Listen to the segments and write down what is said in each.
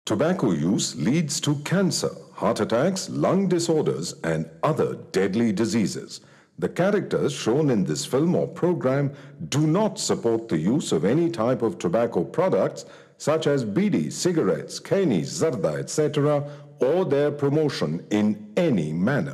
Tobacco use leads to cancer, heart attacks, lung disorders, and other deadly diseases. The characters shown in this film or program do not support the use of any type of tobacco products such as bidi, cigarettes, keni, zarda, etc., or their promotion in any manner.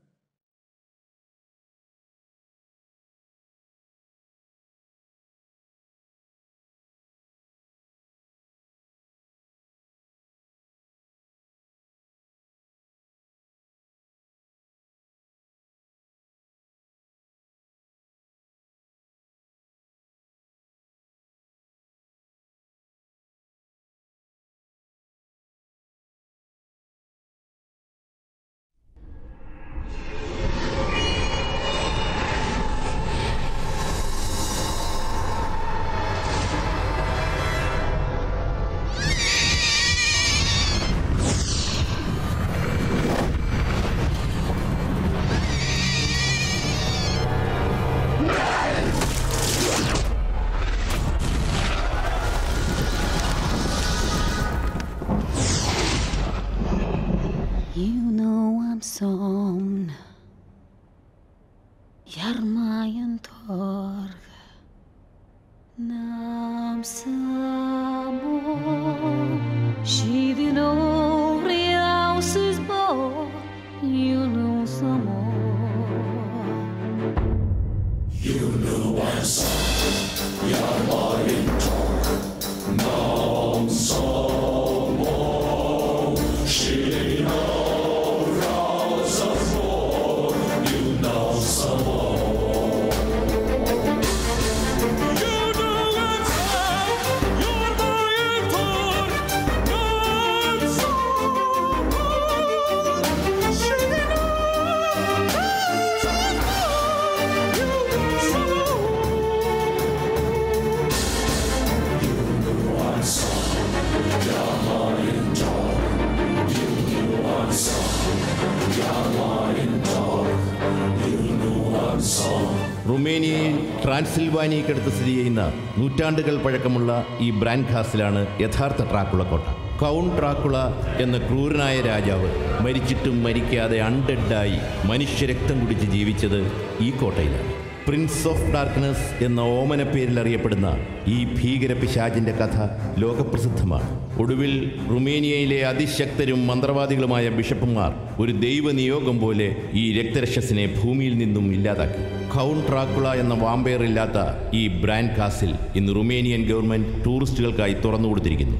You know I'm somn Jarmajan torg Nam samo Shidin over houses bo You know some more റുമേനിയയിൽ ട്രാൻസിൽവാനിയക്കടുത്ത് സ്ഥിതി ചെയ്യുന്ന നൂറ്റാണ്ടുകൾ പഴക്കമുള്ള ഈ brand ഖാസിലാണ് യഥാർത്ഥ ട്രാക്കുള കോട്ട count Dracula എന്ന ക്രൂരനായ രാജാവ് മരിച്ചിട്ടും മരിക്കാതെ അൺഡെഡായി മനുഷ്യരക്തം കുടിച്ച് ജീവിച്ചത് ഈ കോട്ടയിലാണ് പ്രിൻസ് ഓഫ് ഡാർക്ക്നെസ് എന്ന ഓമന പേരിൽ അറിയപ്പെടുന്ന ഈ ഭീകര പിശാചിന്റെ കഥ ലോകപ്രസിദ്ധമാണ് ഒടുവിൽ റുമേനിയയിലെ അതിശക്തരും മന്ത്രവാദികളുമായ ബിഷപ്പുമാർ ഒരു ദൈവനിയോഗം പോലെ ഈ രക്തരക്ഷസിനെ ഭൂമിയിൽ നിന്നും ഇല്ലാതാക്കി ഖൗൺ ട്രാക്കുള എന്ന വാമ്പയർ ഇല്ലാത്ത ഈ ബ്രാൻഡ് കാസിൽ ഇന്ന് റുമേനിയൻ ഗവൺമെന്റ് ടൂറിസ്റ്റുകൾക്കായി തുറന്നു കൊടുത്തിരിക്കുന്നു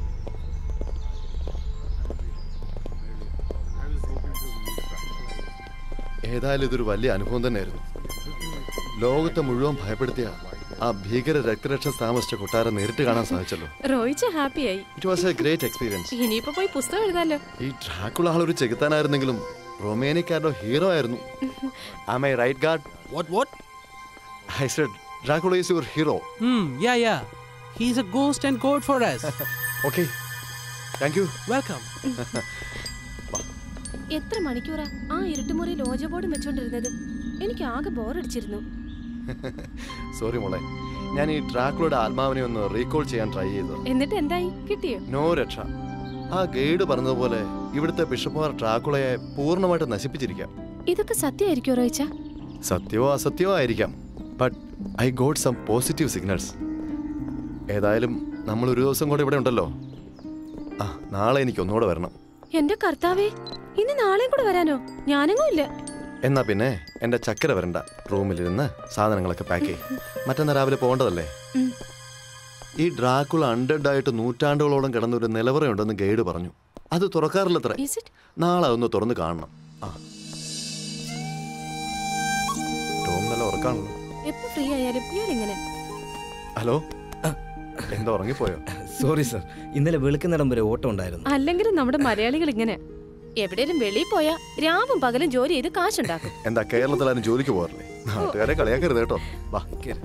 ഏതായാലും ഇതൊരു വലിയ അനുഭവം തന്നെയായിരുന്നു ലോകത്തെ മുഴുവൻ ഭയപ്പെടുത്തിയ ആ ഭീകര രക്തരക്ഷസ് താമസിച്ച കൊട്ടാരം നേരിട്ട് കാണാൻ സാധിച്ചല്ലോ റോയിച്ച ഹാപ്പിയായി it was a great experience ഇനിയിപ്പോ പോയി പുസ്തകം എഴുതാലോ ഈ ഡ്രാക്കുള ആൾ ഒരു ചെകുത്താനായിരുന്നെങ്കിലും റൊമേനിയക്കാരുടെ ഹീറോ ആയിരുന്നു am I right guard What, what? I said Dracula is your hero Hmm, yeah, yeah. He's a ghost and god for us. Okay thank you Welcome. എത്ര മണിക്കൂറാ ആ ഇരുട്ടുമുറിയിൽ ഓജ ബോർഡും വെച്ചോണ്ടിരുന്നത് എനിക്ക് ആകെ ബോറടിച്ചിരുന്നു സോറി മോളെ ഞാൻ ഈ ഡ്രാക്കുളയുടെ ആത്മാവിനെ ഒന്ന് റീകോൾ ചെയ്യാൻ ട്രൈ ചെയ്തു എന്നിട്ട് എന്തായി കിട്ടിയോ നോ രക്ഷ ആ ഗൈഡ് പറഞ്ഞതുപോലെ ഇവിടുത്തെ ബിഷപ്പുമാർ ഡ്രാക്കുളയെ പൂർണ്ണമായിട്ട് നശിപ്പിച്ചിരിക്കാം ഇതൊക്കെ സത്യമായിരിക്കോ റോയിച്ച സത്യമോ അസത്യമോ ആയിരിക്കാം but I got some positive signals ഏതായാലും നമ്മൾ ഒരു ദിവസം കൂടെ ഇവിടെ ഉണ്ടല്ലോ ആ നാളെ എനിക്ക് ഒന്നുകൂടെ വരണം എന്റെ കർത്താവേ ഇനി നാളെയും കൂടെ വരാനോ ഞാനെങ്ങും ഇല്ല എന്നാ പിന്നെ എൻ്റെ ചക്കര വരണ്ട റൂമിലിരുന്ന് സാധനങ്ങളൊക്കെ പാക്ക് ചെയ്യും മറ്റന്നാ രാവിലെ പോകേണ്ടതല്ലേ ഉം. ഈ ഡ്രാക്കുള അൺഡെഡ് ആയിട്ട് നൂറ്റാണ്ടുകളോളം കിടന്ന ഒരു നിലവറയുണ്ടെന്ന് ഗൈഡ് പറഞ്ഞു അത് തുറക്കാറില്ലത്രേ Is it? നാളെ ഒന്ന് തുറന്ന് കാണണം ആ ടോം നല്ല ഉറക്കാണല്ലോ എപ്പോ ഫ്രീ ആയാലും ഇയാൾ ഇങ്ങനെ ഹലോ എന്താ ഉറങ്ങിപ്പോയോ സോറി സർ ഇന്നലെ വെളുക്കുന്നിടം വരെ ഓട്ടം ഉണ്ടായിരുന്നു അല്ലെങ്കിലും നമ്മുടെ മലയാളികൾ ഇങ്ങനെ എവിടെയും വെളിയിൽ പോയാ രാവും പകലും ജോലി ചെയ്ത് കാശുണ്ടാക്കും എന്താ കേരളത്തിൽ ആരും ജോലിക്ക് പോകാറില്ലേ നാട്ടുകാരെ കളിയാക്കരുത് കേട്ടോ വാ കേറ്.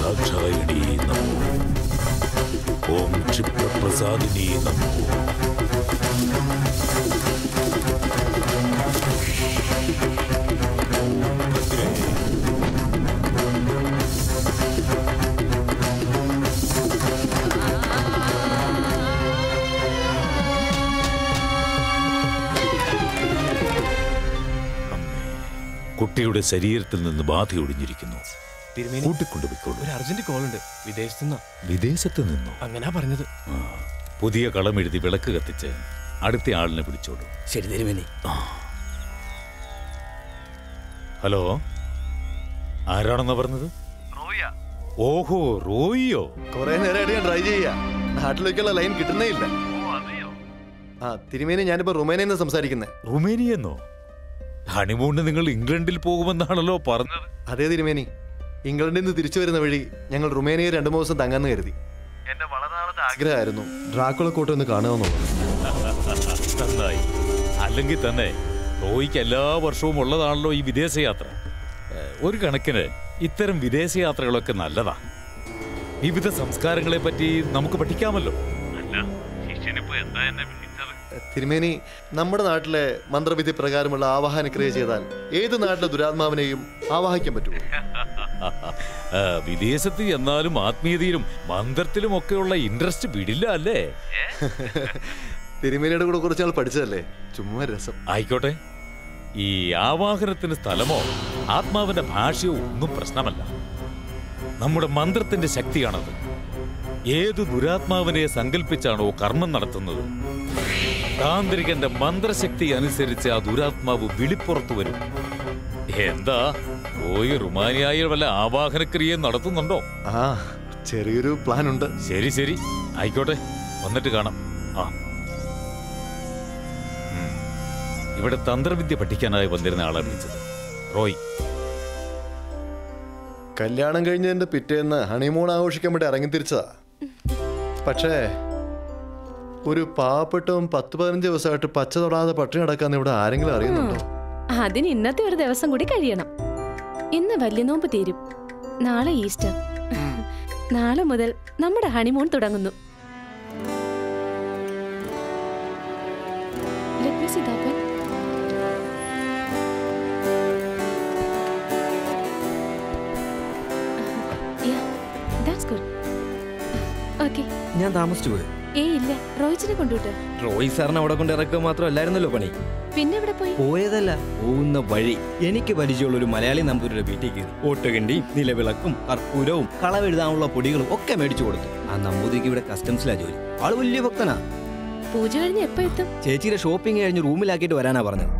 ദാക്ഷായണി നമോ ഓം ക്ഷിപ്രപ്രസാദിനി നമോ കുട്ടിയുടെ ശരീരത്തിൽ നിന്ന് ബാധ ഒടിഞ്ഞിരിക്കുന്നു തിരുമേനി കൂട്ടിക്കൊണ്ടുപോയിക്കോളൂ ഒരു അർജന്റ് കോൾ ഉണ്ട് വിദേശത്തു നിന്നാ വിദേശത്ത് നിന്നോ അങ്ങനാ പറഞ്ഞത് ആ, പുതിയ കളം എഴുതി വിളക്ക് കത്തിച്ച് അടുത്ത ആളിനെ പിടിച്ചോളൂ ശരി തിരുമേനി ഹലോ ആരാണെന്നാ പറഞ്ഞത് ഓഹോ റോയിയോ കുറെ നേരമായിട്ട് ഞാൻ ട്രൈ ചെയ്യാ നാട്ടിലേക്കുള്ള ലൈൻ കിട്ടുന്നേ ഇല്ല ആ തിരുമേനി ഞാനിപ്പോ റുമേനയിൽ നിന്ന് സംസാരിക്കുന്നത് റുമേനിയെന്നോ ഹണിമൂണിന് നിങ്ങൾ ഇംഗ്ലണ്ടിൽ പോകുമെന്നാണല്ലോ പറഞ്ഞത് അതേ തിരുമേനി ഇംഗ്ലണ്ടിൽ നിന്ന് തിരിച്ചു വരുന്ന വഴി ഞങ്ങൾ റുമേനിയയിൽ രണ്ടു മൂന്ന് ദിവസം തങ്ങാന്ന് കരുതി എന്റെ വളരെ നാളത്തെ ആഗ്രഹമായിരുന്നു ഡ്രാക്കുള കോട്ട ഒന്ന് കാണുമെന്നുള്ളത് നന്നായി അല്ലെങ്കിൽ തന്നെ റോയിക്ക് എല്ലാ വർഷവും ഉള്ളതാണല്ലോ ഈ വിദേശയാത്ര ഏഹ്, ഒരു കണക്കിന് ഇത്തരം വിദേശയാത്രകളൊക്കെ നല്ലതാ വിവിധ സംസ്കാരങ്ങളെ പറ്റി നമുക്ക് പഠിക്കാമല്ലോ അല്ല ശിഷ്യനിപ്പോ എന്താ എന്നെ വിളിച്ചത് തിരുമേനി നമ്മുടെ നാട്ടിലെ മന്ത്രവിധി പ്രകാരമുള്ള ആവാഹന ക്രിയ ചെയ്താൽ ഏത് നാട്ടിലെ ദുരാത്മാവിനെയും ആവാഹിക്കാൻ പറ്റുമോ ആ, വിദേശത്ത് എന്നാലും ആത്മീയതയിലും മന്ത്രത്തിലും ഒക്കെയുള്ള ഇൻട്രസ്റ്റ് വിടില്ല അല്ലേ തിരുമേനിയുടെ കൂടെ കുറച്ച് നാൾ പഠിച്ചതല്ലേ ചുമ്മാ രസം ആയിക്കോട്ടെ ഈ ആവാഹനത്തിന് സ്ഥലമോ ആത്മാവിന്റെ ഭാഷയോ ഒന്നും പ്രശ്നമല്ല നമ്മുടെ മന്ത്രത്തിന്റെ ശക്തിയാണത് ഏതു ദുരാത്മാവിനെ സങ്കല്പിച്ചാണോ കർമ്മം നടത്തുന്നത് താന്ത്രികന്റെ മന്ത്രശക്തി അനുസരിച്ച് ആ ദുരാത്മാവ് വിളിപ്പുറത്തു വരും എന്താ പോയി റുമാനിയായ വല്ല ആവാഹനക്രിയയും നടത്തുന്നുണ്ടോ ആ ചെറിയൊരു പ്ലാൻ ഉണ്ട് ശരി ശരി ആയിക്കോട്ടെ വന്നിട്ട് കാണാം ആ ഉം. ഇവിടെ തന്ത്രവിദ്യ പഠിക്കാനായി വന്നിരുന്ന ആളെ വിളിച്ചത് റോയ് കല്യാണം കഴിഞ്ഞതിന്റെ പിറ്റേന്ന് ഹണിമൂൺ ആഘോഷിക്കാൻ വേണ്ടി ഇറങ്ങി തിരിച്ചതാ പക്ഷേ ഒരു പാവപ്പെട്ടവും പത്ത് പതിനഞ്ച് ദിവസമായിട്ട് പച്ച തൊടാതെ പട്ടിണി നടക്കാന്ന് ഇവിടെ ആരെങ്കിലും അറിയുന്നുണ്ടോ അതിന് ഇന്നത്തെ ഒരു ദിവസം കൂടി കഴിയണം ഇന്ന് വലിയ നോമ്പ് തീരും നാളെ ഈസ്റ്റർ നാളെ മുതൽ നമ്മുടെ ഹണിമൂൺ തുടങ്ങുന്നു Let me see that one. Yeah, that's good. Okay. ഞാൻ താമസിച്ചു പോയി ഏയ് ഇല്ല റോയിച്ചിനെ കൊണ്ടുവിട്ട് റോയ് സാറിനെ അവിടെ കൊണ്ട് ഇറക്കുക മാത്രമല്ലായിരുന്നല്ലോ പണി പിന്നെ എവിടെ പോയി പോയതല്ല പോകുന്ന വഴി എനിക്ക് പരിചയമുള്ള ഒരു മലയാളി നമ്പൂരിയുടെ വീട്ടിൽ കയറി ഓട്ടുകണ്ടിയും നിലവിളക്കും കർപ്പൂരവും കളവെഴുതാനുള്ള പൊടികളും ഒക്കെ മേടിച്ചു കൊടുത്തു ആ നമ്പൂതിരിക്ക് ഇവിടെ കസ്റ്റംസിലാ ജോലി ആള് വലിയ ഭക്തനാ പൂജ കഴിഞ്ഞ് എപ്പോ എത്തും ചേച്ചിയുടെ ഷോപ്പിംഗ് കഴിഞ്ഞ് റൂമിലാക്കിയിട്ട് വരാനാ പറഞ്ഞത്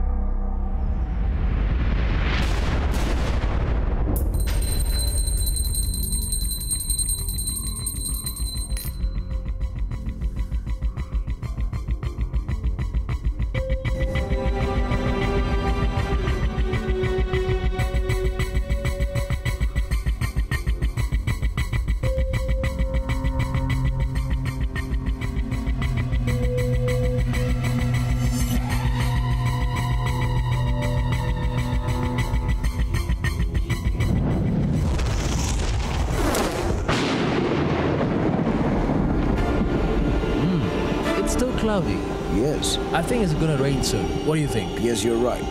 It's still cloudy. Yes, I think it's gonna rain soon. What do you think? yes, you're right.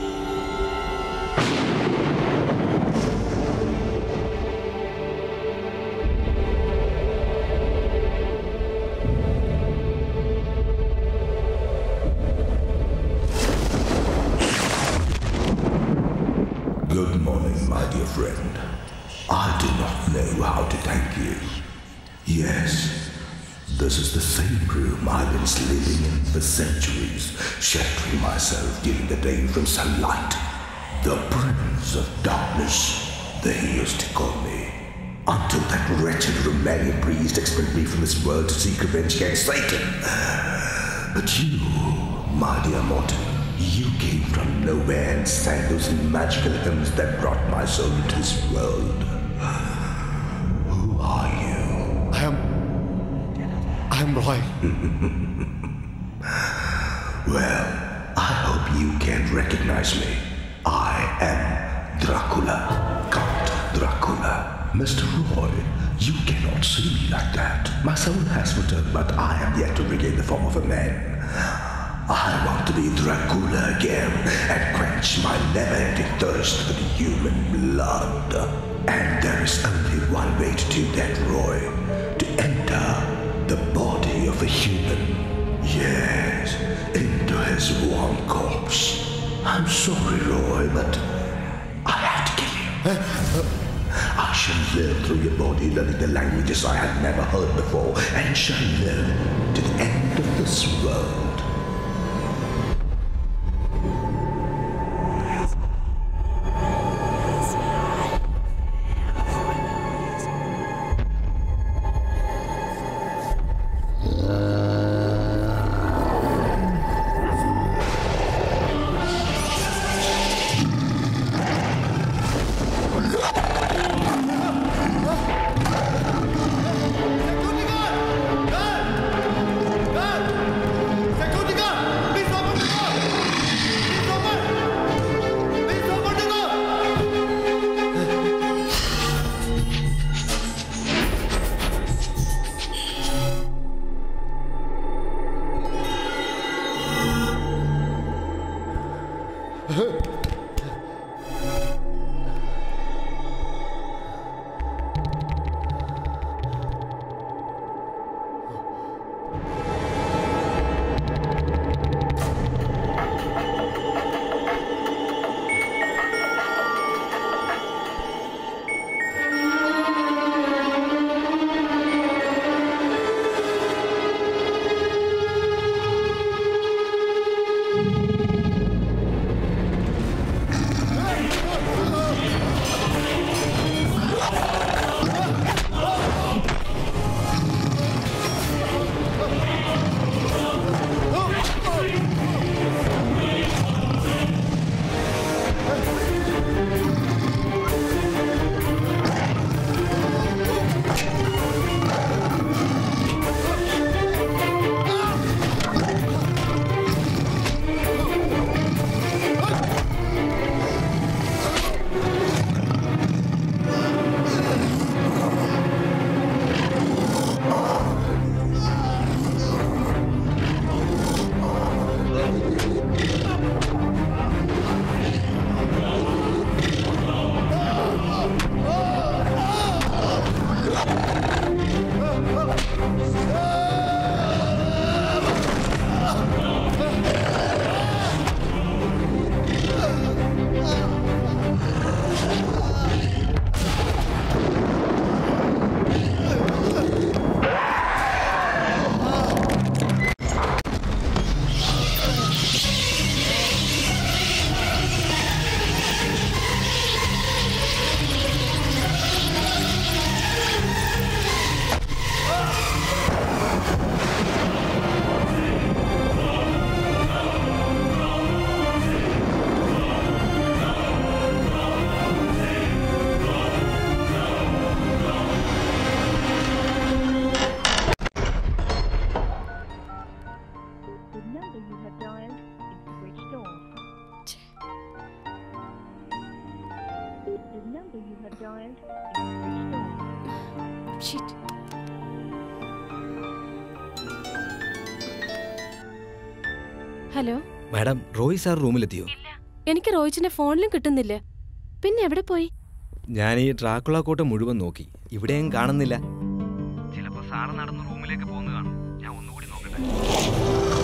Good morning, my dear friend. I do not know how to thank you. Yes, this is the same room I've been sleeping in for centuries, sheltering myself during the day from sunlight. The Prince of Darkness, they used to call me. Until that wretched Romanian priest expelled me from this world to seek revenge against Satan. But you, my dear Morton, you came from nowhere and sang those magical hymns that brought my soul into this world. Who are you? I am. I am Roy. Well, I hope you can recognize me. I am Dracula, Count Dracula. Mr. Roy, you cannot see me like that. My soul has returned, but I am yet to regain the form of a man. I want to be Dracula again and quench my never-ending thirst for the human blood. And there is only one way to do that, Roy. To enter the body of a human. Yes, into his warm corpse. I'm sorry, Roy, but I have to kill you. I shall live through your body, learning the languages I had never heard before, and shall live to the end of this world. The number you have dialed is switched off. The number you have dialed is switched off. Shit. Hello madam Roy sir റൂമിലെത്തിയോ എനിക്ക് റോയിച്ചിന്റെ ഫോണിലും കിട്ടുന്നില്ല പിന്നെ എവിടെ പോയി ഞാൻ ഈ ഡ്രാക്കുള കോട്ട മുഴുവൻ നോക്കി ഇവിടെയും കാണുന്നില്ല ചിലപ്പോ സാറ് നടന്ന് റൂമിലേക്ക് പോകുന്ന കാണും ഞാൻ ഒന്നുകൂടി നോക്കട്ടെ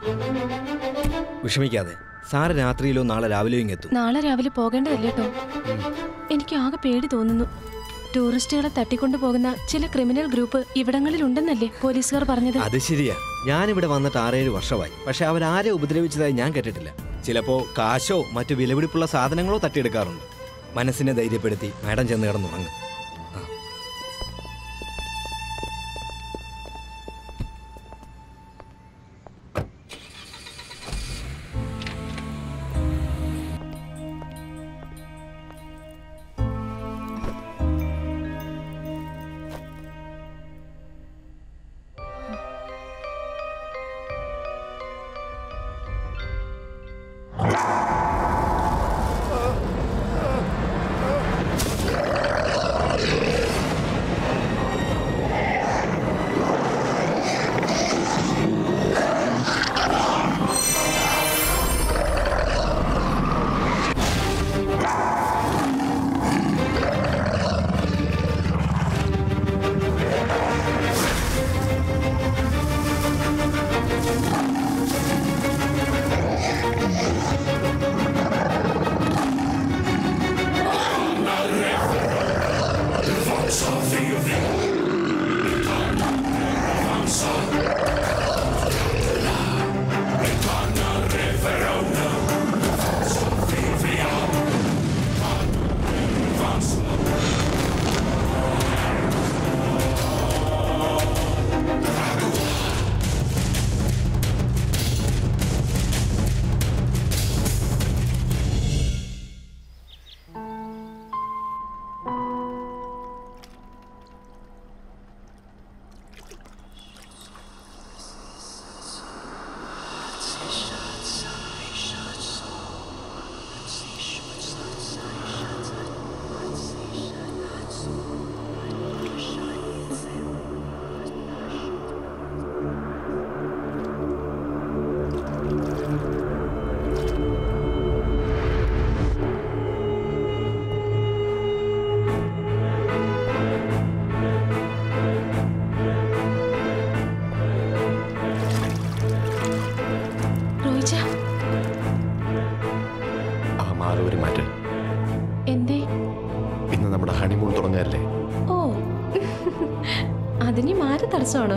വിഷമിക്കാതെ സാറ് രാത്രിയിലോ നാളെ രാവിലെയോ ഇങ്ങ് എത്തും നാളെ രാവിലെ പോകേണ്ടതല്ലേ കേട്ടോ എനിക്ക് ആകെ പേടി തോന്നുന്നു ടൂറിസ്റ്റുകളെ തട്ടിക്കൊണ്ടു പോകുന്ന ചില ക്രിമിനൽ ഗ്രൂപ്പ് ഇവിടങ്ങളിൽ ഉണ്ടെന്നല്ലേ പോലീസുകാർ പറഞ്ഞത് അത് ശരിയാ ഞാനിവിടെ വന്നിട്ട് ആറേഴ് വർഷമായി പക്ഷെ അവരാരെ ഉപദ്രവിച്ചതായി ഞാൻ കേട്ടിട്ടില്ല ചിലപ്പോ കാശോ മറ്റു വിലപിടിപ്പുള്ള സാധനങ്ങളോ തട്ടിയെടുക്കാറുണ്ട് മനസ്സിനെ ധൈര്യപ്പെടുത്തി മാഡം ചെന്ന് കിടന്നുറങ്ങും റോയിച്ച ആ മാറി ഒരു മാറ്റം എന്തേ ഇന്ന് നമ്മുടെ ഹണിമൂൺ തുടങ്ങാല്ലേ ഓ അതിന് മാറി തടസ്സമാണോ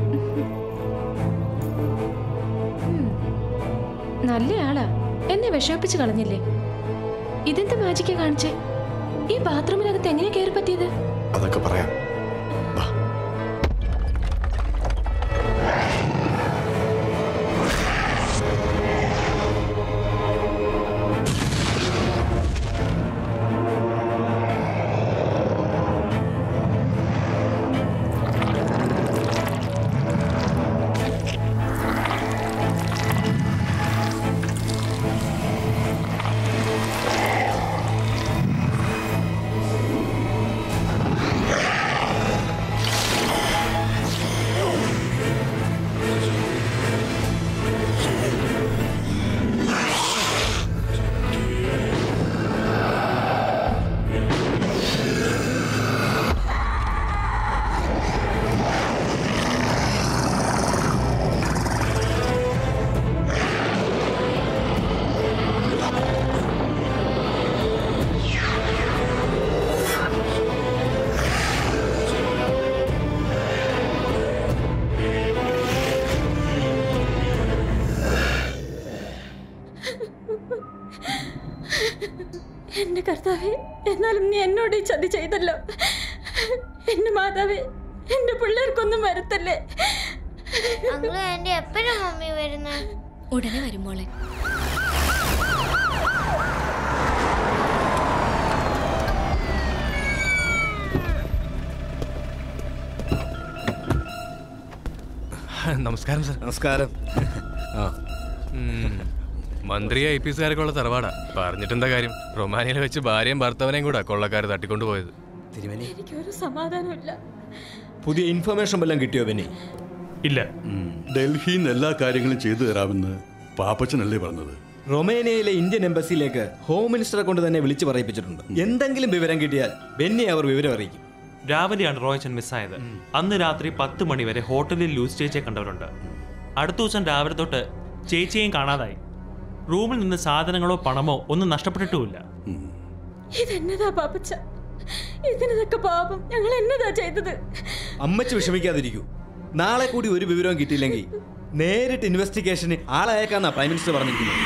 ഉം. നല്ല ആളാ എന്നെ വിഷമിപ്പിച്ച് കളഞ്ഞില്ലേ ഇതെന്ത് മാജിക്കാ കാണിച്ചേ ഈ ബാത്റൂമിനകത്ത് എങ്ങനെ കയറി പറ്റിയത് അതൊക്കെ പറയാം എന്റെ കർത്താവേ എന്നാലും നീ എന്നോട് ഈ ചതി ചെയ്തല്ലോ എന്റെ മാതാവേ എന്റെ പിള്ളേർക്കൊന്നും വരുത്തല്ലേ അങ്ങള് എന്റെ എപ്പോഴും മമ്മി വരുന്നത് ഉടനെ വരും മോളെ നമസ്കാരം സർ നമസ്കാരം ആ മന്ത്രി ഐ പി എസ്കാരൊക്കെ ഉള്ള തറവാടാ പറഞ്ഞിട്ടെന്താ കാര്യം റൊമാനിയയിൽ വെച്ച് ഭാര്യയും ഭർത്താവിനെയും കൂടെ കൊള്ളക്കാർ തട്ടിക്കൊണ്ടുപോയത് തിരുമേനി എനിക്കൊരു സമാധാനമില്ല പുതിയ ഇൻഫർമേഷൻ വല്ലതും കിട്ടിയോ ബെന്നി ഇല്ല ഡൽഹിയിൽ നിന്ന് എല്ലാ കാര്യങ്ങളും ചെയ്തു തരാമെന്ന് പാപ്പച്ചനല്ലേ പറഞ്ഞത് റൊമേനിയയിലെ ഇന്ത്യൻ എംബസിയിലേക്ക് ഹോം മിനിസ്റ്ററെ കൊണ്ട് തന്നെ വിളിച്ചു പറയിപ്പിച്ചിട്ടുണ്ട് എന്തെങ്കിലും വിവരം കിട്ടിയാൽ ബെന്നി അവർ വിവരം അറിയിക്കും രാവിലെയാണ് റോയച്ചൻ മിസ്സായത് അന്ന് രാത്രി പത്ത് മണിവരെ ഹോട്ടലിൽ ലൂസ് ചേച്ചിയെ കണ്ടവരുണ്ട് അടുത്ത ദിവസം രാവിലെ തൊട്ട് ചേച്ചിയെയും കാണാതായി റൂമിൽ നിന്ന് സാധനങ്ങളോ പണമോ ഒന്നും നഷ്ടപ്പെട്ടിട്ടുമില്ല ഇതെന്നതാ പാപ്പച്ച ഇതിനതൊക്കെ പാപം ഞങ്ങൾ എന്നതാ ചെയ്തത് അമ്മച്ച് വിഷമിക്കാതിരിക്കൂ നാളെ കൂടി ഒരു വിവരവും കിട്ടിയില്ലെങ്കിൽ നേരിട്ട് ഇൻവെസ്റ്റിഗേഷന് ആളയക്കാന്നാ പ്രൈം മിനിസ്റ്റർ പറഞ്ഞിരിക്കുന്നത്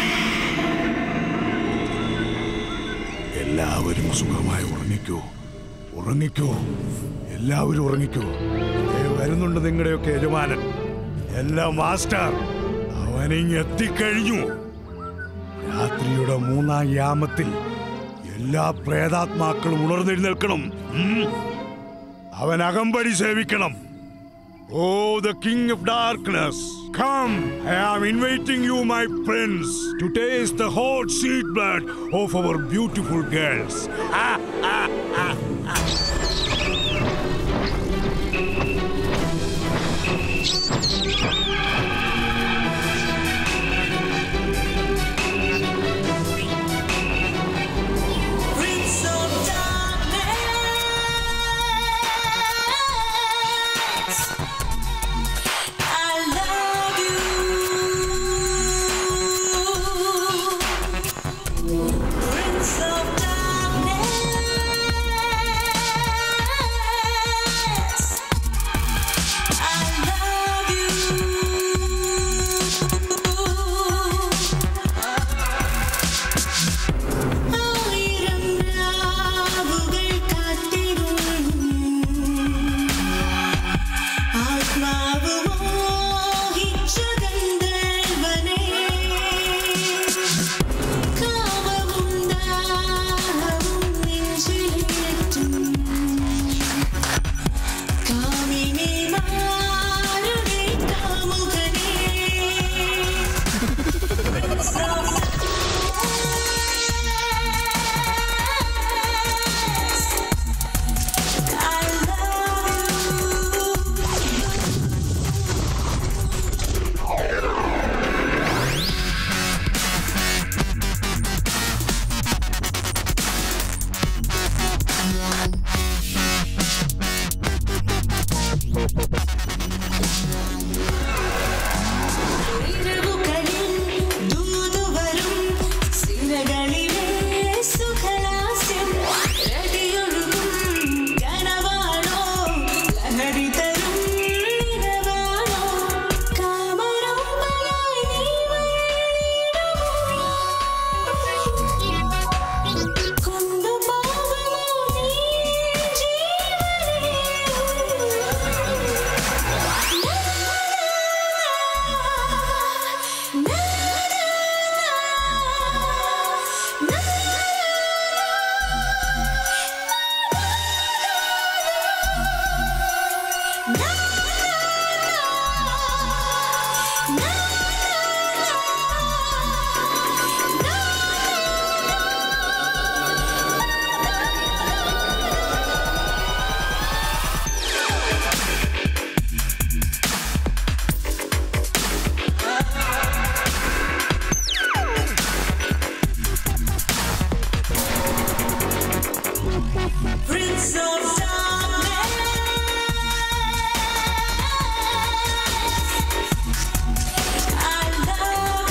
എല്ലാവരും സുഖമായി ഉറങ്ങിക്കോ ഉറങ്ങിക്കോ എല്ലാവരും ഉറങ്ങിക്കോ ദേ വരുന്നുണ്ട് നിങ്ങളുടെയൊക്കെ യജമാനൻ എല്ലാ മാസ്റ്റർ അവനിങ് എത്തിക്കഴിഞ്ഞു രാത്രിയുടെ മൂന്നാം യാമത്തിൽ എല്ലാ പ്രേതാത്മാക്കളും ഉണർന്നെഴുന്നേൽക്കണം ഉം. അവൻ അകമ്പടി സേവിക്കണം oh the king of darkness come I am inviting you my friends to taste the hot sweet blood of our beautiful girls Prince of darkness, I love you. Prince of darkness, I love you. ആയിരം രാവുകൾ കാത്തിരുന്നു ആത്മാവ് മോഹിച്ച ഗന്ധർവനെ കാമവും ദാഹവും നെഞ്ചിലേറ്റും കാമിനിമാരുടെ കാമുകനെ ഇരവുകളിൽ ദൂതുവരും സിരകളിലെ സുഖലാസ്യം രതിയൊഴുകും കനവാണോ ലഹരി തരും നിലവാണോ കാമരോപമായി നീ വഴിയിടുമോ കൊണ്ടുപോകുമോ നീ Prince of darkness, I love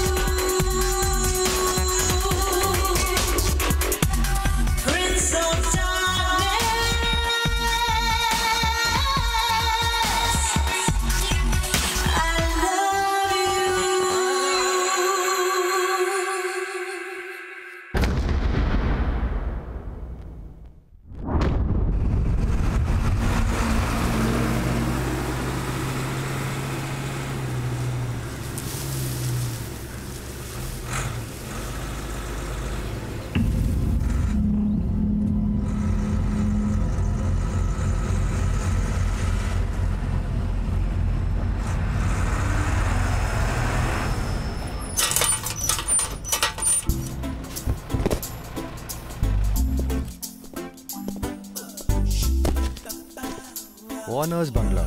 you. Prince of darkness, I love ഓനേഴ്സ് ബംഗ്ലാവ്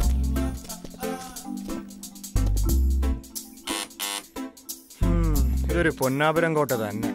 ഉം, ഇതൊരു പൊന്നാപുരം കോട്ട തന്നെ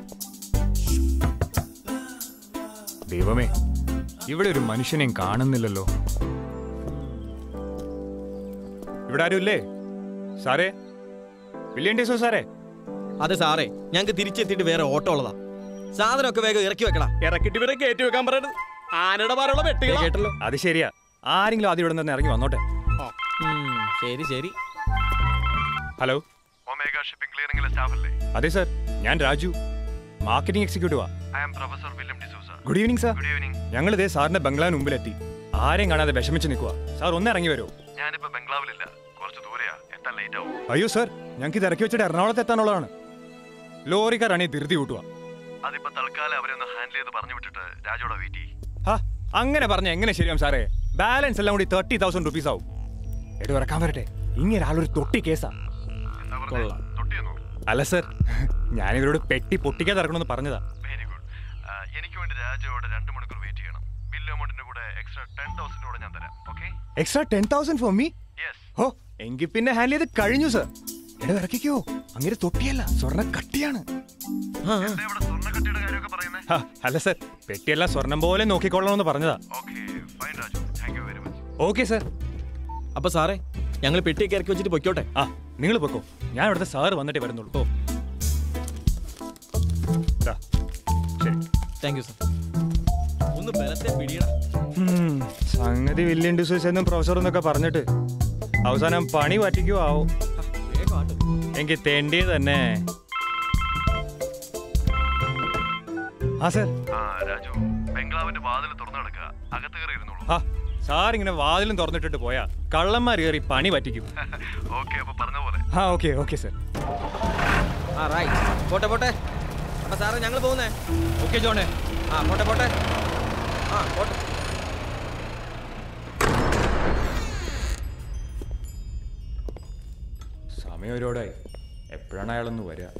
ദൈവമേ ഇവിടെ ഒരു മനുഷ്യനെയും കാണുന്നില്ലല്ലോ ഇവിടെ ആരുമില്ലേ സാറേ വില്യം ഡിസോ സാറേ അതെ സാറേ ഞങ്ങൾക്ക് തിരിച്ചെത്തിയിട്ട് വേറെ ഓട്ടോ ഉള്ളതാ സാധനമൊക്കെ വേഗം ഇറക്കി വെക്കടാ ഇറക്കിട്ട് ഇവരെ കയറ്റി വെക്കാൻ പറയണത് ആനയുടെ പാലുള്ള വെട്ടുകൾ കേട്ടല്ലോ അത് ശരിയാ ആരെങ്കിലും ആദ്യം ഇവിടെ നിന്ന് ഇറങ്ങി വന്നോട്ടെ ശരി ശരി ഹലോ ഒമേഗ ഷിപ്പിംഗ് ക്ലിയറിംഗിലെ സ്റ്റാഫ് അല്ലേ അതെ സർ ഞാൻ രാജു മാർക്കറ്റിംഗ് എക്സിക്യൂട്ടീവാ I am professor William D'Souza good evening sir good evening ഞങ്ങൾ ഇതേ സാറിന്റെ ബംഗ്ലാവിന് മുമ്പിലെത്തി ആരെയും കാണാതെ വിഷമിച്ച് നിൽക്കുക സാർ ഒന്ന് ഇറങ്ങി വരുമോ ഞാനിപ്പോ ബംഗ്ലാവിലില്ല കുറച്ച് ദൂരെയാ എത്താൻ ലേറ്റ് ആവും അയ്യോ സാർ ഞങ്ങൾക്ക് ഇത് ഇറക്കി വെച്ചിട്ട് എറണാകുളത്ത് എത്താനുള്ളതാണ് ലോറിക്കാരാണെങ്കിൽ ധൃതി കൂട്ടുക അതിപ്പോ തൽക്കാലം അവരെ ഒന്ന് ഹാൻഡിൽ ചെയ്ത് പറഞ്ഞു വിട്ടിട്ട് രാജോടെ വെയിറ്റ് ചെയ്യും ഹാ അങ്ങനെ പറഞ്ഞ എങ്ങനെ ശരിയാവും സാറേ ബാലൻസ് എല്ലാം കൂടി തേർട്ടി തൗസൻഡ് റുപ്പീസ് ആവും എടു ഇറക്കാൻ വരട്ടെ ഇങ്ങനെ ആളൊരു തൊട്ടി കേസാ കൊള്ളാം അല്ല സർ ഞാൻ ഇവരോട് പെട്ടി പൊട്ടിക്കാതെ ഇറക്കണമെന്ന് പറഞ്ഞതാ വെരി ഗുഡ് എനിക്ക് വേണ്ടി രാജോടെ രണ്ട് മണിക്കൂർ വെയിറ്റ് ചെയ്യണം ബില്ല് അമൗണ്ടിന്റെ കൂടെ എക്സ്ട്രാ ടെൻ തൗസൻഡ് കൂടെ ഞാൻ തരാം okay extra ten thousand for me ഓ എങ്കിൽ പിന്നെ ഹാൻഡിൽ ചെയ്ത് കഴിഞ്ഞു സർ എടോ ഇറക്കിക്കോ അങ്ങനെ തൊട്ടിയല്ല സ്വർണ്ണ കട്ടിയാണ് ഹാ, അല്ല സർ പെട്ടിയെല്ലാം സ്വർണം പോലെ നോക്കിക്കൊള്ളണമെന്ന് പറഞ്ഞതാ ഓക്കെ സർ അപ്പൊ സാറേ ഞങ്ങൾ പെട്ടിയൊക്കെ ഇറക്കി വെച്ചിട്ട് പൊയ്ക്കോട്ടെ ആ നിങ്ങൾ പൊക്കോ ഞാൻ ഇവിടുത്തെ സാറ് വന്നിട്ടേ വരുന്നുള്ളൂ ഓ ദാ, ശരി താങ്ക് യു സർ ഒന്ന് ബലത്തെ പിടിയടാ ഉം, സംഗതി വില്യം ഡിസോസ് എന്നും പ്രൊഫസർ എന്നൊക്കെ പറഞ്ഞിട്ട് അവസാനം പണി പറ്റിക്കോ ആവോ എനിക്ക് തെണ്ടി തന്നെ ആ സർ ആ രാജു ബംഗ്ലാവിന്റെ വാതിൽ തുറന്നു കിടക്കുക അകത്ത് കയറി ഇരുന്നോളൂ ആ സാർ ഇങ്ങനെ വാതിലും തുറന്നിട്ടിട്ട് പോയാ കള്ളന്മാർ കയറി പണി പറ്റിക്കും ഓക്കെ അപ്പൊ പറഞ്ഞ പോലെ ആ ഓക്കെ ഓക്കെ സർ ആ റൈറ്റ് പോട്ടെ പോട്ടെ അപ്പൊ സാറേ ഞങ്ങൾ പോകുന്നേ ഓക്കെ ജോണേ ആ പോട്ടെ പോട്ടെ ആ പോട്ടെ സമയം ഒരുപാടായി എപ്പോഴാണ് അയാളൊന്ന് വരിക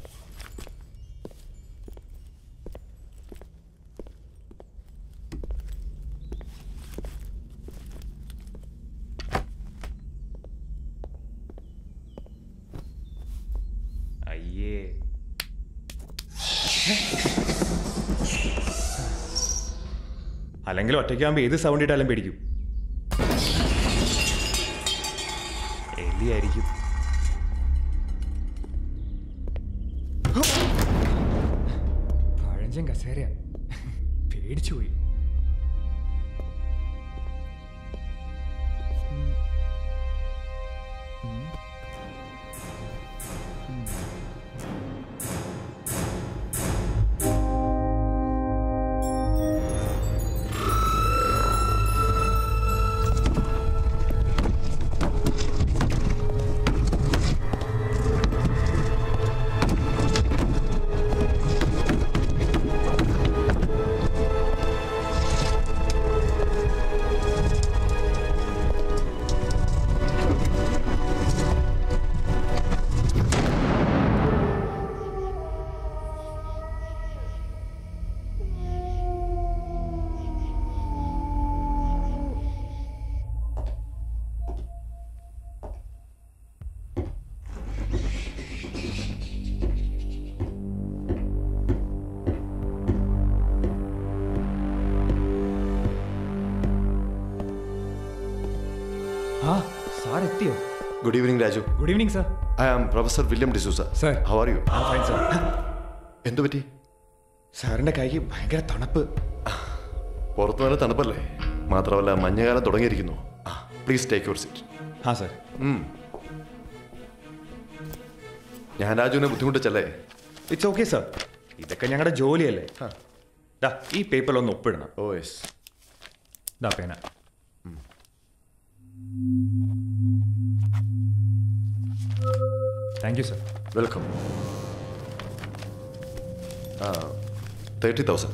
അയ്യേ അല്ലെങ്കിൽ ഒറ്റയ്ക്കാകുമ്പോൾ ഏത് സൗണ്ട് ഇട്ടാലും പേടിക്കും എലിയായിരിക്കും പഴഞ്ചൻ കസേര പേടിച്ചു പോയി ആ സാർ എത്തിയോ good evening Raju good evening sir I am professor William D'Souza Sir. How are you fine sir എന്തു പറ്റി സാറിന്റെ കൈക്ക് ഭയങ്കര തണുപ്പ് പുറത്തു നല്ല തണുപ്പല്ലേ മാത്രമല്ല മഞ്ഞകാലം തുടങ്ങിയിരിക്കുന്നു പ്ലീസ് ടേക്ക് യുവർ സീറ്റ് ആ സർ ഞാൻ രാജുവിനെ ബുദ്ധിമുട്ടിച്ചല്ലേ ഇറ്റ്സ് ഓക്കെ സർ ഇതൊക്കെ ഞങ്ങളുടെ ജോലിയല്ലേ ദാ ഈ പേപ്പറിൽ ഒന്ന് ഒപ്പിടണം ഓ യെസ് ദാ പേന thank you sir welcome thirty thousand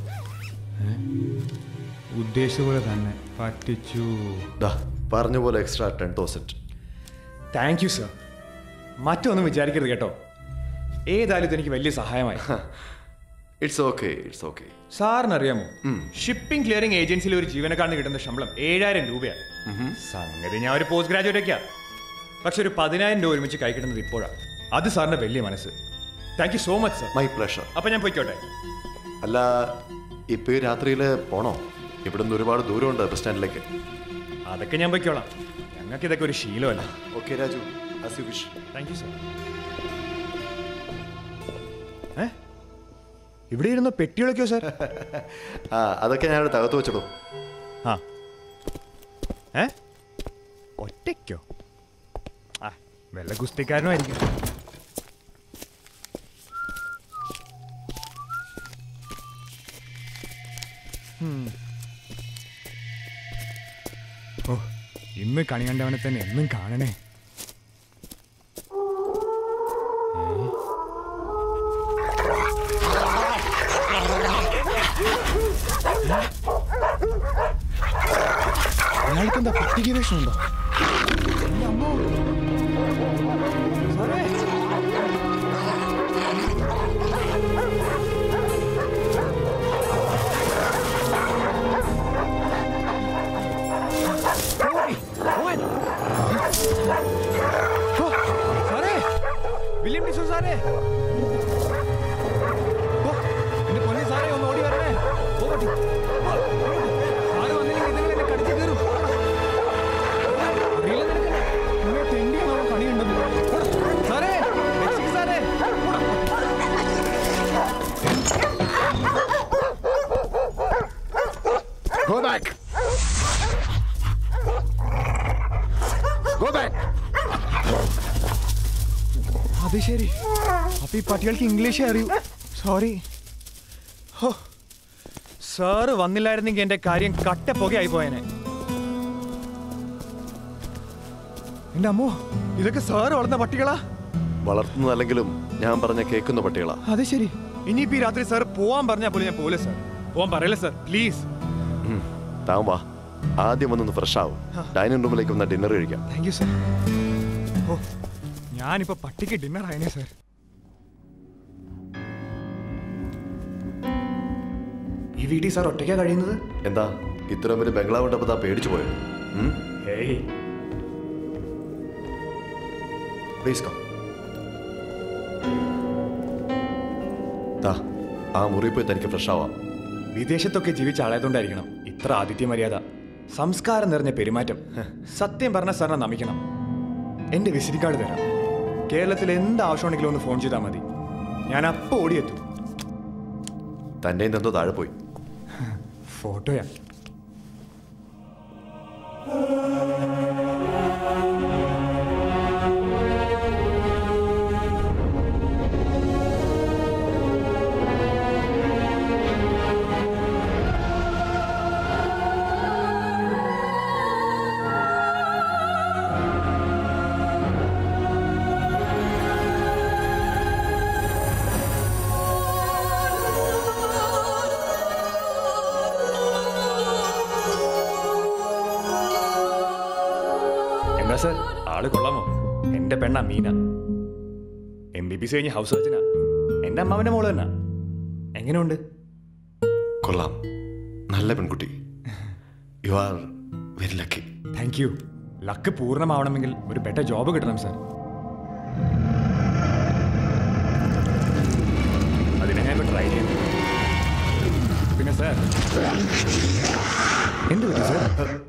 ഉദ്ദേശിച്ച പോലെ തന്നെ പറ്റിച്ചു ദാ പറഞ്ഞ പോലെ extra ten thousand thank you sir മറ്റൊന്നും വിചാരിക്കരുത് കേട്ടോ ഏതായാലും ഇതെനിക്ക് വലിയ സഹായമായി ഇറ്റ്സ് ഓക്കെ ഇറ്റ്സ് ഓക്കെ സാറിന് അറിയാമോ ഷിപ്പിംഗ് ക്ലിയറിംഗ് ഏജൻസിയിൽ ഒരു ജീവനക്കാരന് കിട്ടുന്ന ശമ്പളം ഏഴായിരം രൂപയാണ് സംഗതി ഞാൻ ഒരു പോസ്റ്റ് ഗ്രാജുവേറ്റ് ഒക്കെയാ പക്ഷെ ഒരു പതിനായിരം രൂപ ഒരുമിച്ച് കൈ കിട്ടുന്നത് ഇപ്പോഴാണ് അത് സാറിന്റെ വലിയ മനസ്സ് thank you so much sir my pleasure അപ്പൊ ഞാൻ പോയിക്കോട്ടെ അല്ല ഇപ്പൊ ഈ രാത്രിയിൽ പോണോ ഇവിടുന്ന് ഒരുപാട് ദൂരമുണ്ട് ബസ് സ്റ്റാൻഡിലേക്ക് അതൊക്കെ ഞാൻ പോയിക്കോളാം ഞങ്ങൾക്ക് ഇതൊക്കെ ഒരു ശീലമല്ല okay Raju as you wish thank you sir ഇവിടെ ഇരുന്ന പെട്ടികളൊക്കെയോ സാർ ആ അതൊക്കെ ഞാൻ തകർത്ത് വെച്ചിടൂ ആ ഏ ഒറ്റയ്ക്കോ ആ വല്ല ഗുസ്തിക്കാരനും ആയിരിക്കും ഉം. ഓ ഇന്ന് കണി കണ്ടവനെ തന്നെ എന്നും കാണണേ അയാൾക്കെന്താ പട്ടിക വേഷമുണ്ടോ സാറേ വില്യം ഡിസോ സാറേ ഓ, എന്റെ പൊന്നി സാറേ ഒന്ന് ഓടി വരണേ ഓ, പട്ടി. ഓ, സാറ് വന്നില്ലെങ്കിൽ ഇതെങ്കിലും എന്നെ കടിച്ച് കീറും. അറിയില്ല നിനക്ക്? ഇങ്ങനെ തെണ്ടിയാണോ കണി കണ്ടത്? ഓടാ. സാറേ, രക്ഷിക്ക് സാറേ. ഓടാ. Go back. Go back. അത് ശരി അപ്പൊ ഈ പട്ടികൾക്ക് ഇംഗ്ലീഷേ അറിയൂ സോറി ഹോ സാറ് വന്നില്ലായിരുന്നെങ്കിൽ എന്റെ കാര്യം കട്ട പുകയായി പോയനെ എന്റെ അമ്മോ ഇതൊക്കെ സാറ് വളർന്ന പട്ടികളാ വളർത്തുന്നതല്ലെങ്കിലും ഞാൻ പറഞ്ഞ കേൾക്കുന്ന പട്ടികളാ അത് ശരി ഇനിയിപ്പോ ഈ രാത്രി സാർ പോവാൻ പറഞ്ഞാൽ പോലും ഞാൻ പോലെ സാർ പോവാൻ പറയല്ലേ സാർ പ്ലീസ് ഉം. താൻ വാ ആദ്യം വന്നൊന്ന് ഫ്രഷ് ആവും ഡൈനിങ് റൂമിലേക്ക് വന്ന ഡിന്നർ കഴിക്കാം താങ്ക് യു സാർ ഓ ഞാനിപ്പോ പട്ടിക്ക് ഡിന്നർ ആയനെ സാർ ഈ വീട്ടിൽ സാർ ഒറ്റയ്ക്കാ കഴിയുന്നത് എന്താ ഇത്രയും വലിയ ബംഗ്ലാവ് ഉണ്ടപ്പോ താ പേടിച്ചു പോയോ ഹേയ് പ്ലീസ് കം താ ആ മുറി പോയി തനിക്ക് ഫ്രഷ് ആവാം വിദേശത്തൊക്കെ ജീവിച്ച ആളായതുകൊണ്ടായിരിക്കണം ഇത്ര ആതിഥ്യ മര്യാദ സംസ്കാരം നിറഞ്ഞ പെരുമാറ്റം സത്യം പറഞ്ഞ സാറിനെ നമിക്കണം എന്റെ വിസിറ്റ് കാർഡ് തരാം കേരളത്തിൽ എന്ത് ആവശ്യമുണ്ടെങ്കിലും ഒന്ന് ഫോൺ ചെയ്താൽ മതി ഞാൻ അപ്പോൾ ഓടിയെത്തും തൻ്റെ എന്തോ താഴെ പോയി ഫോട്ടോയാ എന്താ സാർ ആള് കൊള്ളാമോ എന്റെ പെണ്ണ Meena M B B S കഴിഞ്ഞ് ഹൗസ് സർജനാ എന്റെ അമ്മാവന്റെ മോള് തന്നെ എങ്ങനെയുണ്ട് കൊള്ളാം നല്ല പെൺകുട്ടി you are very lucky thank you luck പൂർണ്ണമാവണമെങ്കിൽ ഒരു ബെറ്റർ ജോബ് കിട്ടണം സാർ അതിനെ ഞാൻ ഇപ്പോൾ ട്രൈ ചെയ്യുന്നു പിന്നെ സാർ എന്ത് പറ്റി സാർ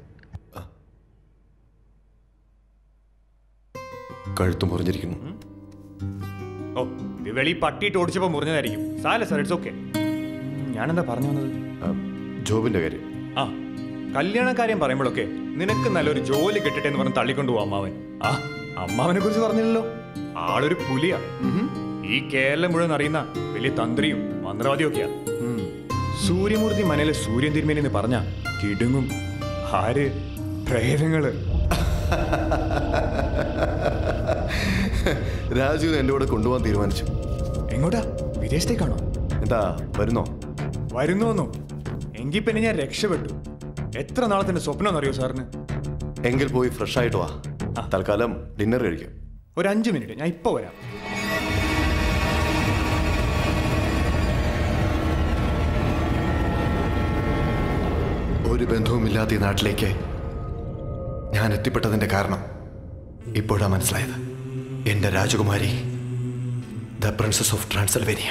കഴുത്ത് മുറിഞ്ഞിരിക്കുന്നു ഓ ഇത് വെളി പട്ടിയിട്ട് ഓടിച്ചപ്പോൾ മുറിഞ്ഞതായിരിക്കും സാല സാർ ഇറ്റ്സ് ഓക്കെ ഞാനെന്താ പറഞ്ഞു വന്നത് ജോബിന്റെ കാര്യം ആ കല്യാണ കാര്യം പറയുമ്പോഴൊക്കെ നിനക്ക് നല്ലൊരു ജോലി കിട്ടട്ടെ എന്ന് പറഞ്ഞ് തള്ളിക്കൊണ്ടു പോകും അമ്മാവൻ ആ അമ്മാവനെ കുറിച്ച് പറഞ്ഞില്ലല്ലോ ആളൊരു പുലിയാ ഈ കേരളം മുഴുവൻ അറിയുന്ന വലിയ തന്ത്രിയും മന്ത്രവാദിയും ഒക്കെയാ സൂര്യമൂർത്തി മനയിലെ സൂര്യൻ തിരുമേനി എന്ന് പറഞ്ഞ കിടുങ്ങും ആര് പ്രേതങ്ങള് രാജുവിനെ എൻ്റെ കൂടെ കൊണ്ടുപോകാൻ തീരുമാനിച്ചു എങ്ങോട്ടാ വിദേശത്തേക്കാണോ എന്താ വരുന്നോ വരുന്നോന്നോ എങ്കിൽ പിന്നെ ഞാൻ രക്ഷപ്പെട്ടു എത്ര നാളത്തിന്റെ സ്വപ്നം എന്നറിയോ സാറിന് എങ്കിൽ പോയി ഫ്രഷ് ആയിട്ട് വാ തൽക്കാലം ഡിന്നർ കഴിക്കാം ഒരു അഞ്ച് മിനിറ്റ് ഞാൻ ഇപ്പൊ വരാം ഒരു ബന്ധവുമില്ലാത്ത ഈ നാട്ടിലേക്ക് ഞാൻ എത്തിപ്പെട്ടതിന്റെ കാരണം ഇപ്പോഴാണ് മനസ്സിലായത് എന്റെ രാജകുമാരി ദ പ്രിൻസസ് ഓഫ് ട്രാൻസൽവേനിയ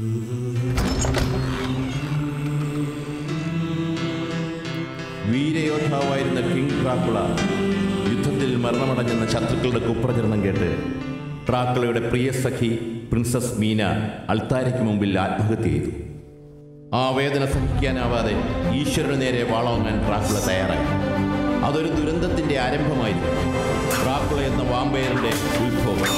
വീരയോദ്ധാവായിരുന്ന കിങ് ട്രാക്കുള യുദ്ധത്തിൽ മരണമടഞ്ഞെന്ന ശത്രുക്കളുടെ കുപ്രചരണം കേട്ട് ട്രാക്കുളയുടെ പ്രിയ സഖി പ്രിൻസസ് മീന അൾത്താരയ്ക്ക് മുമ്പിൽ ആത്മഹത്യ ചെയ്തു ആ വേദന സഹിക്കാനാവാതെ ഈശ്വരന് നേരെ വാളോങ്ങാൻ ഡ്രാക്കുള തയ്യാറായി അതൊരു ദുരന്തത്തിന്റെ ആരംഭമായിരുന്നു ഡ്രാക്കുള എന്ന വാമ്പയറിന്റെ ഉത്ഭവം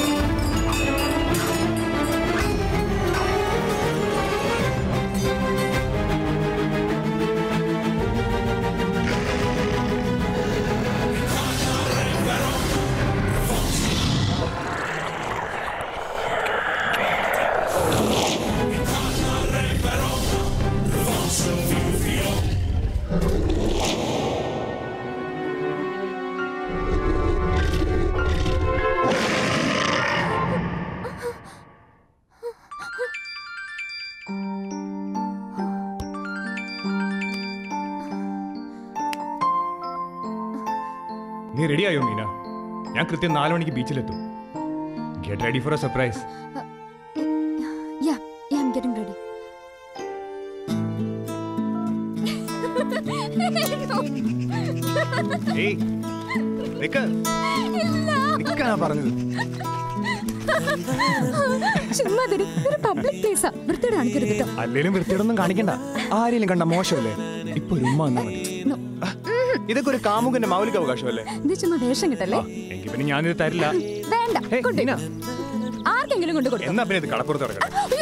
നീ റെഡിയായോ മീന ഞാൻ കൃത്യം നാല് മണിക്ക് ബീച്ചിലെത്തും get ready for a surprise Yeah, yeah, I'm getting ready. ഏയ് നിക്ക് നിക്കാനാ പറഞ്ഞത് ചുമ്മാ തരും ഒരു പബ്ലിക് പ്ലേസാ വൃത്തിയുടെ കാണിക്കരുത് കേട്ടോ അല്ലേലും വൃത്തിയോടൊന്നും കാണിക്കണ്ട ആരെങ്കിലും കണ്ട മോശമല്ലേ ഇപ്പൊ ഒരു ഉമ്മ വന്നാ മതി ഇതൊക്കെ ഒരു കാമുകന്റെ മൗലിക അവകാശമല്ലേ ഇത് ചുമ്മാ വേഷം കിട്ടല്ലേ എങ്കിൽ പിന്നെ ഞാനിത് തരില്ല വേണ്ട ഹേയ്, കൊണ്ടുപോയി. മീന. ആർക്കെങ്കിലും കൊണ്ട് കൊടുക്കും എന്നാ പിന്നെ ഇത് കടപ്പുറത്ത് ഇറങ്ങണം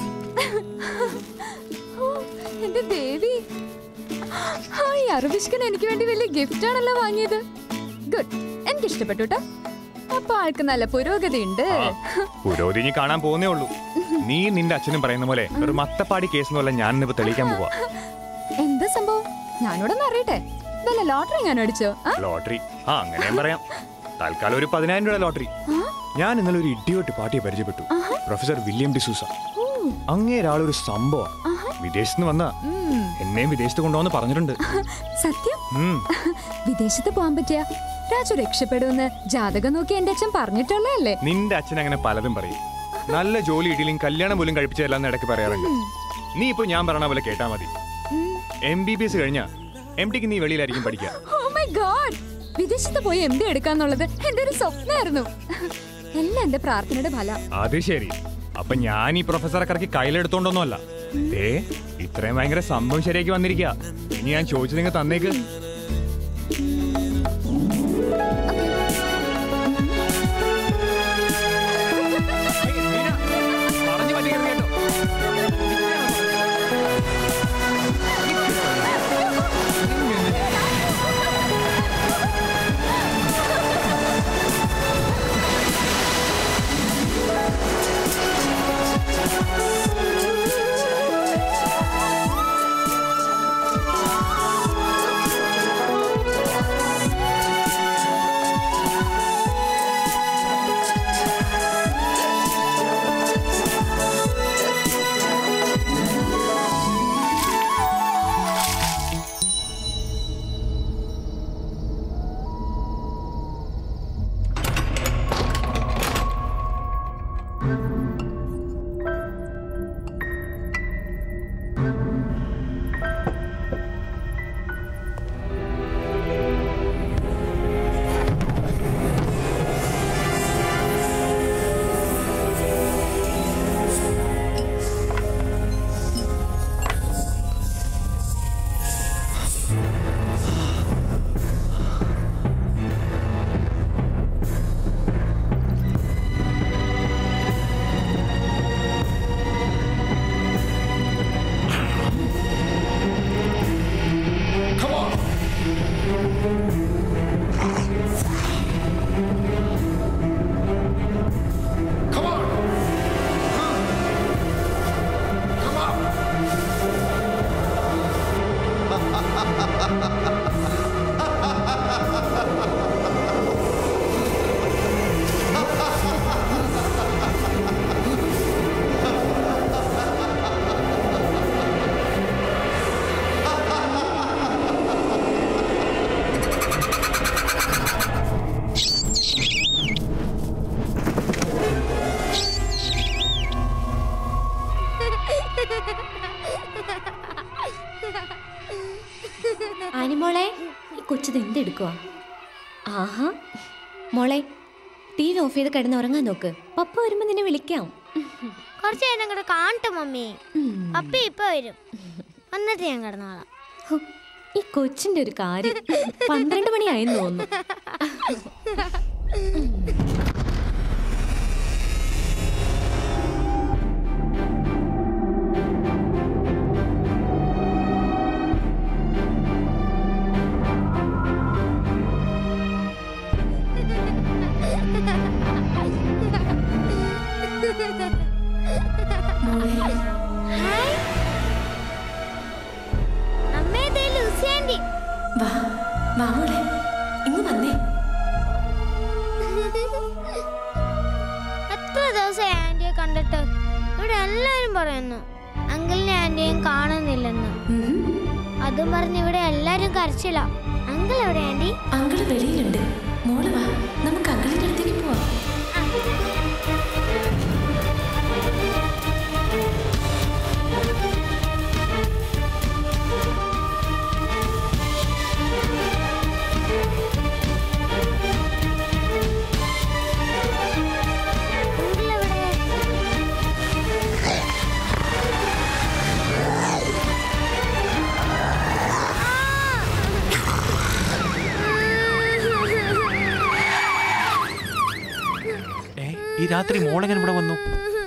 എന്റെ ദേവി ആ ഈ അറിവിഷ്കൻ എനിക്ക് വേണ്ടി വലിയ ഗിഫ്റ്റ് ആണല്ലോ വാങ്ങിയത് ഗുഡ് എനിക്ക് ഇഷ്ടപ്പെട്ടു കേട്ടോ അപ്പൊ ആൾക്ക് നല്ല പുരോഗതി ഉണ്ട് പുരോഗതി ഇനി കാണാൻ പോകുന്നേ ഉള്ളൂ നീ നിന്റെ അച്ഛനും പറയുന്ന പോലെ ഒരു മത്തപ്പാടി കേസ് എന്നല്ല ഞാൻ ഇന്നിപ്പോ തെളിയിക്കാൻ പോവാ എന്താ സംഭവം ഞാനോടൊന്ന് അറിയട്ടെ വല്ല ലോട്ടറി ഞാൻ അടിച്ചോ ആ? ലോട്ടറി ആ അങ്ങനെയും പറയാം തൽക്കാലം ഒരു പതിനായിരം രൂപ ലോട്ടറി ആ? ഞാൻ ഇന്നലെ ഒരു ഇഡിയോട്ട് പാർട്ടിയെ പരിചയപ്പെട്ടു ആഹാ. പ്രൊഫസർ വില്യം ഡിസൂസ ഓ, അങ്ങേരാളൊരു സംഭവം ആഹാ. വിദേശത്ത് നിന്ന് വന്ന ഉം. എന്നെയും വിദേശത്ത് കൊണ്ടുവന്ന് പറഞ്ഞിട്ടുണ്ട് സത്യം ഉം. വിദേശത്ത് പോകാൻ പറ്റിയ രാജു രക്ഷപ്പെടുമെന്ന് ജാതകം നോക്കി എന്റെ അച്ഛൻ പറഞ്ഞിട്ടുള്ളതല്ലേ നിന്റെ അച്ഛൻ അങ്ങനെ പലതും പറയും നല്ല ജോലി ഇടിയിലും കല്യാണം പോലും കഴിപ്പിച്ചതല്ലാന്ന് ഇടയ്ക്ക് പറയാറുണ്ട് നീ ഇപ്പൊ ഞാൻ പറയണ പോലെ കേട്ടാ മതി എം ബി ബി എസ് കഴിഞ്ഞ എം ടിക്ക് നീ വെളിയിലായിരിക്കും പഠിക്കുക ഓ മൈ ഗോഡ് വിദേശത്ത് പോയി എം ഡി എടുക്കാന്നുള്ളത് എന്റെ ഒരു സ്വപ്നമായിരുന്നു എല്ലാം എന്റെ പ്രാർത്ഥനയുടെ ഫല അത് ശരി അപ്പൊ ഞാൻ ഈ പ്രൊഫസറെ കറക്കി കയ്യിലെടുത്തോണ്ടൊന്നുമല്ല ഏ ഇത്രയും ഭയങ്കര സംഭവം ശരിയാക്കി വന്നിരിക്കുക ഇനി ഞാൻ ചോദിച്ചു നിങ്ങൾ തന്നേക്ക് ആനിമോളെ ഈ കൊച്ചത് എന്തെടുക്കുക ആഹാ മോളെ ടി വി ഓഫ് ചെയ്ത് കിടന്ന് ഉറങ്ങാൻ നോക്ക് പപ്പ വരുമ്പോ നിന്നെ വിളിക്കാം കുറച്ച് നേരം കൂടെ കാണട്ടെ മമ്മി അപ്പി ഇപ്പൊ വരും വന്നിട്ട് ഞാൻ കിടന്നോളാം ഈ കൊച്ചിന്റെ ഒരു കാര്യം പന്ത്രണ്ട് മണിയായെന്ന് തോന്നുന്നു അമ്മേ ദേ ലൂസി ആന്റി വാ വാ മോളെ ഇങ്ങ് വന്നേ എത്ര ദിവസമായി ആന്റിയെ കണ്ടിട്ട് ഇവിടെ എല്ലാരും പറയുന്നു അങ്കിളിനെ ആന്റിയും കാണുന്നില്ലെന്ന് അതും പറഞ്ഞ് ഇവിടെ എല്ലാരും കരച്ചില്ല അങ്കിൾ എവിടെ ആന്റി അങ്കിള് വെളിയിലുണ്ട് മോള് വാ നമുക്ക് അങ്കിളിന്റെ അടുത്തേക്ക് പോവാം ഏ ഈ രാത്രി മോളെങ്ങനെ ഇവിടെ വന്നു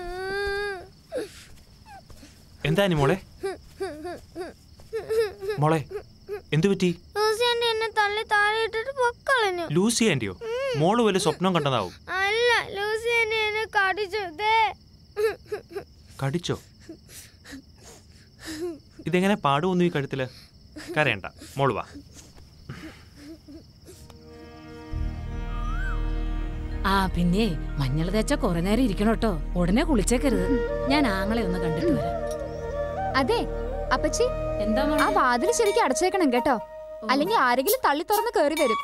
എന്താ നീ മോളെ മോളെ എന്തു പറ്റി ലൂസി ആന്റി എന്നെ തള്ളി താഴെ ഇട്ടിട്ട് പൊക്കളഞ്ഞു ലൂസി ആന്റിയോ മോള് വല്ല സ്വപ്നം കണ്ടതാവും അല്ല ലൂസി ആന്റി എന്നെ കടിച്ചു ദേ കടിച്ചോ ഇതെങ്ങനെ പാടുവന്നു ഈ കഴുത്തില് കരയണ്ട മോള് വാ ആ പിന്നെ മഞ്ഞൾ തേച്ച കുറെ നേരം ഇരിക്കണം കേട്ടോ ഉടനെ കുളിച്ചേക്കരുത് ഞാൻ ആങ്ങളെ ഒന്ന് കണ്ടിട്ട് വരാം അതെ അപ്പച്ചി എന്താ ആ വാതിൽ ശരിക്കും അടച്ചേക്കണം കേട്ടോ അല്ലെങ്കിൽ ആരെങ്കിലും തള്ളി തുറന്ന് കേറി വരും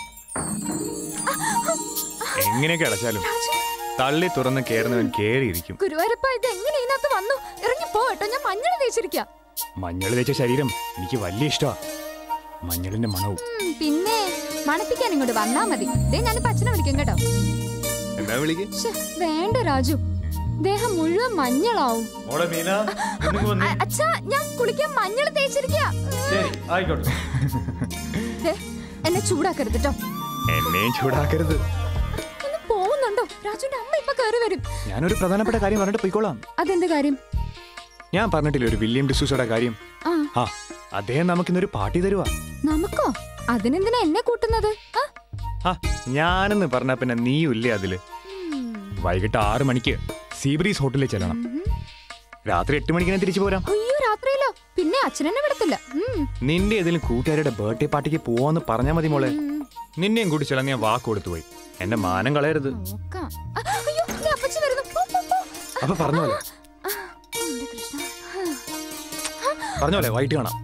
എങ്ങനെയൊക്കെ അടച്ചാലും തള്ളി തുറന്ന് കയറുന്നവൻ കേറിയിരിക്കും ഗുരുവായൂരപ്പ ഇത് എങ്ങനെ ഇതിനകത്ത് വന്നു ഇറങ്ങി പോ കേട്ടോ ഞാൻ മഞ്ഞൾ തേച്ചിരിക്കാം മഞ്ഞൾ തേച്ച ശരീരം എനിക്ക് വലിയ ഇഷ്ടമാ മഞ്ഞളിന്റെ മണവും ഉം, പിന്നെ മണപ്പിക്കാൻ ഇങ്ങോട്ട് വന്നാ മതി ദേ ഞാൻ അച്ഛനെ വിളിക്കും കേട്ടോ എന്നാ വിളിക്ക് ശ്ശെ, വേണ്ട രാജു ദേഹം മുഴുവൻ മഞ്ഞളാവും മോളെ മീന അ- അച്ഛാ ഞാൻ കുളിക്കാൻ മഞ്ഞൾ തേച്ചിരിക്കാ ശരി ആയിക്കോട്ടെ ദേ, എന്നെ ചൂടാക്കരുത് കേട്ടോ എന്നെയും ചൂടാക്കരുത് ഒന്ന് പോകുന്നുണ്ടോ രാജുവിന്റെ അമ്മ ഇപ്പൊ കയറി വരും ഞാനൊരു പ്രധാനപ്പെട്ട കാര്യം പറഞ്ഞിട്ട് പോയിക്കോളാം അതെന്ത് കാര്യം ഞാൻ പറഞ്ഞിട്ടില്ലേ ഒരു വില്യം ഡിസൂസയുടെ കാര്യം ആ ആ അദ്ദേഹം നമുക്കിന്നൊരു പാർട്ടി തരുവാ നമുക്കോ അതിനെന്തിനാ എന്നെ കൂട്ടുന്നത് ആ ആ ഞാനെന്ന് പറഞ്ഞ പിന്നെ നീയും ഇല്ലേ അതില് വൈകിട്ട് ആറ് മണിക്ക് സീബ്രീസ് ഹോട്ടലിൽ ചെല്ലണം രാത്രി എട്ട് മണിക്ക് ഞാൻ തിരിച്ചു പോരാം അയ്യോ രാത്രിയിലോ പിന്നെ അച്ഛനെന്നെ വിടത്തില്ല ഉം. നിന്റെ ഏതെങ്കിലും കൂട്ടുകാരുടെ ബർത്ത്ഡേ പാർട്ടിക്ക് പോവാന്ന് പറഞ്ഞാ മതി മോളെ നിന്നെയും കൂടി ചെല്ലാൻ ഞാൻ വാക്ക് കൊടുത്തു പോയി എന്റെ മാനം കളയരുത് നോക്കാം. ആ, അയ്യോ ദേ അപ്പച്ചി വരുന്നു പോ, പോ, പോ. അപ്പൊ പറഞ്ഞോലെ എന്റെ കൃഷ്ണ. പറഞ്ഞോലെ വൈകിട്ട് കാണാം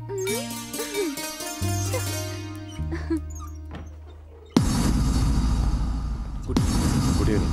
ഗുഡ് ഈവനിങ്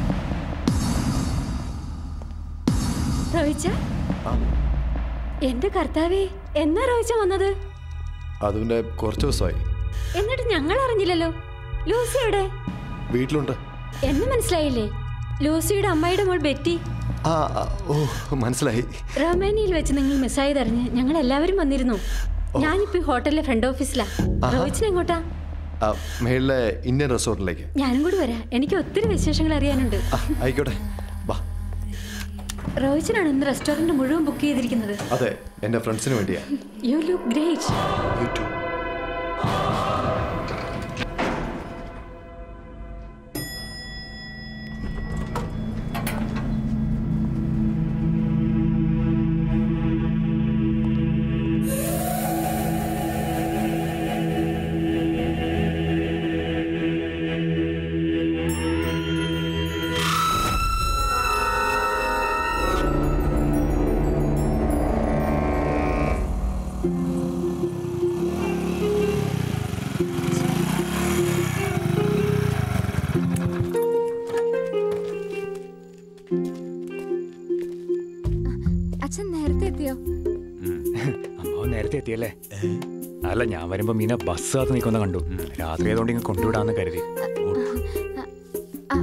റോയിച്ച എന്റെ കർത്താവേ എന്നാ റോയിച്ച വന്നത് അതിൻ്റെ കുറച്ച് ദിവസമായി എന്നിട്ട് ഞങ്ങൾ അറിഞ്ഞില്ലല്ലോ ലൂസി എവിടെ വീട്ടിലുണ്ട് എന്ന് മനസ്സിലായില്ലേ ലൂസിയുടെ അമ്മയുടെ മോൾ ബെറ്റി ആ ആ, ഓ മനസ്സിലായി റൊമാനിയയിൽ വെച്ച് നിങ്ങൾ മിസ്സായതറിഞ്ഞ് ഞങ്ങൾ എല്ലാവരും വന്നിരുന്നു ഞാനിപ്പോ ഈ ഹോട്ടലിലെ ഫ്രണ്ട് ഓഫീസിലാ ആഹാ. റോയിച്ചിന് എങ്ങോട്ടാ ആ, മേളിലെ ഇന്ത്യൻ റെസ്റ്റോറൻറ്റിലേക്ക് ഞാനും കൂടി വരാം എനിക്ക് ഒത്തിരി വിശേഷങ്ങൾ അറിയാനുണ്ട് ആ ആയിക്കോട്ടെ വാ റോയിച്ചനാണ് ഇന്ന് റെസ്റ്റോറന്റ് മുഴുവൻ ബുക്ക് ചെയ്തിരിക്കുന്നത് അതെ എൻ്റെ ഫ്രണ്ട്സിന് വേണ്ടിയാ you look great you too അച്ഛൻ നേരത്തെ എത്തിയോ അമ്മാവൻ നേരത്തെ എത്തിയല്ലേ അല്ല ഞാൻ വരുമ്പോ മീന ബസ് കാത്ത് നിൽക്കുന്ന കണ്ടു രാത്രി ആയതുകൊണ്ട് ഇങ്ങ് കൊണ്ടുവിടാന്ന് കരുതി അ- അ-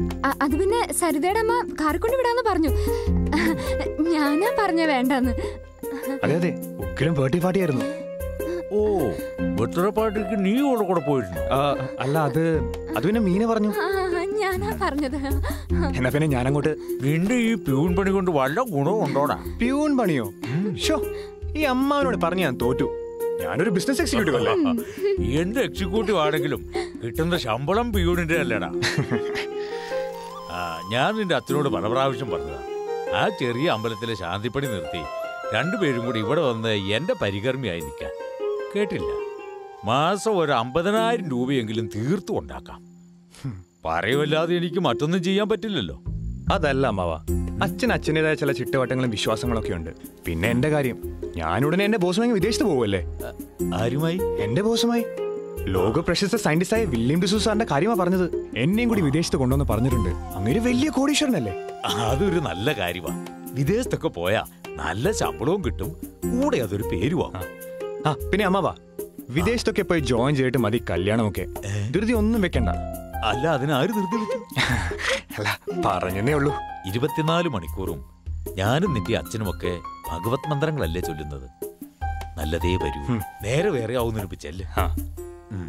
അത് പിന്നെ സരിതയുടെ അമ്മ കാറിൽ കൊണ്ട് വിടാന്ന് പറഞ്ഞു ഞാനാ പറഞ്ഞ വേണ്ടെന്ന് അതെ അതെ ഉഗ്രം ബർത്ത്ഡേ പാർട്ടി ആയിരുന്നു ഓ ബർത്ത്ഡേ പാർട്ടിക്ക് നീ കൂടെ കൂടെ പോയിരുന്നു ആ, അല്ല അത് അത് പിന്നെ മീന പറഞ്ഞു ആ, ഞാനാ പറഞ്ഞത് എന്നാ പിന്നെ ഞാൻ അങ്ങോട്ട് നിന്റെ ഈ പ്യൂൺ പണി കൊണ്ട് വല്ല ഗുണവും ഉണ്ടോടാ പ്യൂൺ പണിയോ ഷോ ഈ അമ്മാവനോട് പറഞ്ഞു ഞാൻ തോറ്റു ഞാനൊരു ബിസിനസ് എക്സിക്യൂട്ടീവ് അല്ലേ എന്ത് എക്സിക്യൂട്ടീവ് ആണെങ്കിലും കിട്ടുന്ന ശമ്പളം പ്യൂണിന്റെ അല്ലടാ ആ, ഞാൻ നിന്റെ അച്ഛനോട് പല പ്രാവശ്യം പറഞ്ഞതാ ആ ചെറിയ അമ്പലത്തിലെ ശാന്തിപ്പണി നിർത്തി രണ്ടുപേരും കൂടി ഇവിടെ വന്ന് എന്റെ പരികർമ്മിയായി നിൽക്കാൻ കേട്ടില്ല മാസം ഒരു അമ്പതിനായിരം രൂപയെങ്കിലും തീർത്തു ഉണ്ടാക്കാം പറയുമല്ലാതെ എനിക്ക് മറ്റൊന്നും ചെയ്യാൻ പറ്റില്ലല്ലോ അതല്ല അമ്മാവ അച്ഛൻ അച്ഛൻ്റെതായ ചില ചിട്ടവട്ടങ്ങളും വിശ്വാസങ്ങളൊക്കെ ഉണ്ട് പിന്നെ എന്റെ കാര്യം ഞാനുടനെ എന്റെ ബോസുമായി വിദേശത്ത് പോകുമല്ലേ ആരുമായി എന്റെ ബോസുമായി ലോക പ്രശസ്ത സയന്റിസ്റ്റായ വില്യം ഡിസൂസാറിന്റെ കാര്യമാ പറഞ്ഞത് എന്നെയും കൂടി വിദേശത്ത് കൊണ്ടുവന്ന് പറഞ്ഞിട്ടുണ്ട് അങ്ങനെ വലിയ കോടീശ്വരനല്ലേ അതൊരു നല്ല കാര്യമാണ് വിദേശത്തൊക്കെ പോയാ നല്ല ശമ്പളവും കിട്ടും കൂടെ അതൊരു പേരുവാകും ആ പിന്നെ അമ്മാവ വിദേശത്തൊക്കെ പോയി ജോയിൻ ചെയ്തിട്ട് മതി കല്യാണമൊക്കെ ധൃതി ഒന്നും വെക്കണ്ട അല്ല അതിനാര് ധൃതി വെച്ചു അല്ല പറഞ്ഞതേ ഉള്ളൂ ഇരുപത്തിനാല് മണിക്കൂറും ഞാനും നിന്റെ അച്ഛനുമൊക്കെ ഭഗവത് മന്ത്രങ്ങളല്ലേ ചൊല്ലുന്നത് നല്ലതേ വരൂ നേരെ വേറെ ആവുന്നൊരു ചെല്ല് ഉം.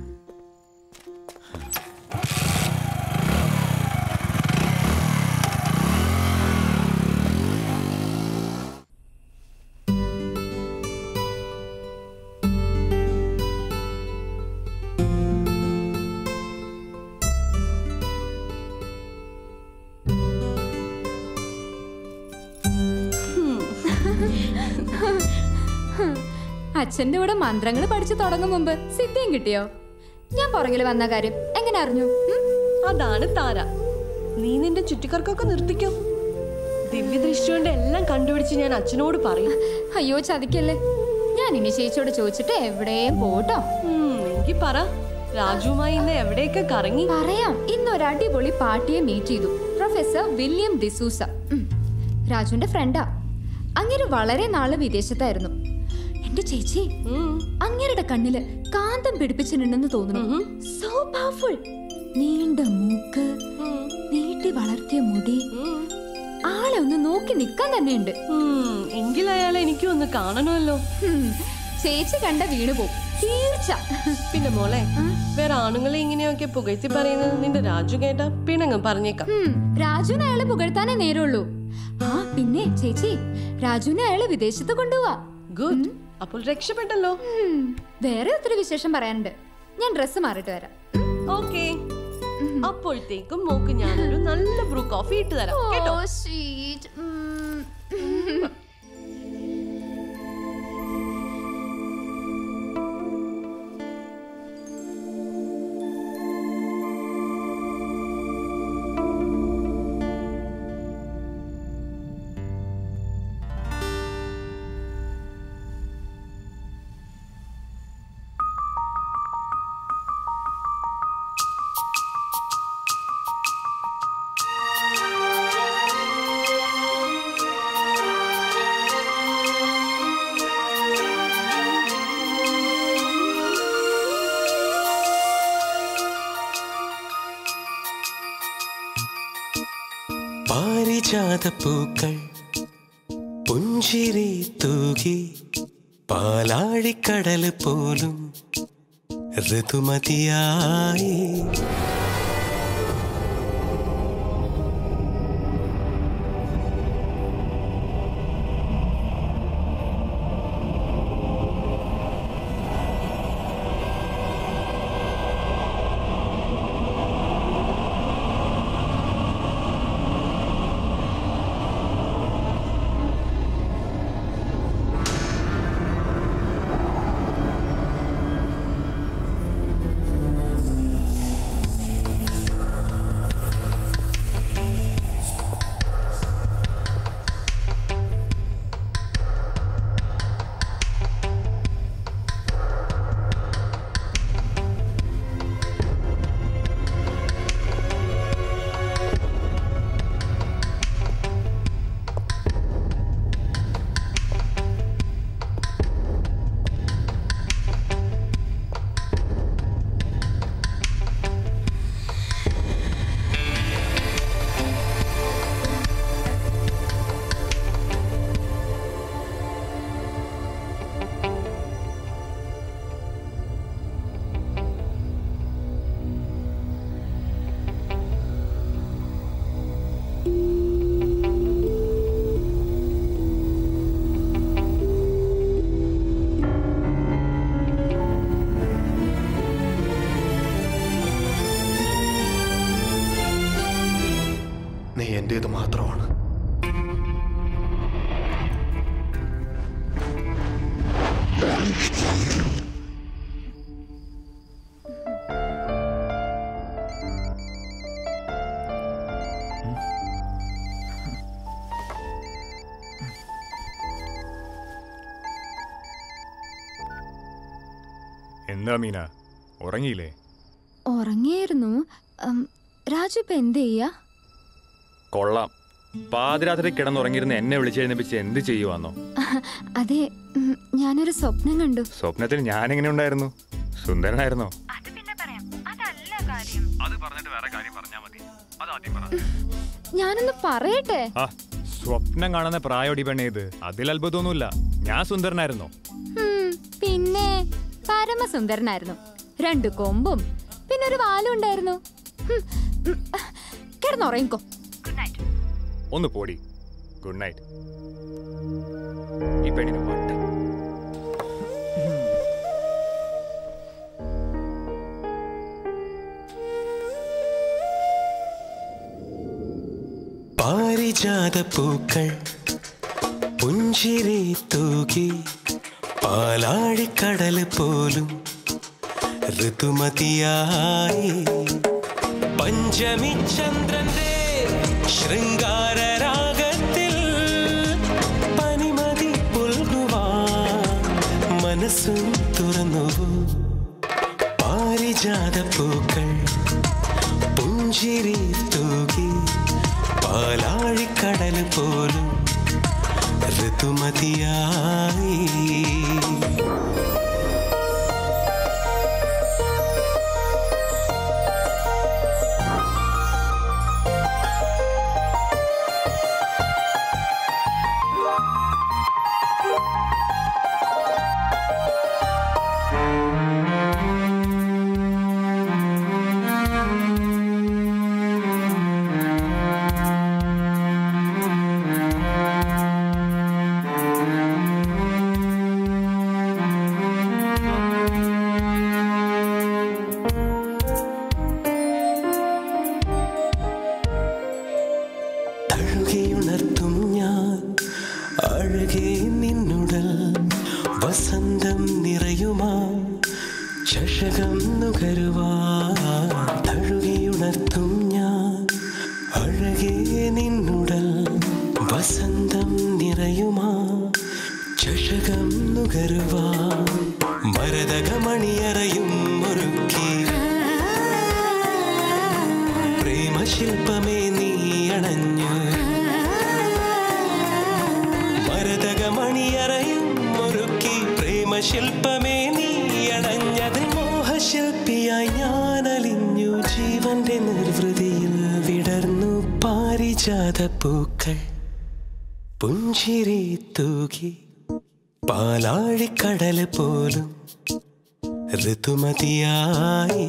അച്ഛന്റെ കൂടെ മന്ത്രങ്ങൾ പഠിച്ചു തുടങ്ങും മുമ്പ് സിദ്ധിയും കിട്ടിയോ ഞാൻ പുറകിൽ വന്ന കാര്യം എങ്ങനെ അറിഞ്ഞു ഉം? അതാണ് താര നീ നിന്റെ ചുറ്റിക്കർക്കൊക്കെ നിർത്തിക്കോ ദിവ്യദൃഷ്ടി കൊണ്ട് എല്ലാം കണ്ടുപിടിച്ച് ഞാൻ അച്ഛനോട് പറയും അയ്യോ ചതിക്കല്ലേ ഞാൻ ഇനി ചേച്ചിയോട് ചോദിച്ചിട്ട് എവിടെയും പോട്ടോ എങ്കിൽ പറ രാജുവുമായി ഇന്ന് എവിടെയൊക്കെ കറങ്ങി പറയാം ഇന്ന് ഒരു അടിപൊളി പാർട്ടിയെ മീറ്റ് ചെയ്തു പ്രൊഫസർ വില്യം ഡിസൂസ ഉം. രാജുവിന്റെ ഫ്രണ്ടാ അങ്ങനെ വളരെ നാള് വിദേശത്തായിരുന്നു എന്റെ ചേച്ചി അങ്ങേരുടെ കണ്ണില് കാന്തം പിടിപ്പിച്ചിട്ടുണ്ടെന്ന് തോന്നുന്നു സോ പവർഫുൾ നീണ്ട മൂക്ക് നീട്ടി വളർത്തിയ മുടി ആളെ ഒന്ന് നോക്കി നിക്കാൻ തന്നെയുണ്ട് എങ്കിൽ അയാളെ എനിക്കും ഒന്ന് കാണണമല്ലോ ചേച്ചി കണ്ട വീണു പോവും തീർച്ച പിന്നെ മോളെ വേറെ ആണുങ്ങളെ ഇങ്ങനെയൊക്കെ പുകഴ്ത്തി പറയുന്നത് നിന്റെ രാജു കേട്ടാ പിണങ്ങ് പറഞ്ഞേക്കാം ഉം, രാജുവിനെ അയാളെ പുകഴ്ത്താനേ നേരമുള്ളൂ ആ പിന്നെ ചേച്ചി രാജുവിനെ അയാളെ വിദേശത്ത് കൊണ്ടുപോവാ ഗുഡ് അപ്പോൾ രക്ഷപ്പെട്ടല്ലോ വേറെ ഒത്തിരി വിശേഷം പറയാനുണ്ട് ഞാൻ ഡ്രസ്സ് മാറിയിട്ട് വരാം ഓക്കെ അപ്പോഴത്തേക്കും മോക്ക് ഞാനൊരു നല്ല ബ്രൂ കോഫി ഇട്ട് തരാം കേട്ടോ സ്വീറ്റ് പാരിജാതപ്പൂക്കൾ പുഞ്ചിരി തൂകി പാലാഴിക്കടൽ പോലും ഋതുമതിയായി എന്താ മീന ഉറങ്ങിയില്ലേ ഉറങ്ങിയായിരുന്നു ഉം, രാജു ഇപ്പൊ എന്ത് ചെയ്യാ കൊള്ളാം പാതിരാത്രി കിടന്നുറങ്ങിയിരുന്ന് എന്നെ വിളിച്ചെഴുന്നേപ്പിച്ച് എന്ത് ചെയ്യുവാന്നോ അതെ ഉം, ഞാനൊരു സ്വപ്നം കണ്ടു സ്വപ്നത്തിൽ ഞാൻ എങ്ങനെ ഉണ്ടായിരുന്നു സുന്ദരനായിരുന്നോ അത് പറഞ്ഞിട്ട് വേറെ കാര്യം പറഞ്ഞാ മതി അതാദ്യം പറ ഞാനൊന്ന് പറയട്ടെ ആ സ്വപ്നം കാണുന്ന പ്രായോടി പെണ്ണേ ഇത് അതിൽ അത്ഭുതമൊന്നുമില്ല ഞാൻ സുന്ദരനായിരുന്നോ ഉം, പിന്നെ പരമസുന്ദരനായിരുന്നു രണ്ട് കൊമ്പും പിന്നെ ഒരു വാലും ഉണ്ടായിരുന്നു ഉം, ഉം, കിടന്നുറങ്ങിക്കോ ഒന്ന് പോടി ഗുഡ് നൈറ്റ് ഈ പെണ്ണിന് വട്ടം പാരിജാത പൂക്കൾ പുഞ്ചിരി തൂകി പാലാഴിക്കടൽ പോലും ഋതുമതിയായി പഞ്ചമി ചന്ദ്രന്റെ ശൃംഗാര രാഗത്തിൽ പനിമതി പുൽകുവാൻ മനസ്സും തുറന്നു പാരിജാത പൂക്കൾ പുഞ്ചിരി തൂകി പാലാഴിക്കടൽ പോലും ഋതുമതിയായി തഴുകിയുണർത്തും ഞാൻ അഴകേ നിന്നുടൽ വസന്തം നിറയുമാ ചഷകം നുകരുവാ തഴുകിയുണർത്തും ഞാൻ അഴകേ നിന്നുടൽ വസന്തം നിറയുമാ ചഷകം നുകരുവാ മരതകമണിയറയും ഒരുക്കി പ്രേമശില്പമേ നീ അണഞ്ഞു മരതകമണിയറയും ഒരുക്കി പ്രേമശില്പമേ നീ അണഞ്ഞത് മോഹശില്പിയായി ഞാൻ അലിഞ്ഞു ജീവന്റെ നിർവൃതിയിൽ വിടർന്നു പാരിജാത പൂക്കൾ പുഞ്ചിരി തൂകി പാലാഴിക്കടൽ പോലും ഋതുമതിയായി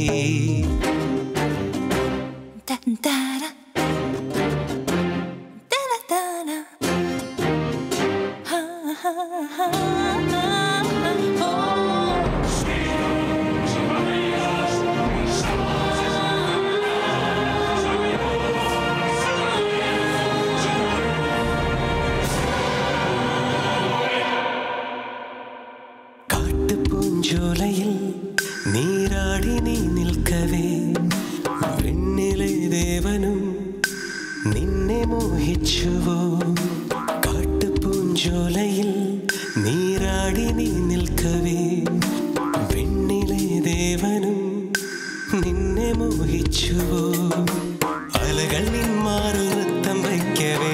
കാട്ടുപൂഞ്ചോലയിൽ നീരാടി നീ നിൽക്കവേ വെണ്ണിലെ ദേവനും നിന്നെ മോഹിച്ചുവോ കാട്ടുപൂഞ്ചോലയിൽ നീരാടി നീ നിൽക്കവേ വെണ്ണിലെ ദേവനും നിന്നെ മോഹിച്ചുവോ അലകൾ നിന്മാറിൽ നൃത്തം വയ്ക്കവേ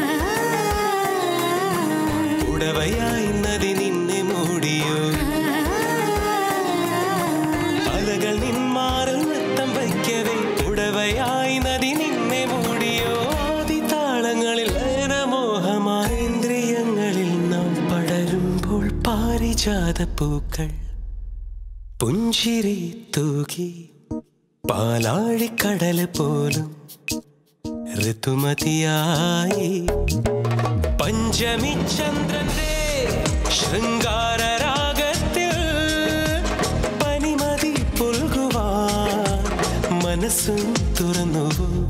ഉടവയായി നദി നിന്നെ മൂടിയോ അലകൾ നിന്മാറിൽ നൃത്തം വയ്ക്കവേ ഉടവയായി നദി നിന്നെ മൂടിയോ ആദിതാളങ്ങളിൽ ലയനമോഹമായ ഇന്ദ്രിയങ്ങളിൽ നാം പടരുമ്പോൾ പാരിജാത പൂക്കൾ പുഞ്ചിരി തൂകി പാലാഴിക്കടൽ പോലും ഋതുമതിയായി പഞ്ചമി ചന്ദ്രന്റെ ശൃംഗാര രാഗത്തിൽ പനിമതി പുൽകുവാൻ മനസ്സും തുറന്നു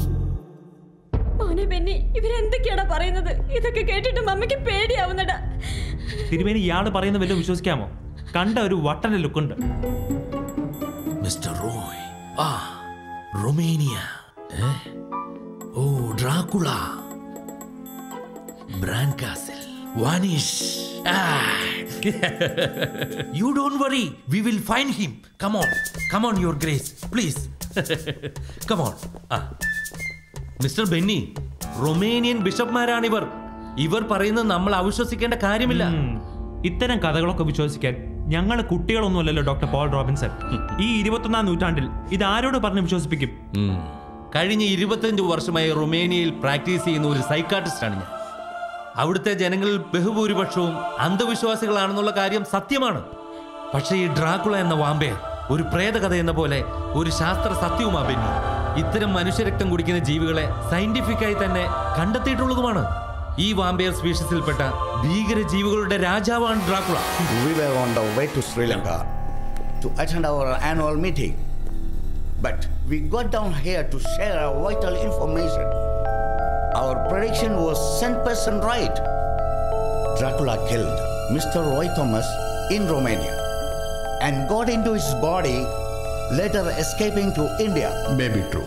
മോനെ ബെന്നി ഇവരെന്തൊക്കെയാടാ പറയുന്നത് ഇതൊക്കെ കേട്ടിട്ട് മമ്മിക്ക് പേടിയാവുന്നടാ തിരുമേനി ഇയാള് പറയുന്ന വല്ലതും വിശ്വസിക്കാമോ കണ്ട ഒരു വട്ടന്റെ ലുക്കുണ്ട് മിസ്റ്റർ റോയ് ആ റൊമേനിയ ഏ? ഓ Dracula Bran Castle vanish. Ah. you don't worry. We will find him. Come on. Come on, Your Grace. Please. Come on. Ah. Mister Benny Romanian ബിഷപ്പ്മാരാണിവർ ഇവർ പറയുന്നത് നമ്മൾ അവിശ്വസിക്കേണ്ട കാര്യമില്ല ഇത്തരം കഥകളൊക്കെ വിശ്വസിക്കാൻ ഞങ്ങൾ കുട്ടികളൊന്നുമല്ലല്ലോ ഡോക്ടർ പോൾ റോബിൻസൺ ഈ ഇരുപത്തൊന്നാം നൂറ്റാണ്ടിൽ ഇത് ആരോട് പറഞ്ഞ് വിശ്വസിപ്പിക്കും ഉം. കഴിഞ്ഞ ഇരുപത്തഞ്ച് വർഷമായി റൊമേനിയയിൽ പ്രാക്ടീസ് ചെയ്യുന്ന ഒരു സൈക്കാട്രിസ്റ്റാണ് ഞാൻ അവിടുത്തെ ജനങ്ങളിൽ ബഹുഭൂരിപക്ഷവും അന്ധവിശ്വാസികളാണെന്നുള്ള കാര്യം സത്യമാണ് പക്ഷേ ഈ ഡ്രാക്കുള എന്ന വാമ്പയർ ഒരു പ്രേതകഥ എന്ന പോലെ ഒരു ശാസ്ത്ര സത്യവുമാ ബെന്നി ഇത്തരം മനുഷ്യരക്തം കുടിക്കുന്ന ജീവികളെ സയന്റിഫിക്കായി തന്നെ കണ്ടെത്തിയിട്ടുള്ളതുമാണ് ഈ വാമ്പയർ സ്പീഷീസിൽപ്പെട്ട ഭീകര ജീവികളുടെ രാജാവാണ് Dracula We were on the way to Sri Lanka to attend our annual meeting. But we got down here to share our vital information. Our prediction was 100% right. Dracula killed Mr. Roy Thomas in Romania and got into his body, later escaping to India. Maybe true.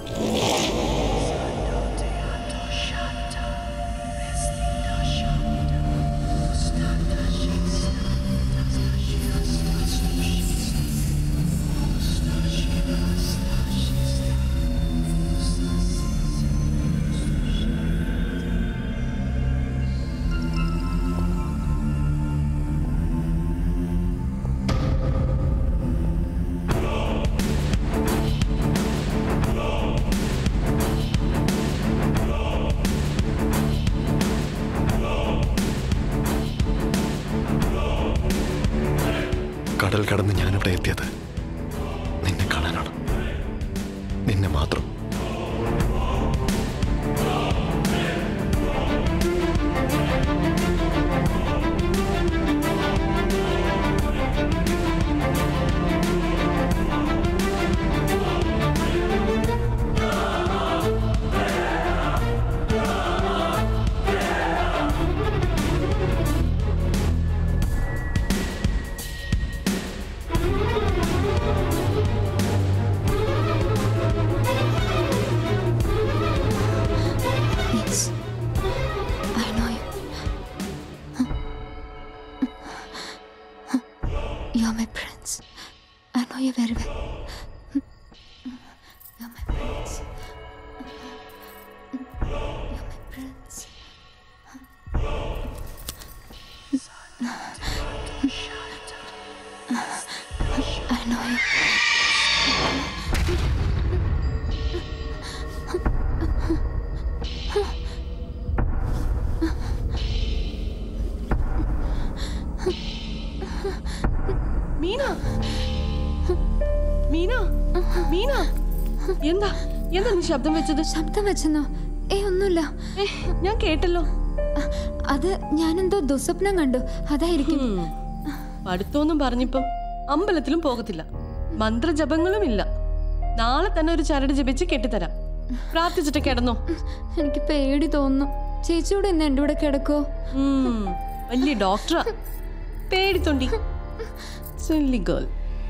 കടൽ കടന്ന് ഞാനിവിടെ എത്തിയത് നിന്നെ കാണാനാണ് നിന്നെ മാത്രം Yes. I know you. You're my prince. I know you very well. You're my prince. You're my prince. I know you. Meena Meena Meena എന്താ എന്താ നീ ശബ്ദം വെച്ചത് ശബ്ദം വെച്ചെന്നോ ഏ ഒന്നുമില്ല ഞാൻ കേട്ടല്ലോ അത് ഞാനെന്തോ ദുസ്വപ്നം കണ്ടു അതായിരിക്കും പഠിത്തമൊന്നും പറഞ്ഞിപ്പം അമ്പലത്തിലും പോകത്തില്ല മന്ത്രജപങ്ങളും ഇല്ല നാളെ തന്നെ ഒരു ചരട് ജപിച്ച് കെട്ടിത്തരാം പ്രാർത്ഥിച്ചിട്ട് കിടന്നോ എനിക്ക് പേടി തോന്നുന്നു ചേച്ചിയോട് ഇന്ന് എൻ്റെ കൂടെ കിടക്കോ വലിയ ഡോക്ടറാ പേടിത്തൊണ്ടി സില്ലി ഗേൾ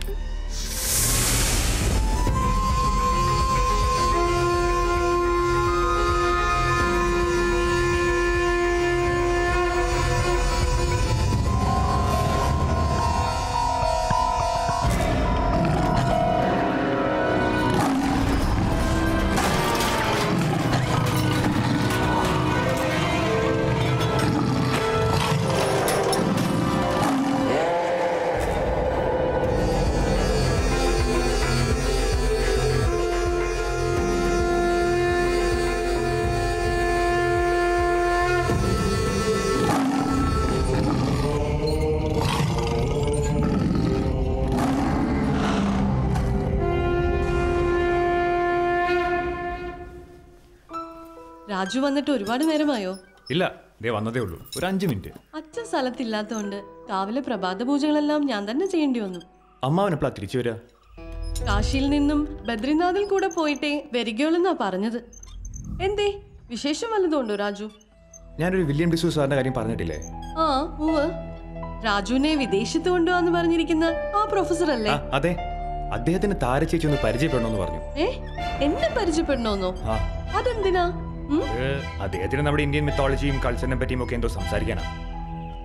രാജു വന്നിട്ട് ഒരുപാട് നേരമായോ ഇല്ല ദേ വന്നതേ ഉള്ളൂ ഒരു അഞ്ച് മിനിറ്റ് അച്ഛൻ സ്ഥലത്തില്ലാത്തതുകൊണ്ട് രാവിലെ പ്രഭാത പൂജകളെല്ലാം ഞാൻ തന്നെ ചെയ്യേണ്ടി വന്നു അമ്മാവൻ എപ്പോഴാ തിരിച്ചു വരിക കാശിയിൽ നിന്നും ബദ്രിനാഥിൽ കൂടെ പോയിട്ടേ വരികയുള്ളെന്നാ പറഞ്ഞത് എന്തേ വിശേഷം വല്ലതുണ്ടോ രാജു ഞാനൊരു വില്യം ഡിസൂ സാറിന്റെ കാര്യം പറഞ്ഞിട്ടില്ലേ ആ ഉവ് രാജുവിനെ വിദേശത്ത് കൊണ്ടുപോവാന്ന് പറഞ്ഞിരിക്കുന്ന ആ പ്രൊഫസർ അല്ലേ ആ അതെ അദ്ദേഹത്തിന് താരചേച്ചി ഒന്ന് പരിചയപ്പെടണമെന്ന് പറഞ്ഞു ഏ എന്നെ പരിചയപ്പെടണോന്നോ ആ അതെന്തിനാ ഉം? അത് അദ്ദേഹത്തിന് നമ്മുടെ ഇന്ത്യൻ മിത്തോളജിയും കൾച്ചറിനെ പറ്റിയും ഒക്കെ എന്തോ സംസാരിക്കാനാ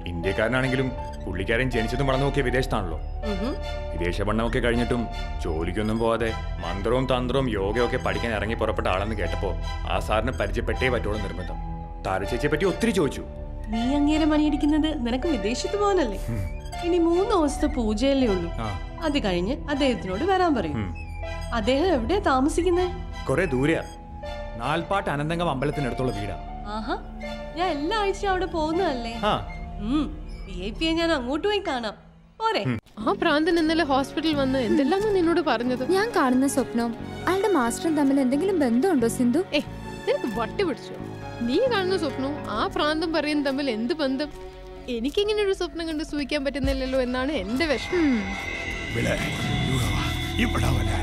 ഇന്ത്യക്കാരനാണെങ്കിലും പുള്ളിക്കാരൻ ജനിച്ചതും വളർന്നു നോക്കിയ വിദേശത്താണല്ലോ ഉഹും. വിദേശ പഠനമൊക്കെ കഴിഞ്ഞിട്ടും ജോലിക്കൊന്നും പോവാതെ മന്ത്രവും തന്ത്രവും യോഗയൊക്കെ പഠിക്കാൻ ഇറങ്ങി പുറപ്പെട്ട ആളെന്ന് കേട്ടപ്പോ ആ സാറിന് പരിചയപ്പെട്ടേ പറ്റുള്ളൂ നിർബന്ധം താരച്ചേച്ചിയെ പറ്റി ഒത്തിരി ചോദിച്ചു നീ അങ്ങേരെ മണിയടിക്കുന്നത് നിനക്ക് വിദേശത്ത് പോകാനല്ലേ ഇനി മൂന്ന് ദിവസത്തെ പൂജയല്ലേ ഉള്ളൂ ആ അത് കഴിഞ്ഞ് അദ്ദേഹത്തിനോട് വരാൻ പറയും ഉം. അദ്ദേഹം എവിടെയാ താമസിക്കുന്നത് കുറെ ദൂരെയാ നാൽപ്പാട്ട് അനന്തങ്കം അമ്പലത്തിനടുത്തുള്ള വീടാ ആഹാ ഞാൻ എല്ലാ ആഴ്ചയും അവിടെ പോകുന്നതല്ലേ ആ വി ഐ പിയെ ഞാൻ അങ്ങോട്ട് പോയി കാണാം പോരെ ആ പ്രാന്തൻ ഇന്നലെ ഹോസ്പിറ്റലിൽ വന്ന് എന്തെല്ലാമോ നിന്നോട് പറഞ്ഞത് ഞാൻ കാണുന്ന സ്വപ്നവും അയാളുടെ മാസ്റ്ററും തമ്മിൽ എന്തെങ്കിലും ബന്ധമുണ്ടോ സിന്ധു ഏ നിനക്ക് വട്ടി പിടിച്ചു നീ കാണുന്ന സ്വപ്നവും ആ പ്രാന്തം പറയുന്ന തമ്മിൽ എന്ത് ബന്ധം എനിക്കിങ്ങനെ ഒരു സ്വപ്നം കണ്ട് സൂഹിക്കാൻ പറ്റുന്നില്ലല്ലോ എന്നാണ് എന്റെ വിഷമം ഇവിടെ ഇവിടെ വരാൻ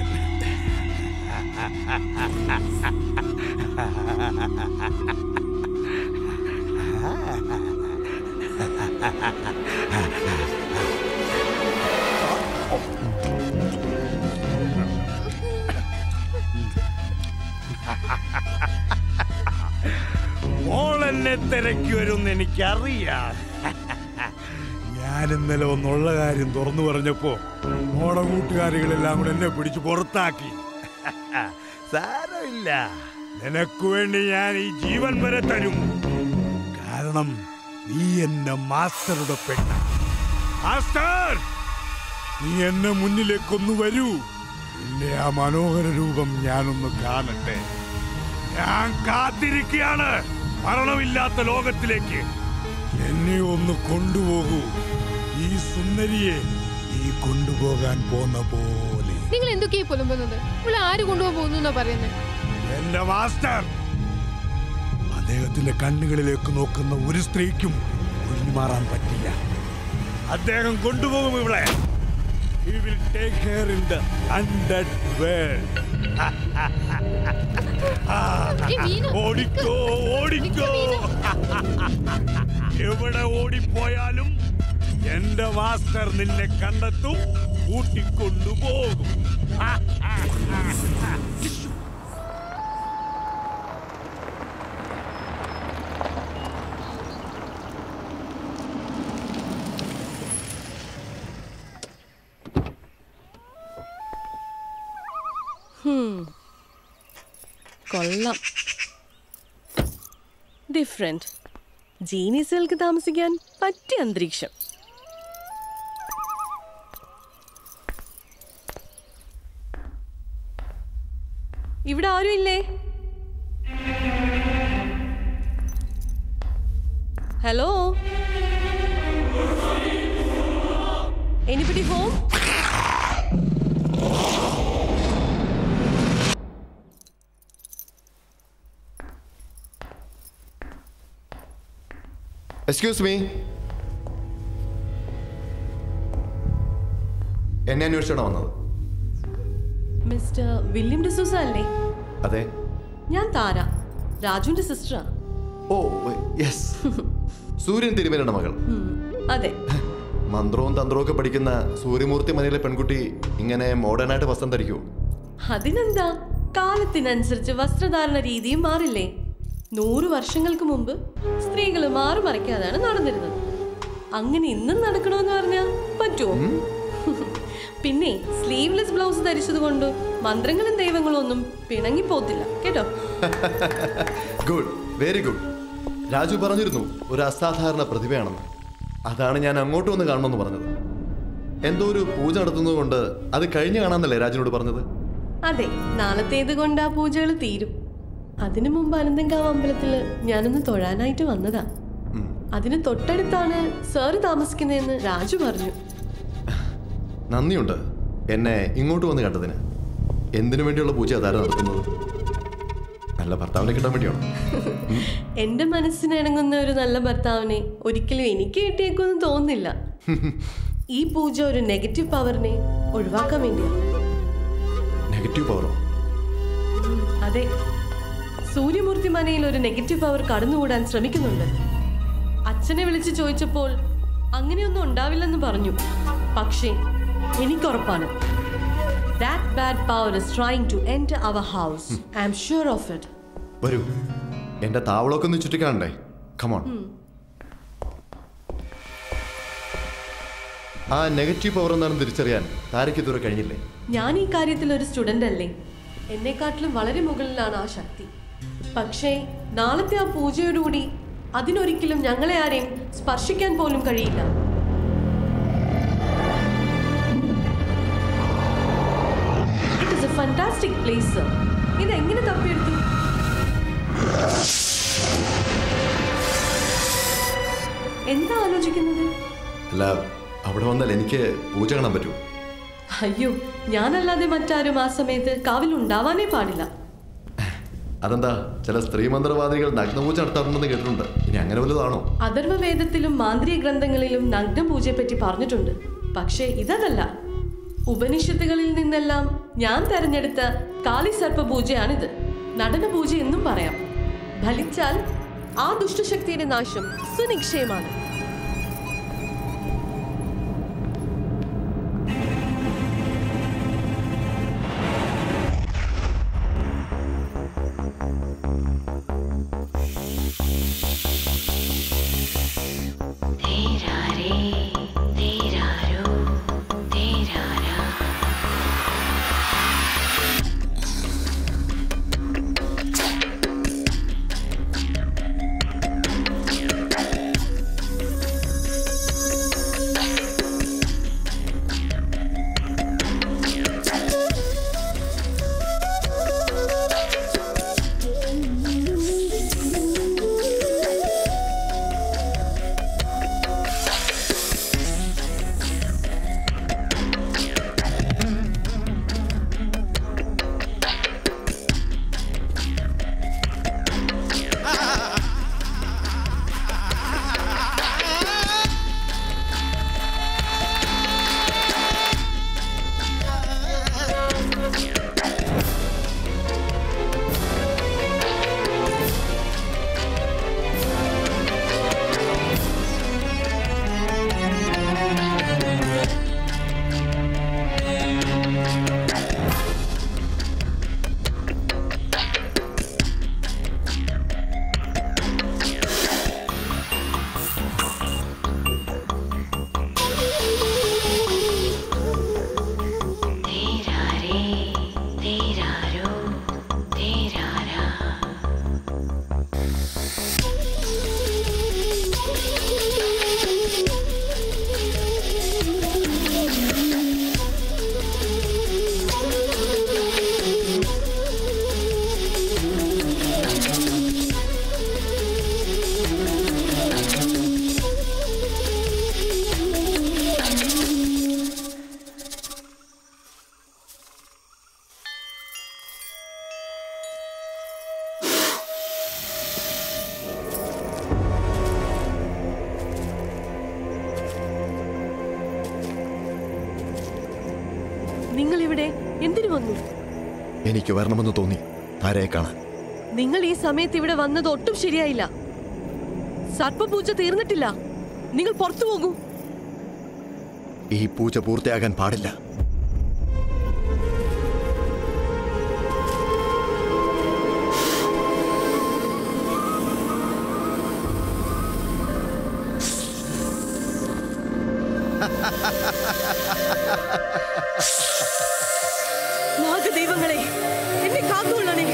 മോളെന്നെ തിരക്കി വരുമെന്ന് എനിക്കറിയാം ഞാൻ ഇന്നലെ ഒന്നുള്ള കാര്യം തുറന്നു പറഞ്ഞപ്പോ മോളെ കൂട്ടുകാരികളെല്ലാം കൂടെ എന്നെ പിടിച്ച് പുറത്താക്കി സാരമില്ല നിനക്ക് വേണ്ടി ഞാൻ ഈ ജീവൻ വരെ തരും കാരണം നീ എന്റെ മാസ്റ്ററുടെ പെണ്ണ മാസ്റ്റർ നീ എന്നെ മുന്നിലേക്കൊന്ന് വരൂ നിന്റെ ആ മനോഹര രൂപം ഞാനൊന്ന് കാണട്ടെ ഞാൻ കാത്തിരിക്കുകയാണ് മരണമില്ലാത്ത ലോകത്തിലേക്ക് എന്നെ ഒന്ന് കൊണ്ടുപോകൂ ഈ സുന്ദരിയെ നീ കൊണ്ടുപോകാൻ പോന്ന പോലെ നിങ്ങൾ എന്തൊക്കെയാ പുലമ്പുന്നത് ഇവിടെ ആര് കൊണ്ടുപോകാൻ പോകുന്നു എന്നാ പറയുന്നത് എന്റെ മാസ്റ്റർ അദ്ദേഹത്തിന്റെ കണ്ണുകളിലേക്ക് നോക്കുന്ന ഒരു സ്ത്രീക്കും ഒഴിഞ്ഞു മാറാൻ പറ്റില്ല അദ്ദേഹം കൊണ്ടുപോകും ഇവിടെ He will take her in the undead world. ആ, ഓടിക്കോ ഓടിക്കോ എവിടെ ഓടിപ്പോയാലും എന്റെ മാസ്റ്റർ നിന്നെ കണ്ടെത്തും കൂട്ടിക്കൊണ്ടുപോകും ഹും. കൊള്ളാം ഡിഫറെന്റ് ജീനീസുകൾക്ക് താമസിക്കാൻ പറ്റിയ അന്തരീക്ഷം ഇവിടെ ആരും ഇല്ലേ hello anybody home excuse me എന്നെ അന്വേഷിച്ചാണോ വന്നത് മിസ്റ്റർ വില്യം ഡിസൂസ അല്ലേ അതെ ഞാൻ താര രാജുവിന്റെ സിസ്റ്ററാ ഓ യെസ് സൂര്യൻ തിരുമേനയുടെ മകൾ അതെ മന്ത്രവും തന്ത്രവും ഒക്കെ പഠിക്കുന്ന സൂര്യമൂർത്തി മനയിലെ പെൺകുട്ടി ഇങ്ങനെ മോഡേൺ ആയിട്ട് വസ്ത്രം ധരിക്കൂ അതിനെന്താ കാലത്തിനനുസരിച്ച് വസ്ത്രധാരണ രീതിയും മാറില്ലേ നൂറ് വർഷങ്ങൾക്ക് മുമ്പ് സ്ത്രീകൾ മാറി മറിക്കാതാണ് നടന്നിരുന്നത് അങ്ങനെ ഇന്നും നടക്കണമെന്ന് പറഞ്ഞാ പറ്റുമോ പിന്നെ സ്ലീവ്ലെസ് ബ്ലൗസ് ധരിച്ചത് കൊണ്ട് മന്ത്രങ്ങളും ദൈവങ്ങളും ഒന്നും പിണങ്ങിപ്പോത്തില്ല കേട്ടോ ഗുഡ് വെരി ഗുഡ് രാജു പറഞ്ഞിരുന്നു ഒരു അസാധാരണ പ്രതിഭയാണെന്ന് അതാണ് ഞാൻ അങ്ങോട്ട് വന്ന് കാണണമെന്ന് പറഞ്ഞത് എന്തോ ഒരു പൂജ നടത്തുന്നത് കൊണ്ട് അത് കഴിഞ്ഞ് കാണാന്നല്ലേ രാജുനോട് പറഞ്ഞത് അതെ നാളത്തേത് കൊണ്ട് ആ പൂജകൾ തീരും അതിനു മുമ്പ് അനന്തങ്കാവ് അമ്പലത്തിൽ ഞാനൊന്ന് തൊഴാനായിട്ട് വന്നതാ അതിന് തൊട്ടടുത്താണ് സാറ് താമസിക്കുന്നതെന്ന് രാജു പറഞ്ഞു നന്ദിയുണ്ട് എന്നെ ഇങ്ങോട്ട് വന്ന് കണ്ടതിന് എന്തിനു വേണ്ടിയുള്ള പൂജ അതാരം നടത്തുന്നത് നല്ല ഭർത്താവിനെ കിട്ടാൻ വേണ്ടിയാണോ എന്റെ മനസ്സിന് ഇണങ്ങുന്ന ഒരു നല്ല ഭർത്താവിനെ ഒരിക്കലും എനിക്ക് കിട്ടിയേക്കൊന്നും തോന്നുന്നില്ല ഈ പൂജ ഒരു നെഗറ്റീവ് പവറിനെ ഒഴിവാക്കാൻ വേണ്ടിയാ നെഗറ്റീവ് പവറോ അതെ സൂര്യമൂർത്തി മനയിൽ ഒരു നെഗറ്റീവ് പവർ കടന്നുകൂടാൻ ശ്രമിക്കുന്നുണ്ട് അച്ഛനെ വിളിച്ച് ചോദിച്ചപ്പോൾ അങ്ങനെയൊന്നും ഉണ്ടാവില്ലെന്ന് പറഞ്ഞു പക്ഷേ എനിക്കുറപ്പാണ് that bad power is trying to enter our house I am sure of it വരൂ എന്റെ താവളമൊക്കെ ഒന്ന് ചുറ്റിക്കാണണ്ടേ കമോൺ ആ നെഗറ്റീവ് പവർ എന്താണെന്ന് തിരിച്ചറിയാൻ താരയ്ക്ക് ഇതുവരെ കഴിഞ്ഞില്ലേ ഞാൻ ഈ കാര്യത്തിൽ ഒരു സ്റ്റുഡന്റ് അല്ലേ എന്നെക്കാട്ടിലും വളരെ മുകളിലാണ് ആ ശക്തി പക്ഷേ നാളത്തെ ആ പൂജയോടുകൂടി അതിനൊരിക്കലും ഞങ്ങളെ ആരെയും സ്പർശിക്കാൻ പോലും കഴിയില്ല it is a fantastic place ഇത് എങ്ങനെ തപ്പിയെടുത്തു എന്താ ആലോചിക്കുന്നത് അല്ല അവിടെ വന്നാൽ എനിക്ക് പൂജ കാണാൻ പറ്റൂ അയ്യോ ഞാനല്ലാതെ മറ്റാരും ആ സമയത്ത് കാവിൽ ഉണ്ടാവാനേ പാടില്ല അതെന്താ ചില സ്ത്രീ മന്ത്രവാദികൾ നഗ്നപൂജ നടത്താറുണ്ടെന്ന് കേട്ടിട്ടുണ്ട് ഇനി അങ്ങനെ വല്ലതാണോ അഥർവവേദത്തിലും മാന്ത്രിക ഗ്രന്ഥങ്ങളിലും നഗ്നപൂജയെ പറ്റി പറഞ്ഞിട്ടുണ്ട് പക്ഷേ ഇതല്ല ഉപനിഷത്തുകളിൽ നിന്നെല്ലാം ഞാൻ തെരഞ്ഞെടുത്ത കാളിസർപ്പ പൂജയാണിത് നടന പൂജ എന്നും പറയാം ഫലിച്ചാൽ ആ ദുഷ്ടശക്തിയുടെ നാശം സുനിക്ഷയമാണ് നിങ്ങൾ ഇവിടെ എന്തിനു വന്നു എനിക്ക് വരണമെന്ന് തോന്നി താരയെ കാണാൻ നിങ്ങൾ ഈ സമയത്ത് ഇവിടെ വന്നത് ഒട്ടും ശരിയായില്ല സർപ്പപൂജ തീർന്നിട്ടില്ല നിങ്ങൾ പുറത്തു പോകൂ ഈ പൂജ പൂർത്തിയാകാൻ പാടില്ല നാഗദൈവങ്ങളെ എന്നെ കാത്തുകൊള്ളണേ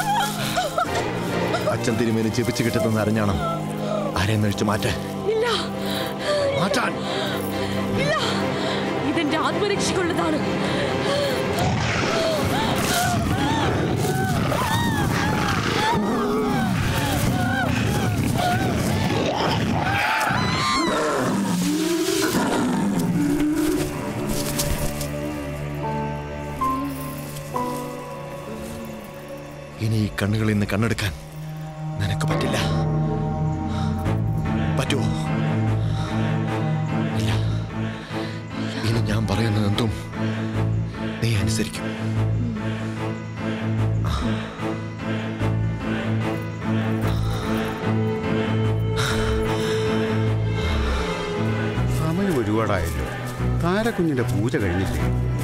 അച്ഛൻ തിരുമേനി ജപിച്ചു കിട്ടുന്ന അറിഞ്ഞാണം ആരെയും നഴിച്ചു മാറ്റാൻ ഇല്ല ഞാൻ ഇല്ല ഇതെന്റെ ആത്മരക്ഷയ്ക്കുള്ളതാണ് ഇനി ഈ കണ്ണുകളിൽ നിന്ന് കണ്ണെടുക്കാൻ നിനക്ക് പറ്റില്ല പറ്റുമോ ഇല്ല ഇനി ഞാൻ പറയുന്നത് എന്തും നീ അനുസരിക്കും സമയം ഒരുപാടായല്ലോ താരക്കുഞ്ഞിന്റെ പൂജ കഴിഞ്ഞില്ലേ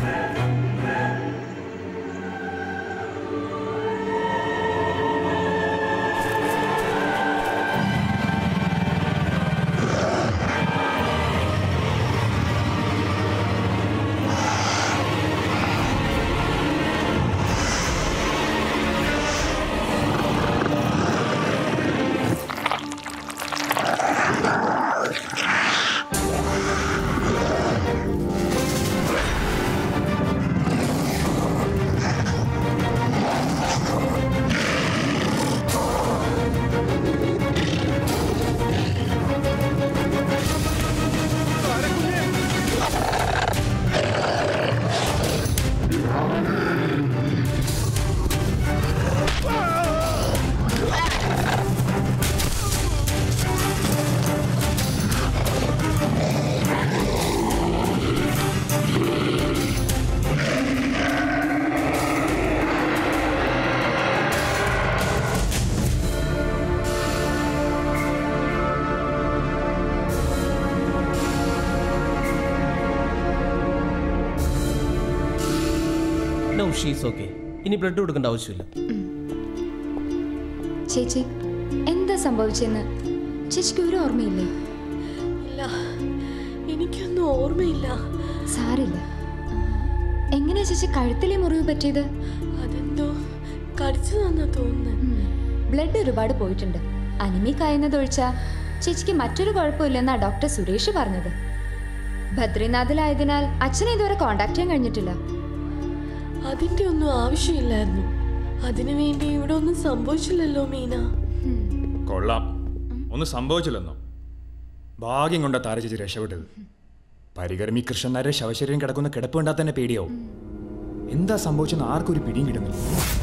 നോ ഷീസ് ഓക്കെ ഇനി ബ്ലഡ് കൊടുക്കേണ്ട ആവശ്യമില്ല ചേച്ചി എന്താ സംഭവിച്ചെന്ന് ചേച്ചിക്ക് ഒരു ഓർമ്മയില്ലേ ഇല്ല എനിക്കൊന്നും ഓർമ്മയില്ല സാരില്ല എങ്ങനെയാ ചേച്ചി കഴുത്തിലെ മുറിവ് പറ്റിയത് അതെന്തോ കടിച്ചു തന്നാ തോന്നുന്നു ബ്ലഡ് ഒരുപാട് പോയിട്ടുണ്ട് അനിമിക് ആയെന്നതൊഴിച്ചാ ചേച്ചിക്ക് മറ്റൊരു കുഴപ്പമില്ലെന്നാ ഡോക്ടർ സുരേഷ് പറഞ്ഞത് ബദ്രിനാഥിലായതിനാൽ അച്ഛനെ ഇതുവരെ കോണ്ടാക്ട് ചെയ്യാൻ കഴിഞ്ഞിട്ടില്ല അതിന്റെ ഒന്നും ആവശ്യമില്ലായിരുന്നു അതിനു വേണ്ടി ഇവിടെ ഒന്നും സംഭവിച്ചില്ലല്ലോ മീന കൊള്ളാം ഒന്നും സംഭവിച്ചില്ലെന്നോ ഭാഗ്യം കൊണ്ട താര ചേച്ചി രക്ഷപ്പെട്ടത് പരികർമ്മി കൃഷ്ണനാരെ ശവശരീരം കിടക്കുന്ന കിടപ്പ് കണ്ടാൽ തന്നെ പേടിയാവും എന്താ സംഭവിച്ചെന്ന് ആർക്കും ഒരു പിടിയും കിട്ടുന്നില്ല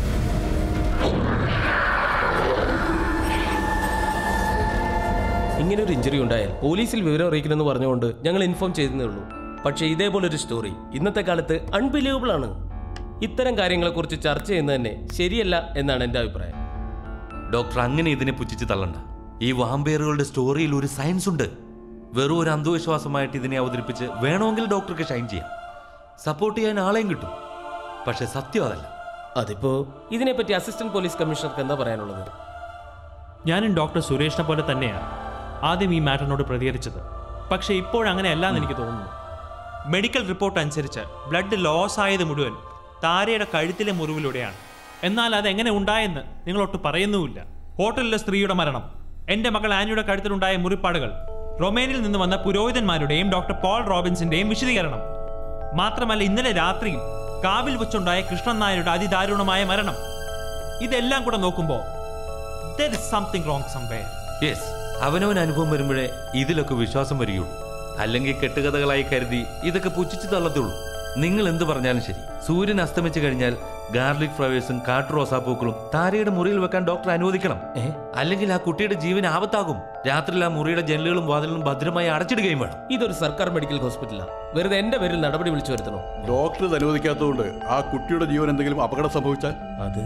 ഇങ്ങനെ ഒരു ഇഞ്ചുറി ഉണ്ടായാൽ പോലീസിൽ വിവരം അറിയിക്കണമെന്ന് പറഞ്ഞുകൊണ്ട് ഞങ്ങൾ ഇൻഫോം ചെയ്തതേ ഉള്ളൂ പക്ഷേ ഇതേപോലൊരു സ്റ്റോറി ഇന്നത്തെ കാലത്ത് അൺബിലീവബിൾ ആണ് ഇത്തരം കാര്യങ്ങളെക്കുറിച്ച് ചർച്ച ചെയ്യുന്നത് തന്നെ ശരിയല്ല എന്നാണ് എൻ്റെ അഭിപ്രായം ഡോക്ടർ അങ്ങനെ ഇതിനെ പുച്ഛിച്ച് തള്ളണ്ട ഈ വാമ്പയറുകളുടെ സ്റ്റോറിയിൽ ഒരു സയൻസ് ഉണ്ട് വെറും ഒരു അന്ധവിശ്വാസമായിട്ട് ഇതിനെ അവതരിപ്പിച്ച് വേണമെങ്കിൽ ഡോക്ടർക്ക് ഷൈൻ ചെയ്യാം സപ്പോർട്ട് ചെയ്യാൻ ആളെയും കിട്ടും പക്ഷെ സത്യം അതല്ല അതിപ്പോ ഇതിനെപ്പറ്റി അസിസ്റ്റന്റ് പോലീസ് കമ്മീഷണർക്ക് എന്താ പറയാനുള്ളത് ഞാനും ഡോക്ടർ സുരേഷിനെ പോലെ തന്നെയാണ് ആദ്യം ഈ മാറ്ററിനോട് പ്രതികരിച്ചത് പക്ഷേ ഇപ്പോഴങ്ങനെയല്ല എന്ന് എനിക്ക് തോന്നുന്നു മെഡിക്കൽ റിപ്പോർട്ട് അനുസരിച്ച് ബ്ലഡ് ലോസ് ആയത് മുഴുവൻ താരയുടെ കഴുത്തിലെ മുറിവിലൂടെയാണ് എന്നാൽ അത് എങ്ങനെ ഉണ്ടായെന്ന് നിങ്ങളൊട്ട് പറയുന്നുമില്ല ഹോട്ടലിലെ സ്ത്രീയുടെ മരണം എൻ്റെ മകൾ ആനിയുടെ കഴുത്തിലുണ്ടായ മുറിപ്പാടുകൾ റൊമേനിൽ നിന്ന് വന്ന പുരോഹിതന്മാരുടെയും ഡോക്ടർ പോൾ റോബിൻസിന്റെയും വിശദീകരണം മാത്രമല്ല ഇന്നലെ രാത്രിയിൽ കാവിൽ വെച്ചുണ്ടായ കൃഷ്ണൻ നായരുടെ അതിദാരുണമായ മരണം ഇതെല്ലാം കൂടെ നോക്കുമ്പോൾ there is something wrong somewhere. Yes അവനവൻ അനുഭവം വരുമ്പോഴേ ഇതിലൊക്കെ വിശ്വാസം വരികയുള്ളൂ അല്ലെങ്കിൽ കെട്ടുകഥകളായി കരുതി ഇതൊക്കെ പുച്ഛിച്ചു തള്ളത്തുള്ളൂ നിങ്ങൾ എന്ത് പറഞ്ഞാലും ശരി സൂര്യൻ അസ്തമിച്ചു കഴിഞ്ഞാൽ ഗാർലിക് ഫ്ലവേഴ്സും കാട്ടു റോസാപ്പൂക്കളും താരയുടെ മുറിയിൽ വെക്കാൻ ഡോക്ടർ അനുവദിക്കണം അല്ലെങ്കിൽ ആ കുട്ടിയുടെ ജീവൻ ആപത്താകും രാത്രിയിൽ ആ മുറിയുടെ ജനലുകളും വാതിലുകളും ഭദ്രമായി അടച്ചിടുകയും വേണം ഇതൊരു സർക്കാർ മെഡിക്കൽ ഹോസ്പിറ്റലാണ് വെറുതെ എന്റെ പേരിൽ നടപടി വിളിച്ചു വരുത്തണോ ഡോക്ടർ ഇത് അനുവദിക്കാത്തതുകൊണ്ട് ആ കുട്ടിയുടെ ജീവൻ എന്തെങ്കിലും അപകടം സംഭവിച്ചാൽ അത്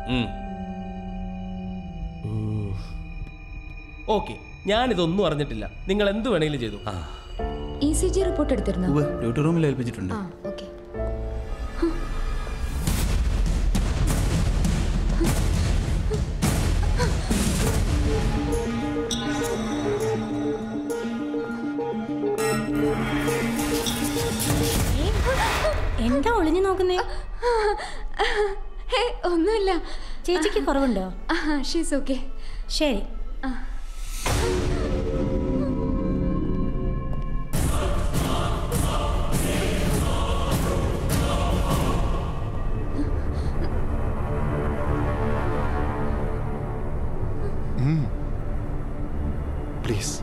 ഓക്കെ ഞാനിതൊന്നും അറിഞ്ഞിട്ടില്ല നിങ്ങൾ എന്ത് വേണമെങ്കിലും ചെയ്തു ഇ സി ജി റിപ്പോർട്ട് എടുത്തിരുന്നോ ഡ്യൂട്ടി റൂമിൽ ഏൽപ്പിച്ചിട്ടുണ്ട് ആ ഓക്കെ എന്താ ഒളിഞ്ഞു നോക്കുന്നേ ഹേ ഒന്നുമില്ല ചേച്ചിക്ക് കുറവുണ്ടോ ഷീസ് ഓക്കെ ശരി പ്ലീസ്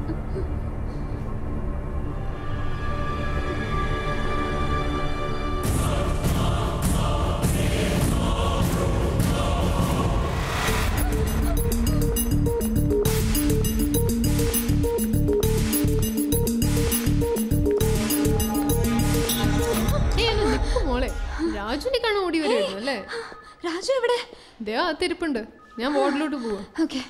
ഏയ്, ഒന്ന് നിക്ക് മോളെ രാജുവിനെ കാണാൻ ഓടി വരുമായിരുന്നു അല്ലേ രാജു എവിടെ ദേ അകത്തിരിപ്പുണ്ട് ഞാൻ വാർഡിലോട്ട് പോവാ ഓക്കെ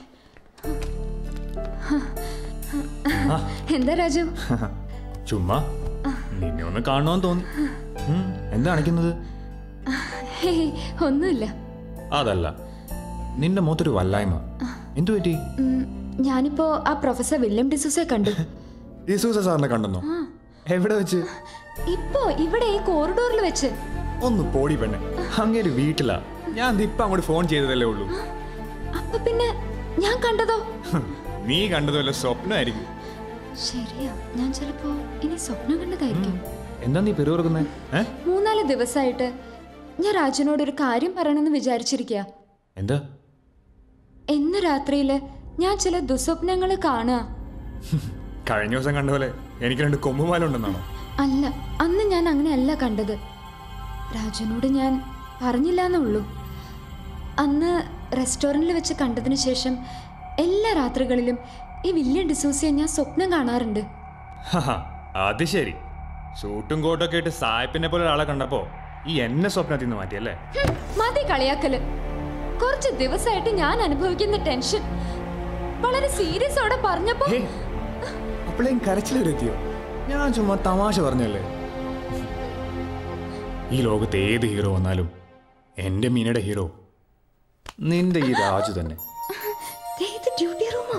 എന്താ രാജു ചുമ്മാ നിന്നെ ഒന്ന് കാണണമെന്ന് തോന്നി ഉം, എന്താ കാണിക്കുന്നത് ഹേയ്, ഒന്നുമില്ല അതല്ല നിന്റെ മുഖത്തൊരു വല്ലായ്മ എന്തു പറ്റി ഉം, ഞാനിപ്പോ ആ പ്രൊഫസർ വില്യം ഡിസൂസെ കണ്ടു ഡിസൂസ സാറിനെ കണ്ടെന്നോ ആ, എവിടെ വെച്ച് ഇപ്പോ ഇവിടെ ഈ കോറിഡോറിൽ വെച്ച് ഒന്ന് പോടി പെണ്ണെ അങ്ങേര് വീട്ടിലാ ഞാൻ ദേ ഇപ്പൊ അങ്ങോട്ട് ഫോൺ ചെയ്തതല്ലേ ഉള്ളൂ അപ്പൊ പിന്നെ ഞാൻ കണ്ടതോ നീ കണ്ടതുമല്ല സ്വപ്നമായിരിക്കും ശരിയാ ഞാൻ ചിലപ്പോ ഇനി സ്വപ്നം കണ്ടതായിരിക്കും എന്താ നീ പെരുവർക്കുന്നേ ഏ മൂന്നാല് ദിവസമായിട്ട് ഞാൻ രാജുനോട് ഒരു കാര്യം പറയണമെന്ന് വിചാരിച്ചിരിക്കുക എന്താ എന്ന് രാത്രിയില് ഞാൻ ചില ദുസ്വപ്നങ്ങൾ കാണുക കഴിഞ്ഞ ദിവസം കണ്ട പോലെ എനിക്ക് രണ്ട് കൊമ്പുമാല ഉണ്ടെന്നാണോ അല്ല അന്ന് ഞാൻ അങ്ങനെയല്ല കണ്ടത് രാജുനോട് ഞാൻ പറഞ്ഞില്ല എന്നുള്ളൂ അന്ന് റെസ്റ്റോറൻറ്റിൽ വെച്ച് കണ്ടതിന് ശേഷം എല്ലാ രാത്രികളിലും ഈ വില്യം ഡിസൂസിയെ ഞാൻ സ്വപ്നം കാണാറുണ്ട് ഹഹ, അത് ശരി സൂട്ടും കോട്ടൊക്കെ ഇട്ട് സായിപ്പിനെ പോലെ ഒരാളെ കണ്ടപ്പോ ഈ എന്നെ സ്വപ്നത്തിൽ നിന്ന് മാറ്റിയല്ലേ ഹും, മതി കളിയാക്കല് കുറച്ച് ദിവസമായിട്ട് ഞാൻ അനുഭവിക്കുന്ന ടെൻഷൻ വളരെ സീരിയസോടെ പറഞ്ഞപ്പോ അപ്പോഴേം കരച്ചിലെത്തിയോ ഞാൻ ചുമ്മാ തമാശ പറഞ്ഞല്ലേ ഈ ലോകത്ത് ഏത് ഹീറോ വന്നാലും എന്റെ മീനയുടെ ഹീറോ നിന്റെ ഈ രാജു തന്നെ ദേ, ഇത് ഡ്യൂട്ടി റൂമാ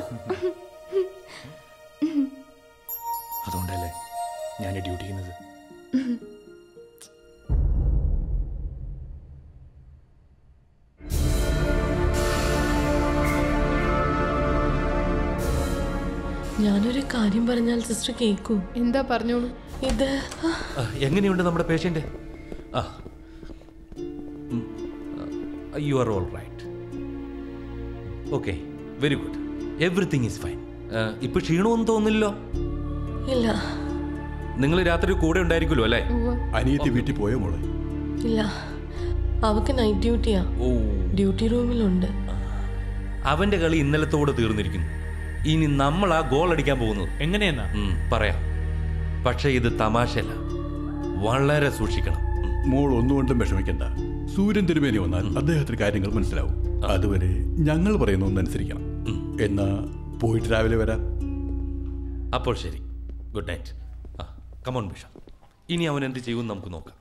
അതുകൊണ്ടല്ലേ ഞാൻ ഡ്യൂട്ടി ചെയ്യുന്നത് ഞാനൊരു കാര്യം പറഞ്ഞാൽ സിസ്റ്റർ കേൾക്കൂ എന്താ പറഞ്ഞോളൂ ഇത് ആ, എങ്ങനെയുണ്ട് നമ്മുടെ പേഷ്യൻ്റ് ആ you are all right okay very good everything is fine ഇപ്പൊ ക്ഷീണമൊന്നും തോന്നില്ലല്ലോ ഇല്ല നിങ്ങൾ രാത്രി കൂടെ ഉണ്ടായിരിക്കുമല്ലോ അല്ലേ അനിയത്തി വീട്ടിൽ പോയോ മോളെ ഇല്ല അവക്ക് നൈറ്റ് ഡ്യൂട്ടിയാ ഡ്യൂട്ടി റൂമിലുണ്ട് അവന്റെ കളി ഇന്നലത്തോടെ തീർന്നിരിക്കുന്നു ഇനി നമ്മൾ ആ ഗോൾ അടിക്കാൻ പോകുന്നത് എങ്ങനെയെന്നാ ഉം, പറയാം പക്ഷെ ഇത് തമാശയല്ല വളരെ സൂക്ഷിക്കണം മോൾ ഒന്നുകൊണ്ടും വിഷമിക്കണ്ട സൂര്യൻ തിരുമേനി വന്നാൽ അദ്ദേഹത്തിന് കാര്യങ്ങൾ മനസ്സിലാവും അതുവരെ ഞങ്ങൾ പറയുന്ന ഒന്നനുസരിക്കണം എന്നാ പോയിട്ട് രാവിലെ വരാം അപ്പോൾ ശരി ഗുഡ് നൈറ്റ് ആ കമോൺ ബിഷ ഇനി അവൻ എന്ത് ചെയ്യുമെന്ന് നമുക്ക് നോക്കാം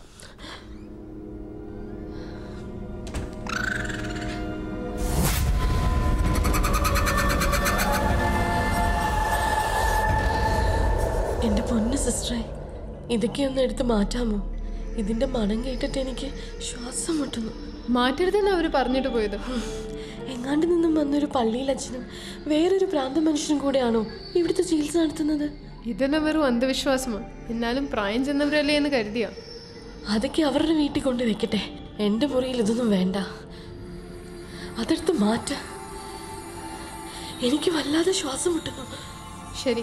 എന്റെ പൊന്ന് സിസ്റ്ററെ ഇതൊക്കെ ഒന്ന് എടുത്ത് മാറ്റാമോ ഇതിന്റെ മണം കേട്ടിട്ട് എനിക്ക് ശ്വാസം മുട്ടുന്നു മാറ്റരുതെന്ന് അവര് പറഞ്ഞിട്ട് പോയത് എങ്ങാണ്ട് നിന്നും വന്നൊരു പള്ളിയിൽ അച്ഛനും വേറൊരു പ്രാന്ത മനുഷ്യനും കൂടെയാണോ ഇവിടുത്തെ ചികിത്സ നടത്തുന്നത് ഇതെല്ലാം വെറും അന്ധവിശ്വാസമാണ് എന്നാലും പ്രായം ചെന്നവരല്ലേ എന്ന് കരുതിയാ അതൊക്കെ അവരുടെ വീട്ടിൽ കൊണ്ട് വെക്കട്ടെ എന്റെ മുറിയിൽ ഇതൊന്നും വേണ്ട അതെടുത്ത് മാറ്റ എനിക്ക് വല്ലാതെ ശ്വാസം മുട്ടുന്നു ശരി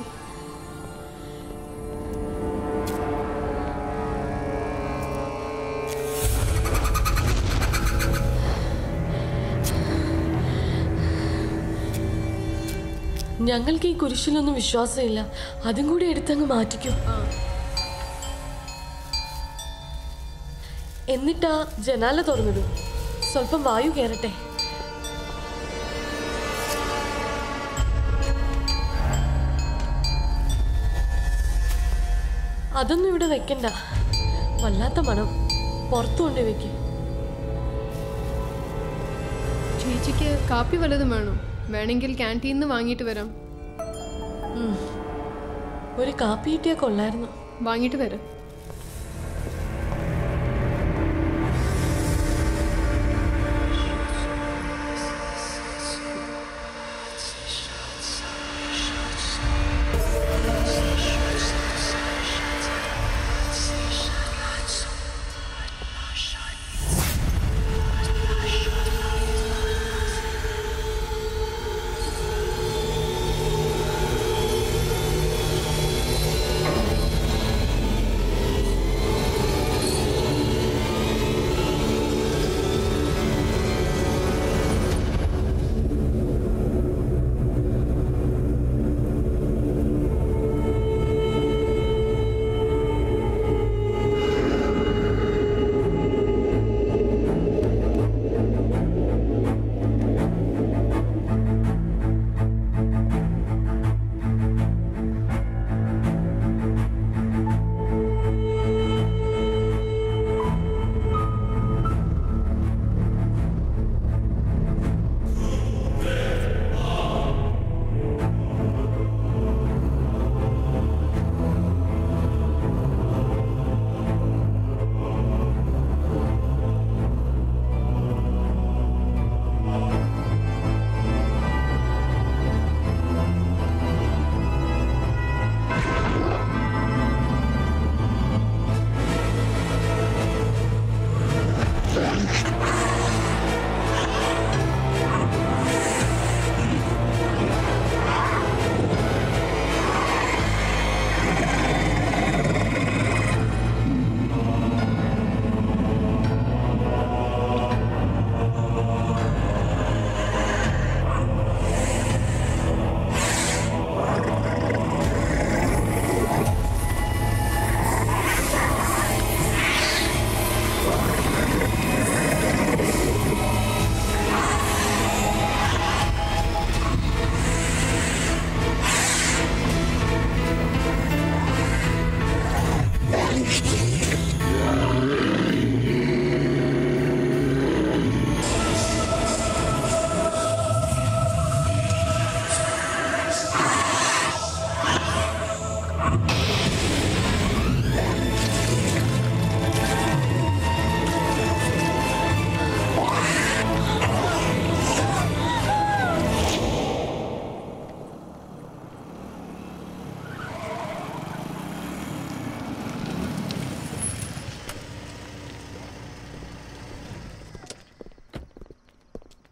ഞങ്ങൾക്ക് ഈ കുരിശിലൊന്നും വിശ്വാസമില്ല അതും കൂടി എടുത്തങ്ങ് മാറ്റിക്കോ എന്നിട്ടാ ജനാല തുറന്നിടും സ്വല്പം വായു കയറട്ടെ അതൊന്നും ഇവിടെ വെക്കണ്ട വല്ലാത്ത മണം പുറത്തു കൊണ്ട് വെക്കും ചേച്ചിക്ക് കാപ്പി വല്ലതും വേണോ വേണമെങ്കിൽ ക്യാൻറ്റീനിൽ നിന്ന് വാങ്ങിയിട്ട് വരാം ഒരു കാപ്പി കിട്ടിയാ കൊള്ളായിരുന്നു വാങ്ങിയിട്ട് വരാം ആ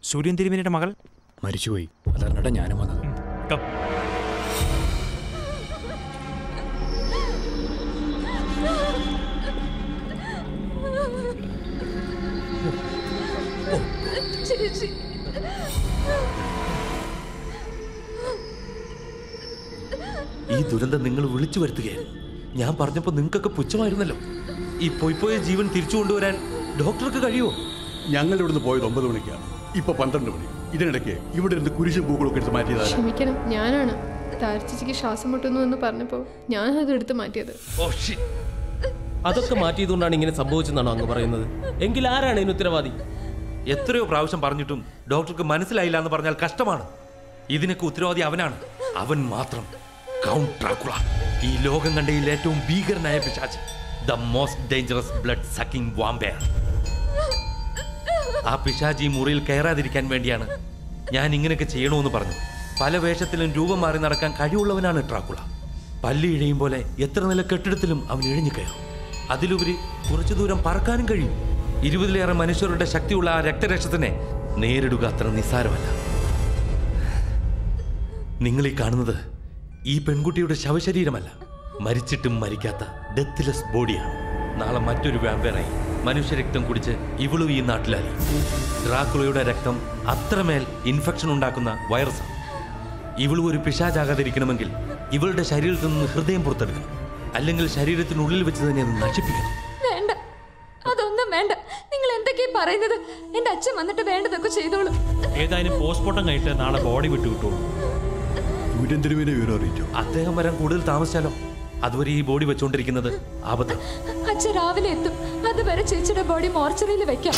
സൂര്യൻ തിരുമേനിയുടെ മകൾ മരിച്ചുപോയി അതറിഞ്ഞിട്ടാ ഞാനും വന്നത് കം ചേച്ചി ഈ ദുരന്തം നിങ്ങൾ വിളിച്ചു വരുത്തുകയാണ് ഞാൻ പറഞ്ഞപ്പോൾ നിങ്ങൾക്കൊക്കെ പുച്ഛമായിരുന്നല്ലോ ഈ പോയി പോയ ജീവൻ തിരിച്ചു കൊണ്ടുവരാൻ ഡോക്ടർക്ക് കഴിയുമോ ഞങ്ങൾ ഇവിടുന്ന് പോയത് ഒമ്പത് മണിക്കാണ് ഇപ്പൊ പന്ത്രണ്ട് മണി ഇതിനിടയ്ക്ക് ഇവിടെ ഇരുന്ന് കുരിശും പൂക്കളൊക്കെ എടുത്ത് മാറ്റിയതാണ് ക്ഷമിക്കണം ഞാനാണ് താരച്ചിക്ക് ശ്വാസം മുട്ടുന്നു എന്ന് പറഞ്ഞപ്പോൾ ഞാൻ അത് എടുത്ത് മാറ്റിയത് അതൊക്കെ മാറ്റിയതുകൊണ്ടാണ് ഇങ്ങനെ സംഭവിച്ചെന്നാണോ അങ്ങ് പറയുന്നത് എങ്കിൽ ആരാണ് ഇതിന് ഉത്തരവാദി എത്രയോ പ്രാവശ്യം പറഞ്ഞിട്ടും ഡോക്ടർക്ക് മനസ്സിലായില്ല എന്ന് പറഞ്ഞാൽ കഷ്ടമാണ് ഇതിനൊക്കെ ഉത്തരവാദി അവനാണ് അവൻ മാത്രം കൗണ്ട് ഡ്രാക്കുള ഈ ലോകം കണ്ടയിൽ ഏറ്റവും ഭീകരനായ പിശാച് the most dangerous blood sucking vampire ആ പിശാച് ഈ മുറിയിൽ കയറാതിരിക്കാൻ വേണ്ടിയാണ് ഞാൻ ഇങ്ങനെയൊക്കെ ചെയ്യണമെന്ന് പറഞ്ഞു പല വേഷത്തിലും രൂപം മാറി നടക്കാൻ കഴിവുള്ളവനാണ് ഡ്രാക്കുള പല്ലി ഇഴയും പോലെ എത്ര നില കെട്ടിടത്തിലും അവൻ ഇഴഞ്ഞു കയറും അതിലുപരി കുറച്ചു ദൂരം പറക്കാനും കഴിയും ഇരുപതിലേറെ മനുഷ്യരുടെ ശക്തിയുള്ള ആ രക്തരക്ഷത്തിനെ നേരിടുക അത്ര നിസ്സാരമല്ല നിങ്ങൾ ഈ കാണുന്നത് ഈ പെൺകുട്ടിയുടെ ശവശരീരമല്ല മരിച്ചിട്ടും മരിക്കാത്ത ഡെത്ത്ലെസ് ബോഡിയാണ് നാളെ മറ്റൊരു വ്യാമ്പേറായി മനുഷ്യരക്തം കുടിച്ച് ഇവളും ഈ നാട്ടിലായി ഡ്രാക്കുളയുടെ രക്തം അത്രമേൽ ഇൻഫെക്ഷൻ ഉണ്ടാക്കുന്ന വൈറസാണ് ഇവളും ഒരു പിശാചാകാതിരിക്കണമെങ്കിൽ ഇവളുടെ ശരീരത്തിൽ നിന്ന് ഹൃദയം പുറത്തെടുക്കണം അല്ലെങ്കിൽ ശരീരത്തിനുള്ളിൽ വെച്ച് തന്നെ അത് നശിപ്പിക്കണം വേണ്ട അതൊന്നും വേണ്ട നിങ്ങൾ എന്തൊക്കെയാ പറയുന്നത് എന്റെ അച്ഛൻ വന്നിട്ട് വേണ്ടതൊക്കെ ചെയ്തോളൂ ഏതായാലും പോസ്റ്റ്മോർട്ടം കഴിഞ്ഞിട്ട് നാളെ ബോഡി വിട്ടു കിട്ടുള്ളൂ സൂര്യൻ തിരുമേനെ വിവരം അറിയിച്ചോ അദ്ദേഹം വരാൻ കൂടുതൽ താമസിച്ചാലോ അതുവരെ ഈ ബോഡി വെച്ചുകൊണ്ടിരിക്കുന്നത് ആപത്ത് അച്ഛൻ രാവിലെ എത്തും അതുവരെ ചേച്ചിയുടെ ബോഡി മോർച്ചറിയിൽ വെക്കാം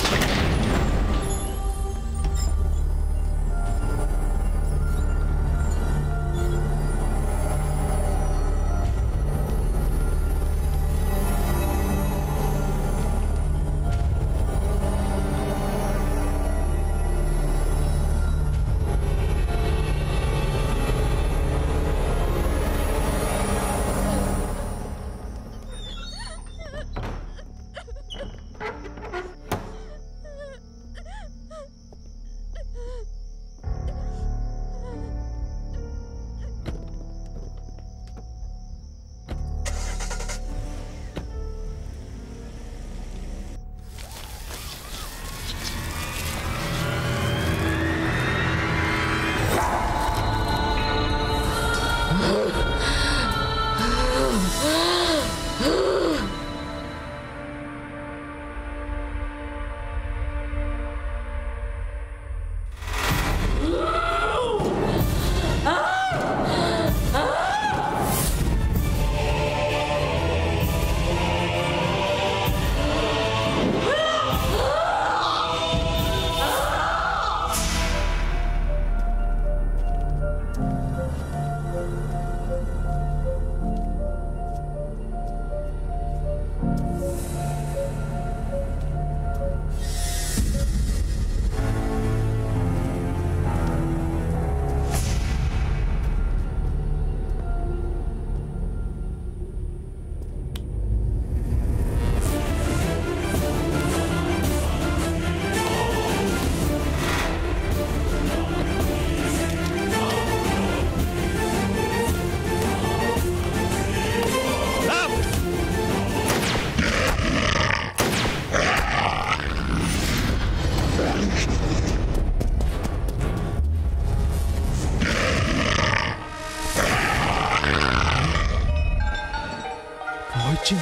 പോയിച്ചു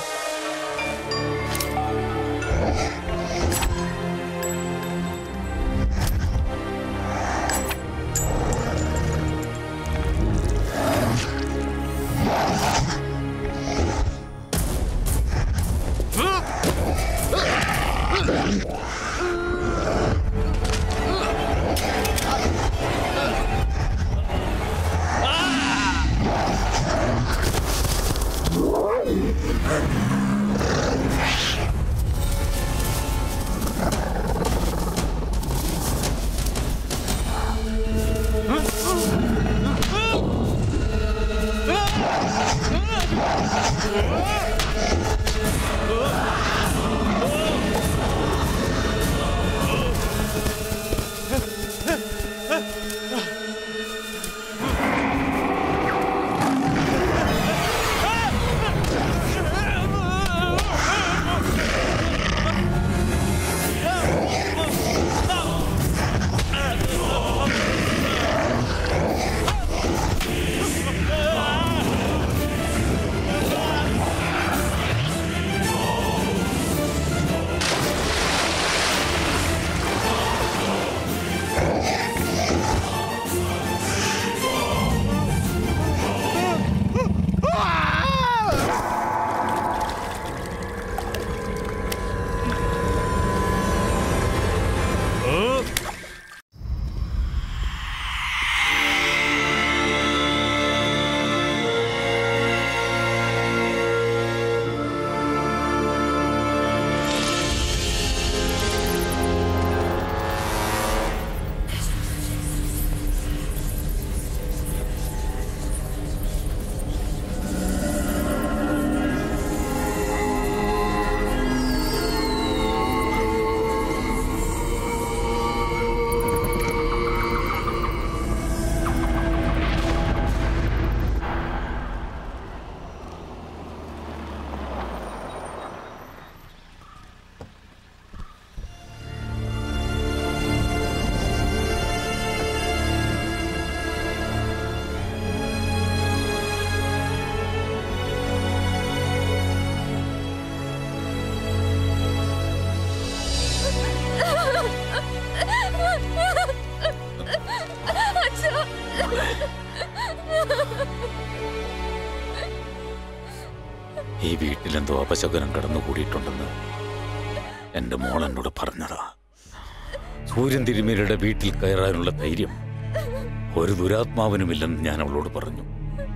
ഈ വീട്ടിലെന്തോ അപശകുനം കടന്നുകൂടിയിട്ടുണ്ടെന്ന് എന്റെ മോൾ എന്നോട് പറഞ്ഞതാ സൂര്യൻ തിരുമേനിയുടെ വീട്ടിൽ കയറാനുള്ള ധൈര്യം ഒരു ദുരാത്മാവിനുമില്ലെന്ന് ഞാൻ അവളോട് പറഞ്ഞു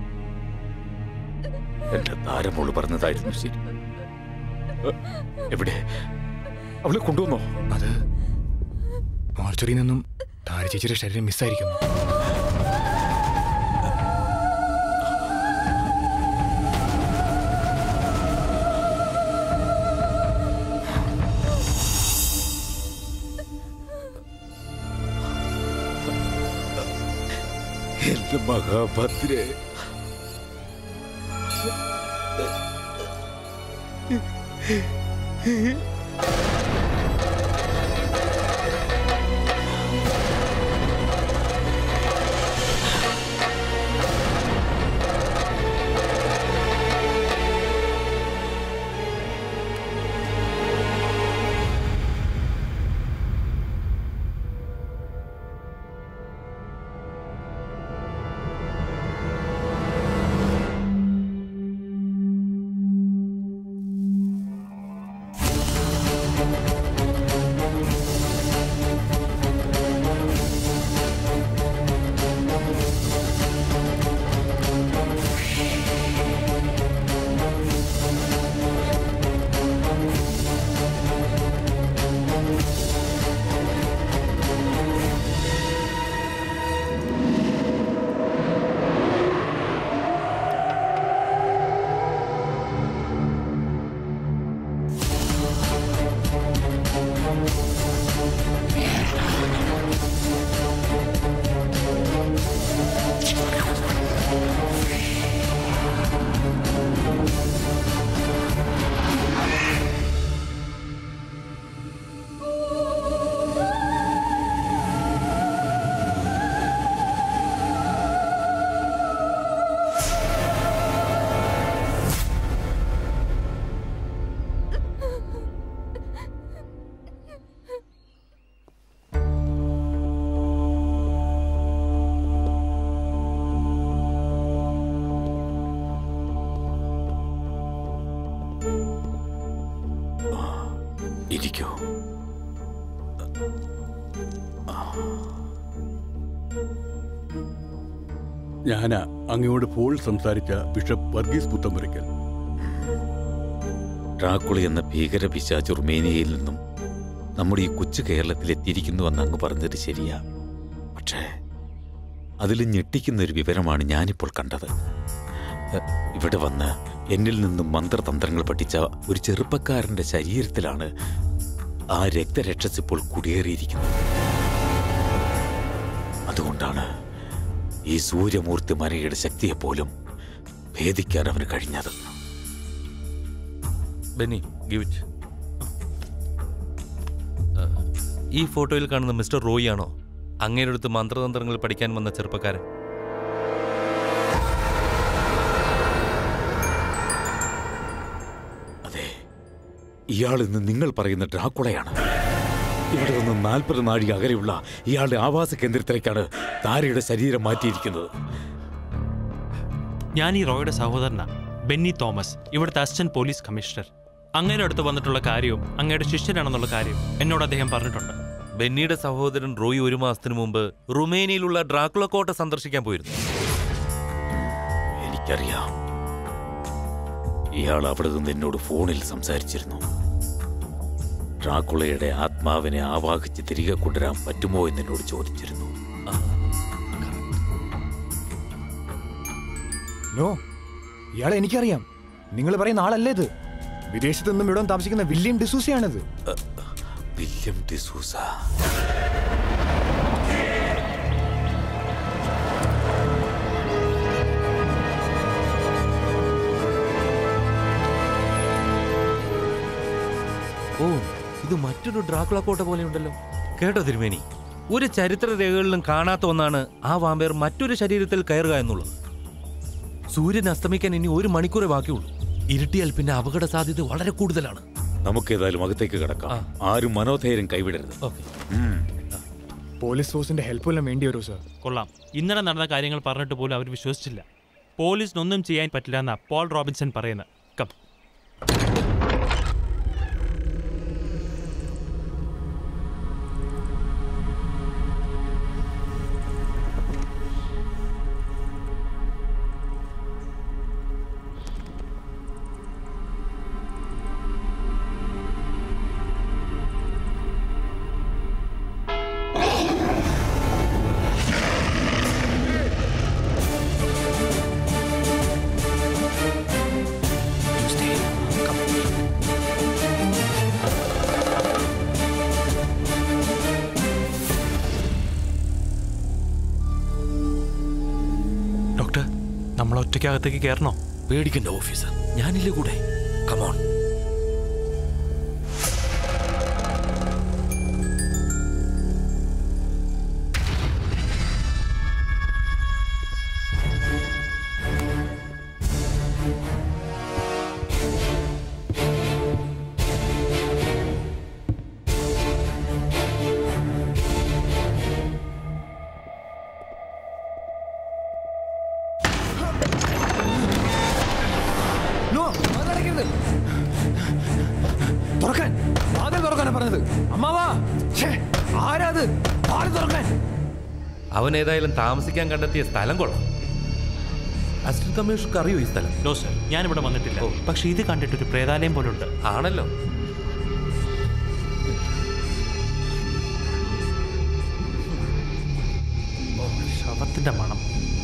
എന്റെ താരമോള് പറഞ്ഞതായിരുന്നു ശരി എ, എവിടെ അവളെ കൊണ്ടുവന്നോ അത് മോർച്ചറിയിൽ നിന്നും താര ചേച്ചിയുടെ ശരീരം മിസ്സായിരിക്കുന്നു എന്റെ മഹാഭദ്രേ ഇരിക്കൂ ഞാനാ അങ്ങയോട് ഫോൾ സംസാരിച്ച ബിഷപ്പ് വർഗീസ് പുത്തമ്പുരയ്ക്കൽ ഡ്രാക്കുളി എന്ന ഭീകര പിശാച് റുമേനിയയിൽ നിന്നും നമ്മുടെ ഈ കൊച്ചു കേരളത്തിൽ എത്തിയിരിക്കുന്നുവെന്ന് അങ്ങ് പറഞ്ഞത് ശരിയാ പക്ഷേ അതിൽ ഞെട്ടിക്കുന്ന ഒരു വിവരമാണ് ഞാനിപ്പോൾ കണ്ടത് എ, ഇവിടെ വന്ന് എന്നിൽ നിന്നും മന്ത്രതന്ത്രങ്ങൾ പഠിച്ച ഒരു ചെറുപ്പക്കാരന്റെ ശരീരത്തിലാണ് ആ രക്തരക്ഷസ് ഇപ്പോൾ കുടിയേറിയിരിക്കുന്നത് അതുകൊണ്ടാണ് ഈ സൂര്യമൂർത്തി മരയുടെ ശക്തിയെപ്പോലും ഭേദിക്കാൻ അവന് കഴിഞ്ഞത് ബെന്നി ഗിവ് ഇറ്റ് ഈ ഫോട്ടോയിൽ കാണുന്ന മിസ്റ്റർ റോയി ആണോ അങ്ങയുടെ അടുത്ത് മന്ത്രതന്ത്രങ്ങൾ പഠിക്കാൻ വന്ന ചെറുപ്പക്കാരൻ ഇയാൾ ഇന്ന് നിങ്ങൾ പറയുന്ന ഡ്രാക്കുളയാണ് ഇവിടെ നിന്ന് നാൽപ്പത് നാഴിക അകലെയുള്ള ഇയാളുടെ ആവാസ കേന്ദ്രത്തിലേക്കാണ് താരയുടെ ശരീരം മാറ്റിയിരിക്കുന്നത് ഞാൻ ഈ റോയുടെ സഹോദരനാ ബെന്നി തോമസ് ഇവിടുത്തെ അസിസ്റ്റന്റ് പോലീസ് കമ്മീഷണർ അങ്ങയുടെ അടുത്ത് വന്നിട്ടുള്ള കാര്യവും അങ്ങയുടെ ശിഷ്യനാണെന്നുള്ള കാര്യം എന്നോട് അദ്ദേഹം പറഞ്ഞിട്ടുണ്ട് ബെന്നിയുടെ സഹോദരൻ റോയി ഒരു മാസത്തിനു മുമ്പ് റുമേനിയയിലുള്ള ഡ്രാക്കുള കോട്ട സന്ദർശിക്കാൻ പോയിരുന്നു എനിക്കറിയാം ഇയാൾ അവിടെ നിന്ന് എന്നോട് ഫോണിൽ സംസാരിച്ചിരുന്നു ഡ്രാക്കുളയുടെ ആത്മാവിനെ ആവാഹിച്ച് തിരികെ കൊണ്ടുവരാൻ പറ്റുമോ എന്ന് എന്നോട് ചോദിച്ചിരുന്നു നോ ഇയാളെ എനിക്കറിയാം നിങ്ങൾ പറയുന്ന ആളല്ലേ ഇത് വിദേശത്ത് നിന്നും ഇവിടെ താമസിക്കുന്ന വില്യം ഡിസൂസയാണിത് വില്യം ഡിസൂസ ഓ ഇത് മറ്റൊരു ഡ്രാക്കുള കോട്ട പോലെയുണ്ടല്ലോ കേട്ടോ തിരുമേനി ഒരു ചരിത്ര രേഖകളിലും കാണാത്ത ഒന്നാണ് ആ വാമ്പയർ മറ്റൊരു ശരീരത്തിൽ കയറുക എന്നുള്ളത് സൂര്യൻ അസ്തമിക്കാൻ ഇനി ഒരു മണിക്കൂറേ ബാക്കിയുള്ളൂ ഇരുട്ടിയാൽ പിന്നെ അപകട സാധ്യത വളരെ കൂടുതലാണ് നമുക്കേതായാലും അകത്തേക്ക് കിടക്കാം ആരും മനോധൈര്യം കൈവിടരുത് ഉം. പോലീസ് ഫോഴ്സിന്റെ ഹെൽപ്പ് വല്ലതും വേണ്ടി വരുമോ സാർ കൊള്ളാം ഇന്നലെ നടന്ന കാര്യങ്ങൾ പറഞ്ഞിട്ട് പോലും അവർ വിശ്വസിച്ചില്ല പോലീസിനൊന്നും ചെയ്യാൻ പറ്റില്ല എന്നാ പോൾ റോബിൻസൺ പറയുന്നത് കം ഡോക്ടർ നമ്മൾ ഒറ്റയ്ക്കകത്തേക്ക് കയറണോ പേടിക്കണ്ട ഓഫീസർ ഞാനില്ലേ കൂടെ കമോൺ നോ, അതടയ്ക്കരുത്. തുറക്കാൻ വാതിൽ തുറക്കാനാ പറഞ്ഞത് അമ്മാവാ ഛേ, ആരാത് വാതിൽ തുറക്കാൻ അവൻ ഏതായാലും താമസിക്കാൻ കണ്ടെത്തിയ സ്ഥലം കൊള്ളാം അസിസ്റ്റന്റ് കമ്മീഷണർക്ക് അറിയോ ഈ സ്ഥലം നോ സർ ഞാനിവിടെ വന്നിട്ടില്ല പക്ഷെ ഇത് കണ്ടിട്ടൊരു പ്രേതാലയം പോലുണ്ട് ആണല്ലോ ശവത്തിന്റെ മണം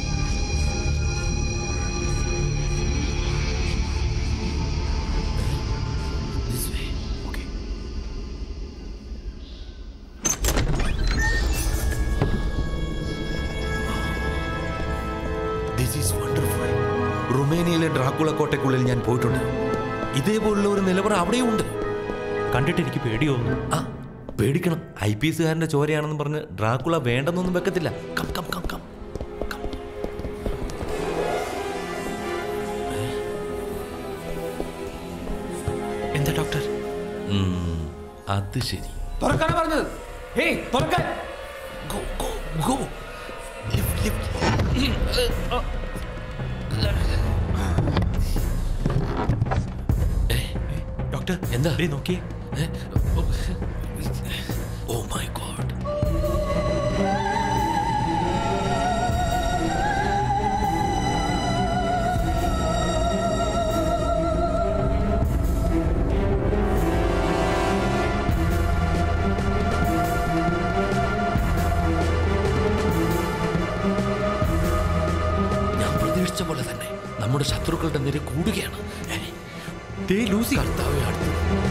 ദിസ് ഈസ് വണ്ടർഫുൾ റുമേനിയയിലെ ഡ്രാക്കുള കോട്ടയ്ക്കുള്ളിൽ ഞാൻ പോയിട്ടുണ്ട് ഇതേപോലുള്ള ഒരു നിലവറ അവിടെയും ഉണ്ട് കണ്ടിട്ട് എനിക്ക് പേടി തോന്നുന്നു ആ പേടിക്കണം ഐ പി എസുകാരന്റെ ചോരയാണെന്ന് പറഞ്ഞ് ഡ്രാക്കുള വേണ്ടെന്നൊന്നും വെക്കത്തില്ല കം കം കം കം എന്താ ഡോക്ടർ ഉം, അത് ശരി തുറക്കാനാ പറഞ്ഞത് ഹേയ് തുറക്കാൻ ഗോ ഡോക്ടർ എന്താ നോക്കിയേ ഓ മൈ ഗോഡ് ഞാൻ പ്രതീക്ഷിച്ച പോലെ തന്നെ നമ്മുടെ ശത്രുക്കളുടെ നിര കൂടുകയാണ് ഏ, ദേ ലൂസി കർത്താവെ അടുത്ത്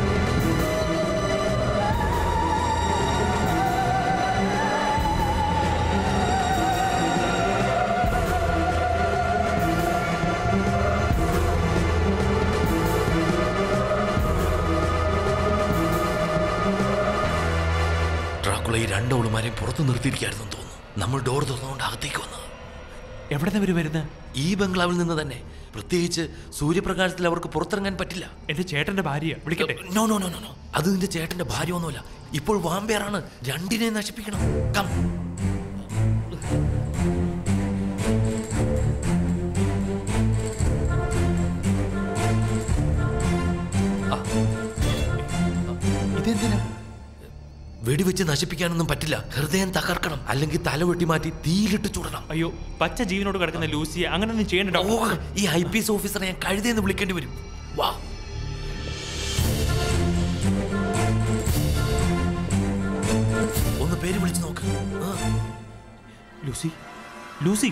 ഡ്രാക്കുള ഈ രണ്ടോളുമാരെയും പുറത്തു നിർത്തിയിരിക്കായിരുന്നു തോന്നുന്നു നമ്മൾ ഡോർ തുറന്നുകൊണ്ട് അകത്തേക്ക് വന്നത് എവിടെ നിന്ന് ഇവര് വരുന്നത് ഈ ബംഗ്ലാവിൽ നിന്ന് തന്നെ പ്രത്യേകിച്ച് സൂര്യപ്രകാശത്തിൽ അവർക്ക് പുറത്തിറങ്ങാൻ പറ്റില്ല എന്റെ ചേട്ടന്റെ ഭാര്യ വിളിക്കട്ടെ no no no no no അത് നിന്റെ ചേട്ടന്റെ ഭാര്യ ഒന്നുമല്ല ഇപ്പോൾ വാമ്പേറാണ് രണ്ടിനെ നശിപ്പിക്കണം കം ഇതെന്തിനാ വെടിവെച്ച് നശിപ്പിക്കാനൊന്നും പറ്റില്ല ഹൃദയം തകർക്കണം അല്ലെങ്കിൽ തല വെട്ടി മാറ്റി തീയിലിട്ട് ചുടണം അയ്യോ പച്ച ജീവനോട് കിടക്കുന്ന ലൂസിയെ അങ്ങനൊന്നും ചെയ്യണ്ട ഓ ഡോക്ടർ ഈ ഐ പി എസ് ഓഫീസറെ ഞാൻ കഴുതയെന്ന് വിളിക്കേണ്ടി വരും വാ ഒന്ന് പേര് വിളിച്ചു നോക്ക് ആ. ലൂസി ലൂസി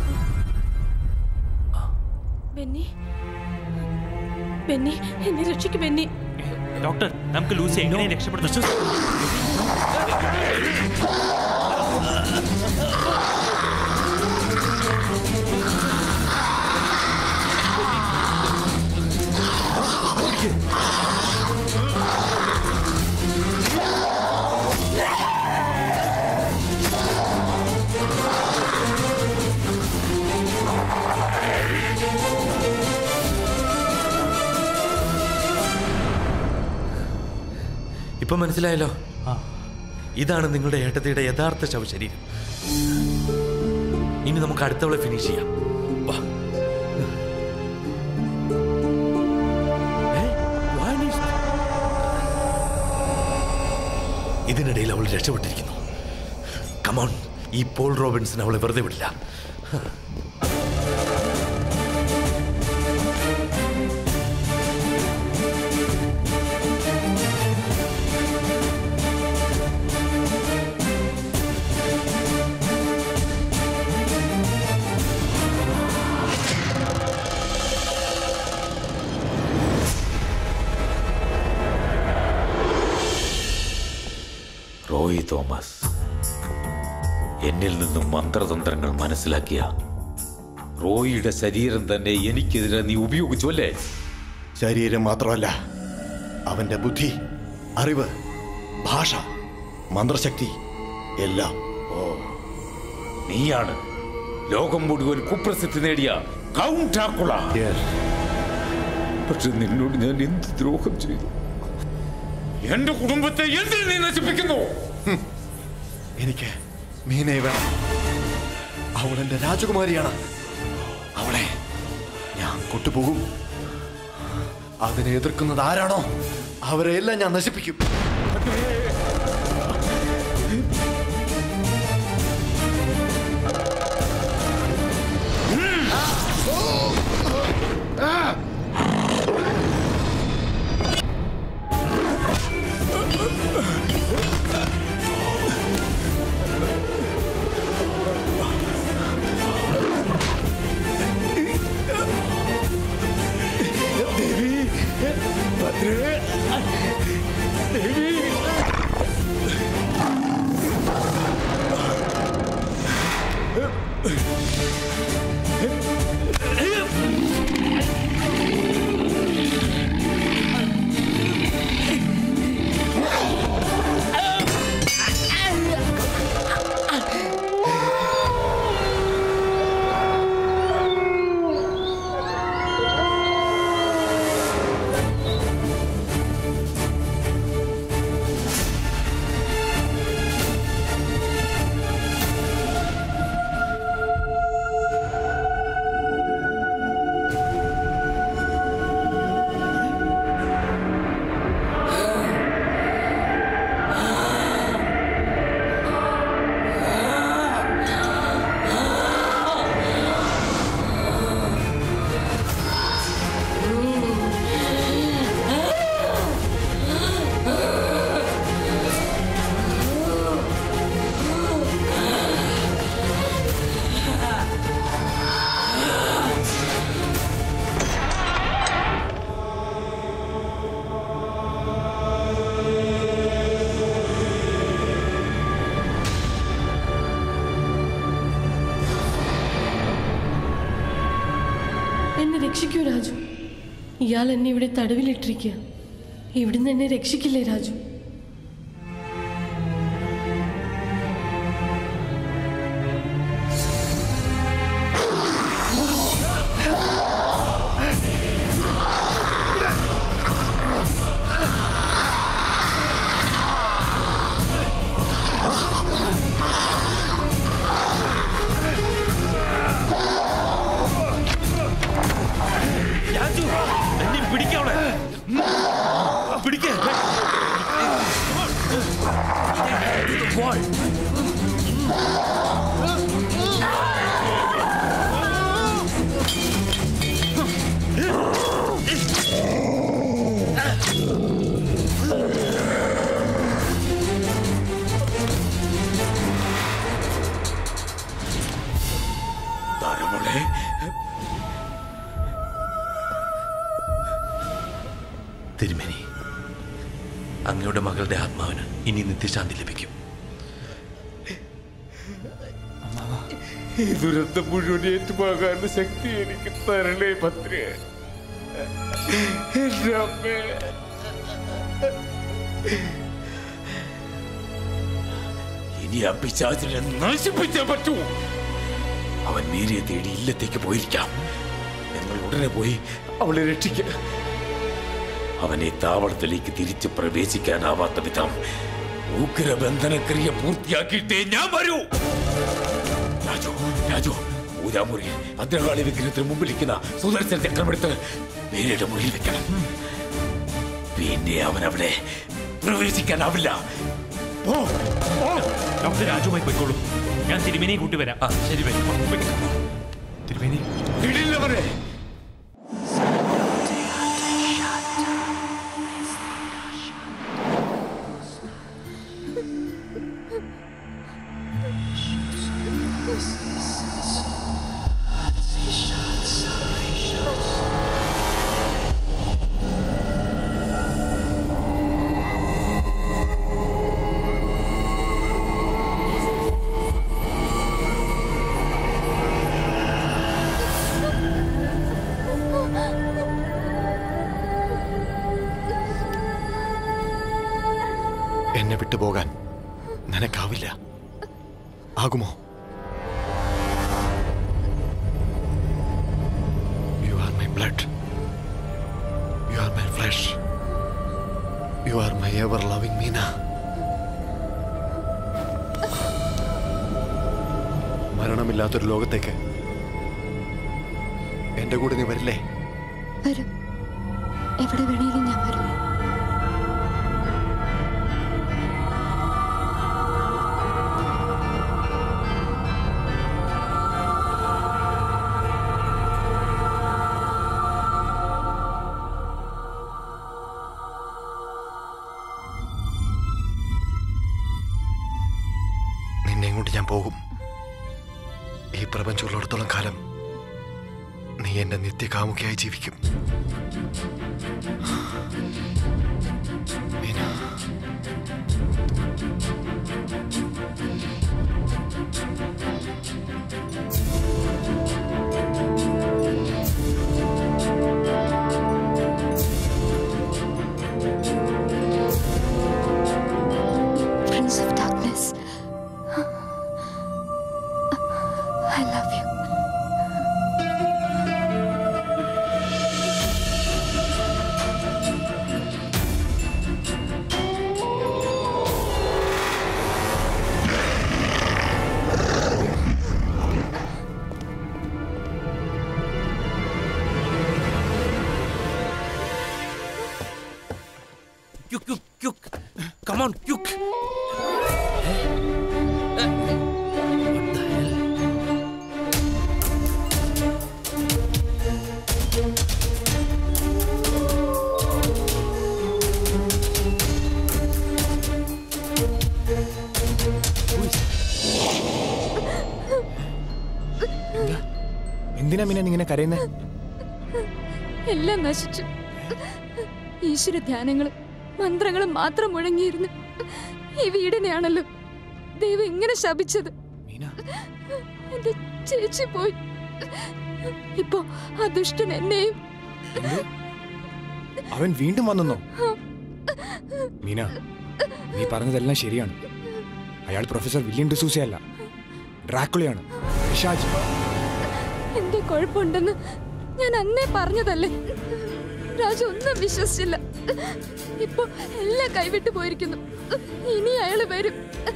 ബെന്നി ബെന്നി എന്നെ രക്ഷിക്ക് ബെന്നി ഡോക്ടർ നമുക്ക് ലൂസി എങ്ങനെ രക്ഷപ്പെടുന്നു ഇപ്പൊ മനസ്സിലായല്ലോ ഇതാണ് നിങ്ങളുടെ ഏട്ടത്തിയുടെ യഥാർത്ഥ ശവശരീരം ഇനി നമുക്ക് അടുത്തവളെ ഫിനിഷ് ചെയ്യാം വാ രക്ഷപ്പെട്ടിരിക്കുന്നു കമോൺ ഈ പോൾ റോബിൻസൺ അവളെ വെറുതെ വിടില്ല റോയ് തോമസ് എന്നിൽ നിന്നും മന്ത്രതന്ത്രങ്ങൾ മനസ്സിലാക്കിയ റോയിയുടെ ശരീരം തന്നെ എനിക്കെതിരെ നീ ഉപയോഗിച്ചു അല്ലേ ശരീരം മാത്രമല്ല അവന്റെ ബുദ്ധി അറിവ് ഭാഷ മന്ത്രശക്തി എല്ലാം ഓ നീയാണ് ലോകം മുഴുവൻ കുപ്രസിദ്ധി നേടിയ കൗണ്ട് ഡ്രാക്കുള പക്ഷെ നിന്നോട് ഞാൻ എന്ത് ദ്രോഹം ചെയ്തു എന്റെ കുടുംബത്തെ എന്തിൽ നീ നശിപ്പിക്കുന്നു എനിക്ക് മീനയെ വേണം അവൾ എന്റെ രാജകുമാരിയാണ് അവളെ ഞാൻ കൊണ്ടുപോകും അതിനെ എതിർക്കുന്നത് ആരാണോ അവരെ എല്ലാം ഞാൻ നശിപ്പിക്കും എന്നെ രക്ഷിക്കൂ രാജു ഇയാൾ എന്നെ ഇവിടെ തടവിലിട്ടിരിക്കുക ഇവിടുന്ന് എന്നെ രക്ഷിക്കില്ലേ രാജു രാജു എന്നെ പിടിക്കവിടെ പിടിക്കേ താരമോളെ തിരുമേനി അങ്ങയുടെ മകളുടെ ആത്മാവിന് ഇനി നിത്യശാന്തി ലഭിക്കും ഈ ദുരന്തം മുഴുവൻ ഏറ്റുപോകാനുള്ള ശക്തി എനിക്ക് തരണേ ഭദ്രേ എന്റെ അമ്മേ ഇനി ആ പിശാചിനെ നശിപ്പിച്ചേ പറ്റൂ അവൻ മേരിയെ തേടി ഇല്ലത്തേക്ക് പോയിരിക്കാം നിങ്ങൾ ഉടനെ പോയി അവളെ രക്ഷിക്കുക അവനെ താവളത്തിലേക്ക് തിരിച്ചു പ്രവേശിക്കാനാവാത്ത വിധം ഉഗ്രബന്ധനക്രിയ പൂർത്തിയാക്കിയിട്ടേ ഞാൻ വരൂ രാജു രാജു പൂജാമുറി ഭദ്രകാളി വിഗ്രഹത്തിന് മുമ്പിലിരിക്കുന്ന സുദർശന ചക്രമെടുത്ത് മേരിയുടെ മുറിയിൽ വെക്കണം പിന്നെ അവൻ അവിടെ പ്രവേശിക്കാനാവില്ല ഡോക്ടർ രാജുമായി പോയിക്കോളൂ ഞാൻ തിരുമേനിയെ കൂട്ടി വരാം ആ ശരി തിരുമേനി ഇടില്ലവരെ എന്നെ വിട്ടുപോകാൻ നിനക്കാവില്ല ആകുമോ you are my blood you are my flesh you are my ever loving Meena മരണമില്ലാത്തൊരു ലോകത്തേക്ക് എന്റെ കൂടെ നീ വരില്ലേ വരും എവിടെ വേണേലും ഞാൻ വരും നിന്നെ കൊണ്ട് ഞാൻ പോകും ഈ പ്രപഞ്ചമുള്ളിടത്തോളം കാലം നീ എന്റെ നിത്യകാമുകിയായി ജീവിക്കും Meena Prince of Darkness. I love you. Quick, quick, quick. Come on, quick. എന്തിനാ മീന നീ ഇങ്ങനെ കരയുന്നേ എല്ലാം നശിച്ചു ഈശ്വര ധ്യാനങ്ങളും മന്ത്രങ്ങളും മാത്രം മുഴങ്ങിയിരുന്നു ഈ വീടിനെയാണല്ലോ ദൈവം ഇങ്ങനെ ശപിച്ചത് എന്റെ ചേച്ചി പോയി ഇപ്പോ ആ ദുഷ്ടൻ എന്നെയും അവൻ വീണ്ടും വന്നെന്നോ മീന നീ പറഞ്ഞതെല്ലാം ശരിയാണ് അയാൾ പ്രൊഫസർ വില്യം ഡിസൂസയല്ല ഡ്രാക്കുളയാണ് പിശാച് എന്തോ കുഴപ്പമുണ്ടെന്ന് ഞാൻ അന്നേ പറഞ്ഞതല്ലേ രാജു ഒന്നും വിശ്വസിച്ചില്ല ഇപ്പൊ എല്ലാം കൈവിട്ടു പോയിരിക്കുന്നു ഇനി അയാള് വരും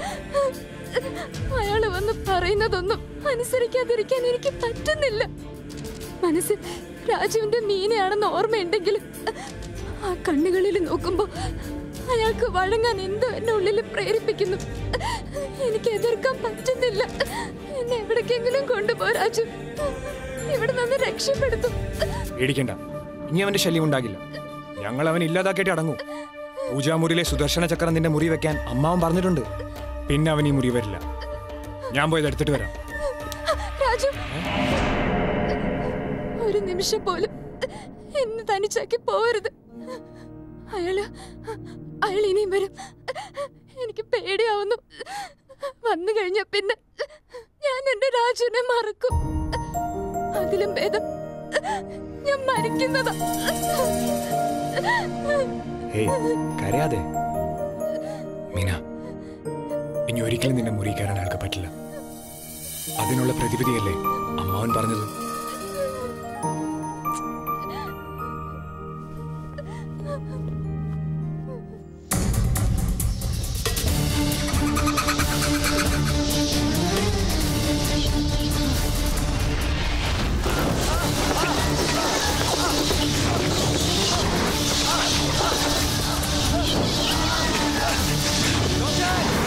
അയാള് വന്ന് പറയുന്നതൊന്നും അനുസരിക്കാതിരിക്കാൻ എനിക്ക് പറ്റുന്നില്ല മനസ്സിൽ രാജുവിന്റെ മീനയാണെന്ന് ഓർമ്മയുണ്ടെങ്കിലും ആ കണ്ണുകളിൽ നോക്കുമ്പോ അയാൾക്ക് വഴങ്ങാൻ എന്തോ എന്നെ ഉള്ളിൽ പ്രേരിപ്പിക്കുന്നു എനിക്ക് എതിർക്കാൻ പറ്റുന്നില്ല എന്നെ എവിടേക്കെങ്കിലും കൊണ്ടുപോ രാജു ഇവിടെ നിന്ന് രക്ഷപ്പെടുത്തും പേടിക്കണ്ട ഇനി അവന്റെ ശല്യം ഉണ്ടാകില്ല ഞങ്ങൾ അവൻ ഇല്ലാതാക്കിയിട്ട് അടങ്ങൂ പൂജാമുറിയിലെ സുദർശന ചക്രം നിന്റെ മുറി വെക്കാൻ അമ്മാവൻ പറഞ്ഞിട്ടുണ്ട് പിന്നെ അവൻ ഈ മുറി വരില്ല ഞാൻ പോയത് എടുത്തിട്ട് വരാം രാജു ഒരു നിമിഷം പോലും എന്നെ തനിച്ചാക്കി പോരുത് അയാള് അയാൾ ഇനിയും വരും എനിക്ക് പേടിയാവുന്നു വന്നു കഴിഞ്ഞ പിന്നെ ഞാൻ എന്റെ രാജുവിനെ മറക്കും അതിലും ഭേദം ഞാൻ മരിക്കുന്നതാ ഹേയ് കരയാതെ മീന ഇനി ഒരിക്കലും നിന്നെ മുറി കയറാൻ അയാൾക്ക് പറ്റില്ല അതിനുള്ള പ്രതിവിധിയല്ലേ അമ്മാവൻ പറഞ്ഞത് Don't die!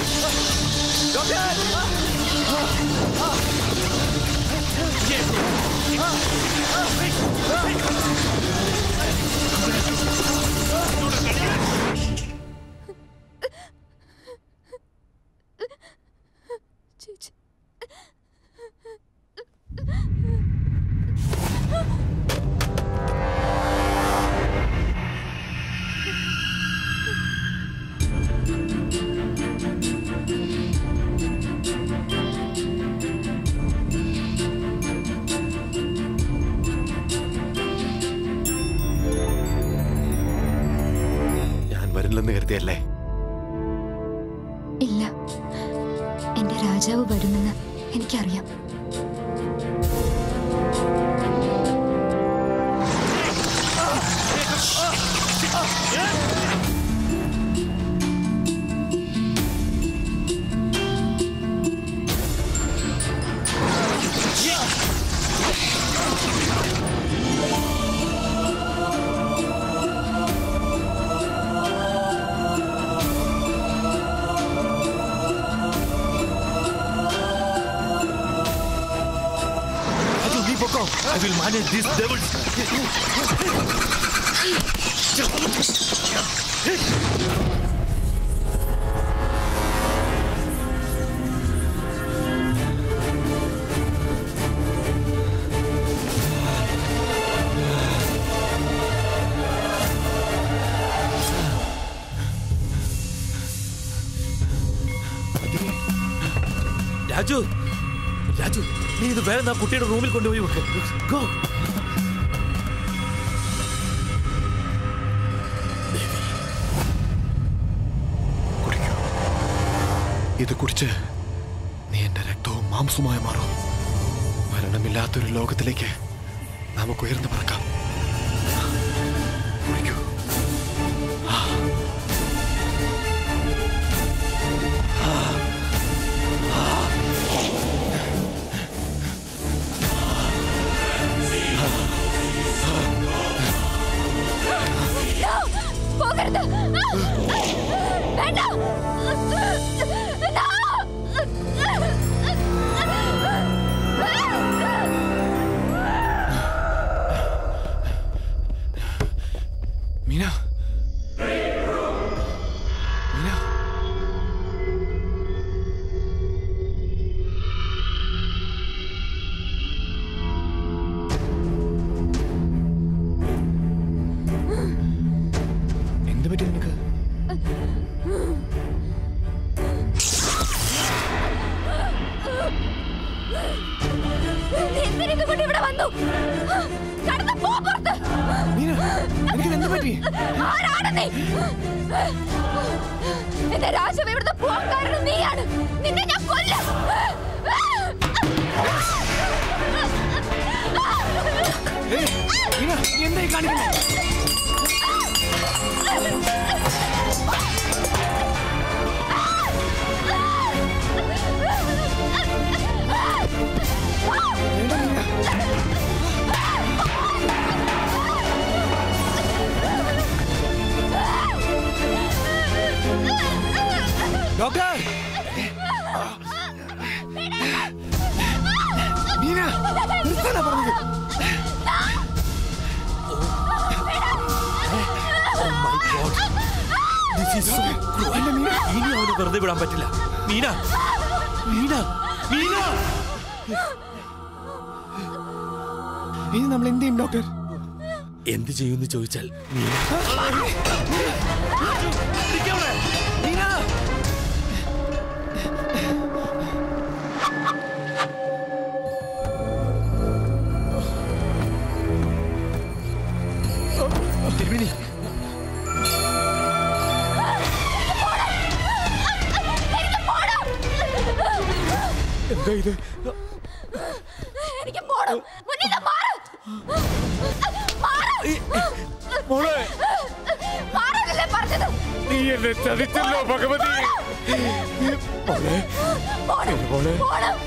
വരില്ലെന്ന് കരുതിയല്ലേ ഇല്ല എന്റെ രാജാവ് വരുമെന്ന് എനിക്കറിയാം Raju, നീ പൊക്കോ. I will manage these devils. Raju Raju നീ ഇത് വേറെ ആ കുട്ടിയുടെ റൂമിൽ കൊണ്ടുപോയി വെക്ക് ഗോ ഇത് കുടിച്ച് നീ എന്റെ രക്തവും മാംസവുമായി മാറും മരണമില്ലാത്തൊരു ലോകത്തിലേക്ക് നമുക്ക് ഉയർന്നു പറക്കാം കുടിക്കൂ. ആ. ആ. ആ. പോകരുത് വേണ്ട മീന മീന എന്ത് പറ്റി നിനക്ക് നീ എന്തിനൊക്കെ കൊണ്ട് ഇവിടെ വന്നു കടന്ന് പോ പുറത്ത് എന്ത് പറ്റി ആരാണ് നീ എന്റെ രാജാവ് ഇവിടുന്ന് പോകാൻ കാരണം നീയാണ് നിന്നെ ഞാൻ കൊല്ലും മീന നീ എന്തായി കാണിക്കുന്നത് ഡോക്ടർ മീന നിർത്താനാ പറഞ്ഞത് This is so cruel. ഇനി അവന് വെറുതെ വിടാൻ പറ്റില്ല മീന മീന മീന ഇനി നമ്മൾ എന്ത് ചെയ്യും ഡോക്ടർ എന്ത് ചെയ്യുമെന്ന് ചോദിച്ചാൽ മീന തിരുമേനി എന്താ ഇത് എനിക്ക് പോണം മുന്നിൽ മാറ് മാറ് മോളെ മാറാനല്ലേ പറഞ്ഞത് നീ എന്നെ ചതിച്ചല്ലോ ഭഗവതി മോളെ പോണം മോളെ പോണം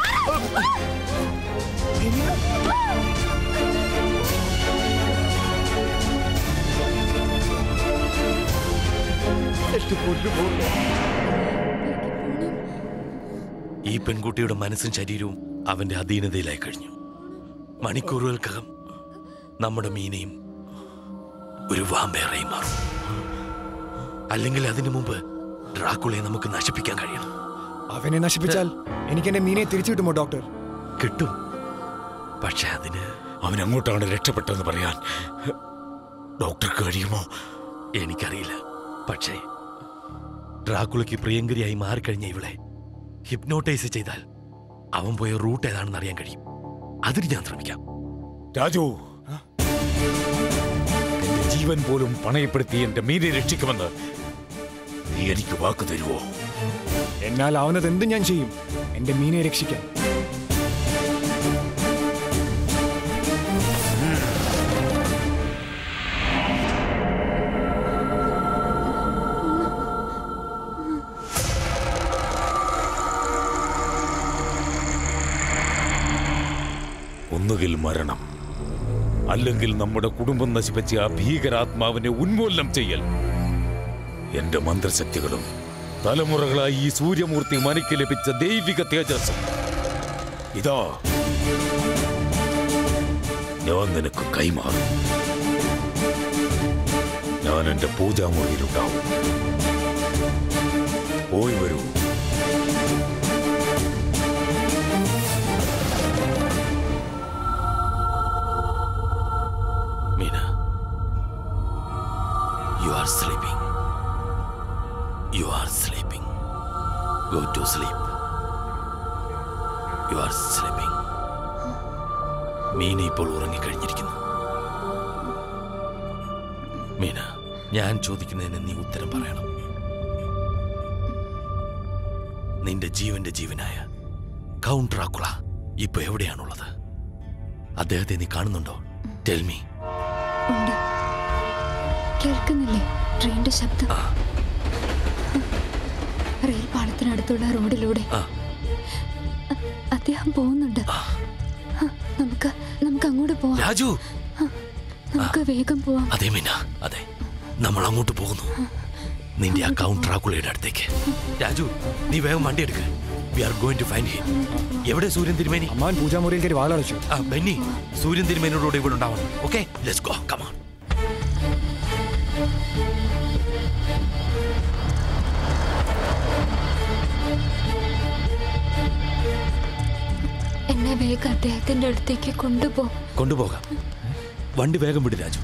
എന്റെ പൊന്നു മോളെ ഈ പെൺകുട്ടിയുടെ മനസ്സും ശരീരവും അവന്റെ അധീനതയിലായി കഴിഞ്ഞു മണിക്കൂറുകൾക്കകം നമ്മുടെ മീനയും ഒരു വാമ്പേറയും മാറും അല്ലെങ്കിൽ അതിനു മുമ്പ് ഡ്രാക്കുളയെ നമുക്ക് നശിപ്പിക്കാൻ കഴിയണം അവനെ നശിപ്പിച്ചാൽ എനിക്ക് എന്റെ മീനെ തിരിച്ചു കിട്ടുമോ ഡോക്ടർ കിട്ടും പക്ഷെ അതിന് അവൻ അങ്ങോട്ടാണ് രക്ഷപ്പെട്ടതെന്ന് പറയാൻ ഡോക്ടർക്ക് കഴിയുമോ എനിക്കറിയില്ല പക്ഷേ ഡ്രാക്കുളയ്ക്ക് പ്രിയങ്കരിയായി മാറിക്കഴിഞ്ഞ ഇവളെ ഹിപ്നോട്ടൈസ് ചെയ്താൽ അവൻ പോയ റൂട്ട് ഏതാണെന്ന് അറിയാൻ കഴിയും അതിന് ഞാൻ ശ്രമിക്കാം രാജു എന്റെ ജീവൻ പോലും പണയപ്പെടുത്തി എന്റെ മീനെ രക്ഷിക്കുമെന്ന് നീ എനിക്ക് വാക്ക് തരുവോ എന്നാൽ ആവുന്നത് എന്തും ഞാൻ ചെയ്യും എന്റെ മീനെ രക്ഷിക്കാൻ ഒന്നുകിൽ മരണം അല്ലെങ്കിൽ നമ്മുടെ കുടുംബം നശിപ്പിച്ച ആ ഭീകരാത്മാവിനെ ഉന്മൂലനം ചെയ്യൽ എന്റെ മന്ത്രശക്തികളും തലമുറകളായി ഈ സൂര്യമൂർത്തി മനയ്ക്ക് ലഭിച്ച ദൈവിക തേജസ്സും ഇതാ ഞാൻ നിനക്ക് കൈമാറും ഞാൻ എന്റെ പൂജാമുറിയിലുണ്ടാവും പോയി വരൂ Meena you are sleeping you are sleeping go to sleep you are sleeping Meena ഇപ്പോൾ ഉറങ്ങിക്കഴിഞ്ഞിരിക്കുന്നു മീന ഞാൻ ചോദിക്കുന്നതിന് നീ ഉത്തരം പറയണം നിന്റെ ജീവന്റെ ജീവനായ കൗണ്ട് ഡ്രാക്കുള ഇപ്പൊ എവിടെയാണുള്ളത് അദ്ദേഹത്തെ നീ കാണുന്നുണ്ടോ ടെൽ മീ ഉണ്ട് കേൾക്കുന്നില്ലേ ട്രെയിനിന്റെ ശബ്ദം റെയിൽ പാളത്തിനടുത്തുള്ള റോഡിലൂടെ അ- അദ്ദേഹം പോകുന്നുണ്ട് ആ, നമുക്ക് നമുക്ക് അങ്ങോട്ട് പോവാം രാജു ആ, നമുക്ക് വേഗം പോവാം അതെ മീന അതെ നമ്മൾ അങ്ങോട്ട് പോകുന്നു നിന്റെ ആ കൗണ്ട് ഡ്രാക്കുളയുടെ അടുത്തേക്ക് രാജു നീ വേഗം വണ്ടി എടുക്ക we are going to find him എവിടെ സൂര്യൻ തിരുമേനി അമ്മാൻ പൂജാമുറിയിൽ കയറി വാലടച്ചു ആ ബെന്നി സൂര്യൻ തിരുമേനോട് ഇവിടെ ഉണ്ടാവണം ഓക്കെ ലെറ്റ്സ് ഗോ കമാൺ എന്നെ വേഗം അദ്ദേഹത്തിന്റെ അടുത്തേക്ക് കൊണ്ടുപോ കൊണ്ടുപോകാം വണ്ടി വേഗം വിട് രാജു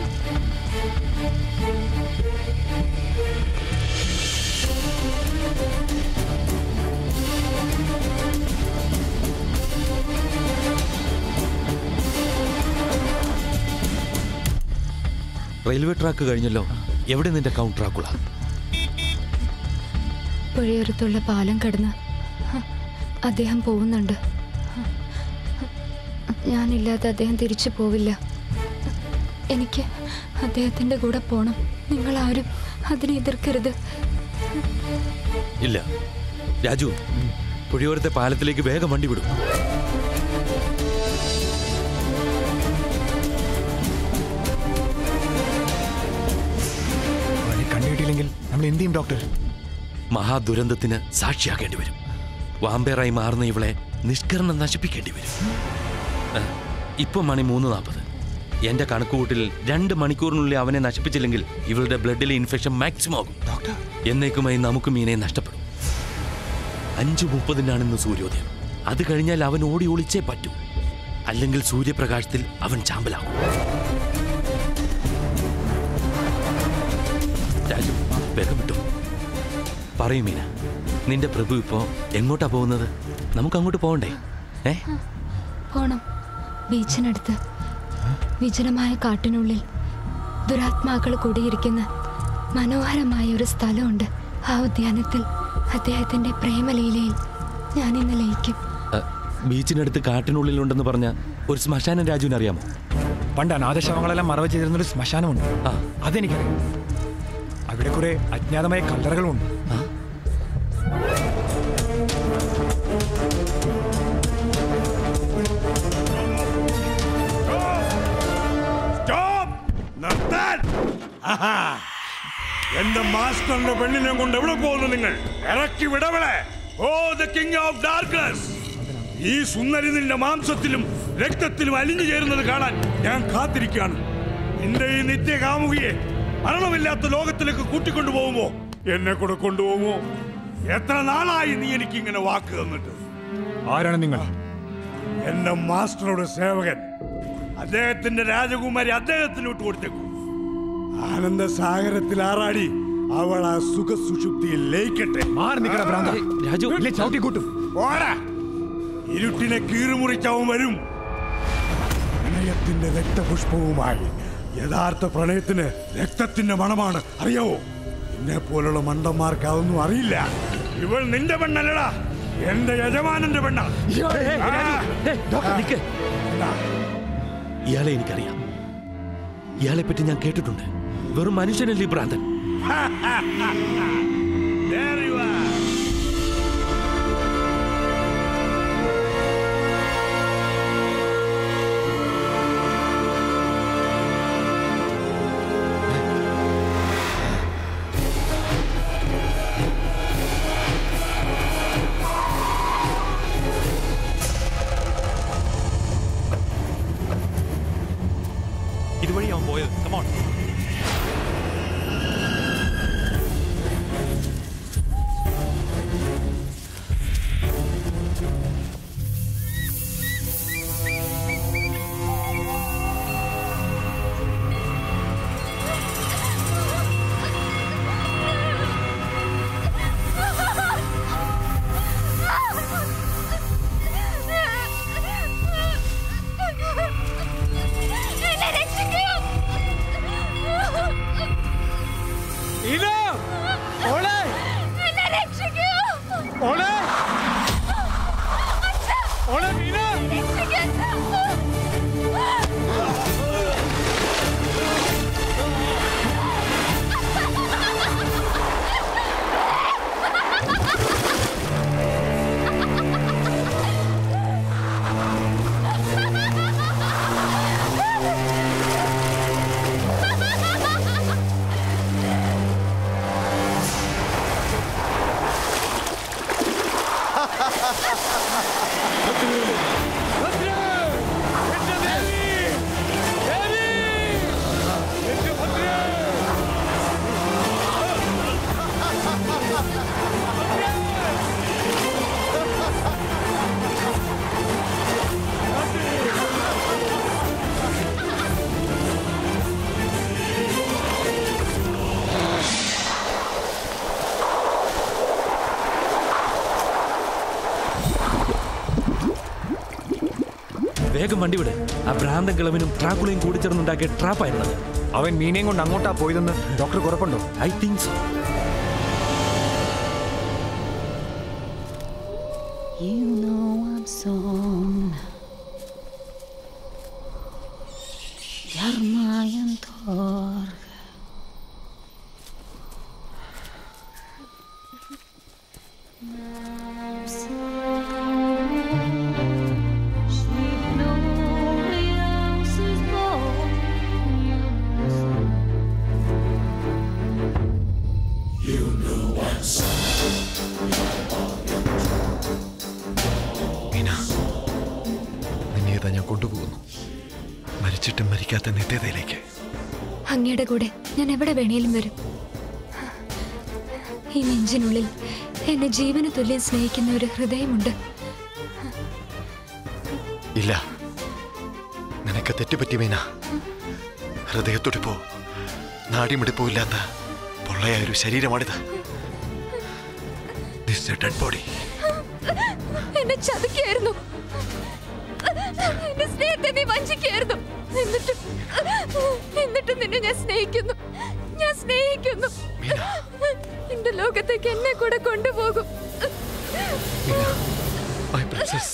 റെയിൽവേ ട്രാക്ക് കഴിഞ്ഞല്ലോ എവിടെ നിന്റെ കൗണ്ട് ട്രാക്കുള പുഴയോരത്തുള്ള പാലം കടന്ന് ഹ, അദ്ദേഹം പോകുന്നുണ്ട് ഹ, ഞാനില്ലാതെ അദ്ദേഹം തിരിച്ചു പോവില്ല എനിക്ക് അദ്ദേഹത്തിന്റെ കൂടെ പോണം നിങ്ങൾ ആരും അതിനെ എതിർക്കരുത് ഇല്ല രാജു പുഴയോരത്തെ പാലത്തിലേക്ക് വേഗം വണ്ടി വിടും അവനെ കണ്ടുകിട്ടിയില്ലെങ്കിൽ നമ്മൾ എന്ത് ചെയ്യും ഡോക്ടർ മഹാദുരന്തത്തിന് സാക്ഷിയാക്കേണ്ടി വരും വാമ്പേറായി മാറുന്ന ഇവളെ നിഷ്കരണം നശിപ്പിക്കേണ്ടി വരും ആ, ഇപ്പൊ മണി മൂന്ന് നാൽപ്പത് എന്റെ കണക്കുകൂട്ടിൽ രണ്ട് മണിക്കൂറിനുള്ളിൽ അവനെ നശിപ്പിച്ചില്ലെങ്കിൽ ഇവളുടെ ബ്ലഡിലെ ഇൻഫെക്ഷൻ മാക്സിമം ആകും എന്നേക്കുമായി നമുക്ക് മീനെ നഷ്ടപ്പെടും അഞ്ചു മുപ്പതിനാണിന്ന് സൂര്യോദയം അത് കഴിഞ്ഞാൽ അവൻ ഓടി ഒളിച്ചേ പറ്റൂ അല്ലെങ്കിൽ സൂര്യപ്രകാശത്തിൽ അവൻ ചാമ്പലാകും രാജു വേഗം വിട്ടു പറയൂ മീന നിന്റെ പ്രഭു ഇപ്പോ എങ്ങോട്ടാ പോകുന്നത് നമുക്ക് അങ്ങോട്ട് പോകണ്ടേ ഏ പോണം ബീച്ചിനടുത്ത് വിജനമായ കാട്ടിനുള്ളിൽ ദുരാത്മാക്കൾ കൂടിയിരിക്കുന്ന മനോഹരമായ ഒരു സ്ഥലമുണ്ട് ആ ഉദ്യാനത്തിൽ അദ്ദേഹത്തിന്റെ പ്രേമലീലയിൽ ഞാൻ ഇന്ന് ലയിക്കും അ, ബീച്ചിനടുത്ത് കാട്ടിനുള്ളിലുണ്ടെന്ന് പറഞ്ഞ ഒരു ശ്മശാനം രാജുവിന് അറിയാമോ പണ്ട് അനാഥശവങ്ങളെല്ലാം മറവ് ചെയ്തിരുന്ന ഒരു ശ്മശാനമുണ്ട് അതെനിക്കറിയാം അവിടെ കുറെ അജ്ഞാതമായ കല്ലറകളുമുണ്ട് സ്റ്റോപ്പ് നിർത്താൻ ആഹാ. എന്റെ മാസ്റ്ററിന്റെ പെണ്ണിനെ കൊണ്ട് എവിടെ പോകുന്നു നിങ്ങൾ ഇറക്കി വിടവളെ oh the king of darkness ഈ സുന്ദരി നിന്റെ മാംസത്തിലും രക്തത്തിലും അലിഞ്ഞു ചേരുന്നത് കാണാൻ ഞാൻ കാത്തിരിക്കുകയാണ് നിന്റെ ഈ നിത്യ കാമുകിയെ മരണമില്ലാത്ത ലോകത്തിലേക്ക് കൂട്ടിക്കൊണ്ടു പോകുമോ എന്നെ കൂടെ കൊണ്ടുപോകുമോ എത്ര നാളായി നീ എനിക്ക് ഇങ്ങനെ വാക്ക് തന്നിട്ട് ആരാണ് നിങ്ങൾ എന്റെ മാസ്റ്ററുടെ സേവകൻ അദ്ദേഹത്തിന്റെ രാജകുമാരി അദ്ദേഹത്തിന് വിട്ടു കൊടുത്തേക്കു ആനന്ദ സാഗരത്തിൽ ആറാടി അവൾ ആ സുഖ സുഷുപ്തിയിൽ ലയിക്കട്ടെ മാറി നിൽക്കണ ഭ്രാന്ത. രാജു ഇല്ലേ, ചവിട്ടിക്കൂട്ടും ഓടാ ഇരുട്ടിനെ കീറുമുറിച്ചവൻ വരും പ്രണയത്തിന്റെ രക്തപുഷ്പവുമായി യഥാർത്ഥ പ്രണയത്തിന് രക്തത്തിന്റെ മണമാണ് അറിയാവോ എന്നെ പോലുള്ള മണ്ടന്മാർക്ക് അതൊന്നും അറിയില്ല ഇവൾ നിന്റെ പെണ്ണല്ലടാ എന്റെ യജമാനന്റെ പെണ്ണ ഇയാളെ എനിക്കറിയാം ഇയാളെ പറ്റി ഞാൻ കേട്ടിട്ടുണ്ട് വെറും മനുഷ്യനല്ലേ ഈ ഭ്രാന്തൻ There you are. ഇതുവഴി അവൻ പോയത് കമോൺ എന്നെ രക്ഷിക്കൂ ഇനോ ഓളെ എന്നെ രക്ഷിക്കൂ ഓളെ ഓളെ മീന വേഗം വണ്ടി വിട് ആ ഭ്രാന്തൻ കിളവനും ട്രാക്കുളയും കൂടി ചേർന്നുണ്ടാക്കിയ ട്രാപ്പായിരുന്നത് അവൻ മീനയും കൊണ്ട് അങ്ങോട്ടാ പോയതെന്ന് ഡോക്ടർ ഉറപ്പുണ്ടോ I think so You know I'm son Yarmayan Torg Meena നിന്നെ ഇതാ ഞാൻ കൊണ്ടുപോകുന്നു മരിച്ചിട്ടും മരിക്കാത്ത നിത്യതയിലേക്ക് അങ്ങയുടെ കൂടെ ഞാൻ എവിടെ വേണേലും വരും ഈ നെഞ്ചിനുള്ളിൽ എന്നെ ജീവന തുല്യം സ്നേഹിക്കുന്ന ഒരു ഹൃദയമുണ്ട് ഇല്ല നിനക്ക് തെറ്റുപറ്റി മീന ഹൃദയത്തുടിപ്പോ നാടിമിടിപ്പോ ഇല്ലാത്ത പൊള്ളയായ ഒരു ശരീരമാണിത് ദിസ് ഡെഡ് ബോഡി എന്നെ ചതിക്കായിരുന്നു എന്റെ സ്നേഹത്തെ നീ വഞ്ചിക്കായിരുന്നു എന്നിട്ട് എന്നിട്ട് നിന്നെ ഞാൻ സ്നേഹിക്കുന്നു ഞാൻ സ്നേഹിക്കുന്നു എന്റെ ലോകത്തേക്ക് എന്നെ കൂടെ കൊണ്ടുപോകും മൈ പ്രിൻസസ്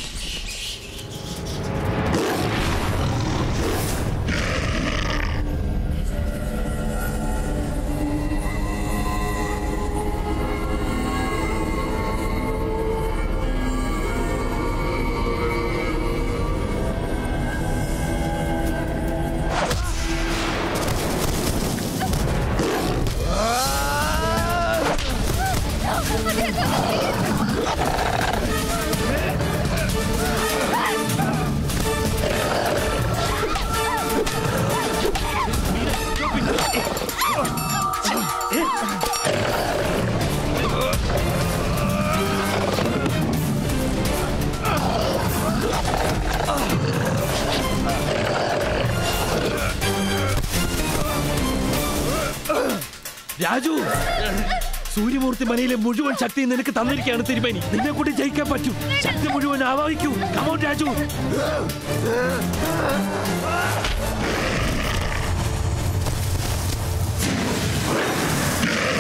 രാജു സൂര്യമൂർത്തി മനയിലെ മുഴുവൻ ശക്തി നിനക്ക് തന്നിരിക്കുകയാണ് തിരുമേനി നിന്നെ കൂടി ജയിക്കാൻ പറ്റും ശക്തി മുഴുവൻ ആവാഹിക്കൂ കമോൺ രാജു ആ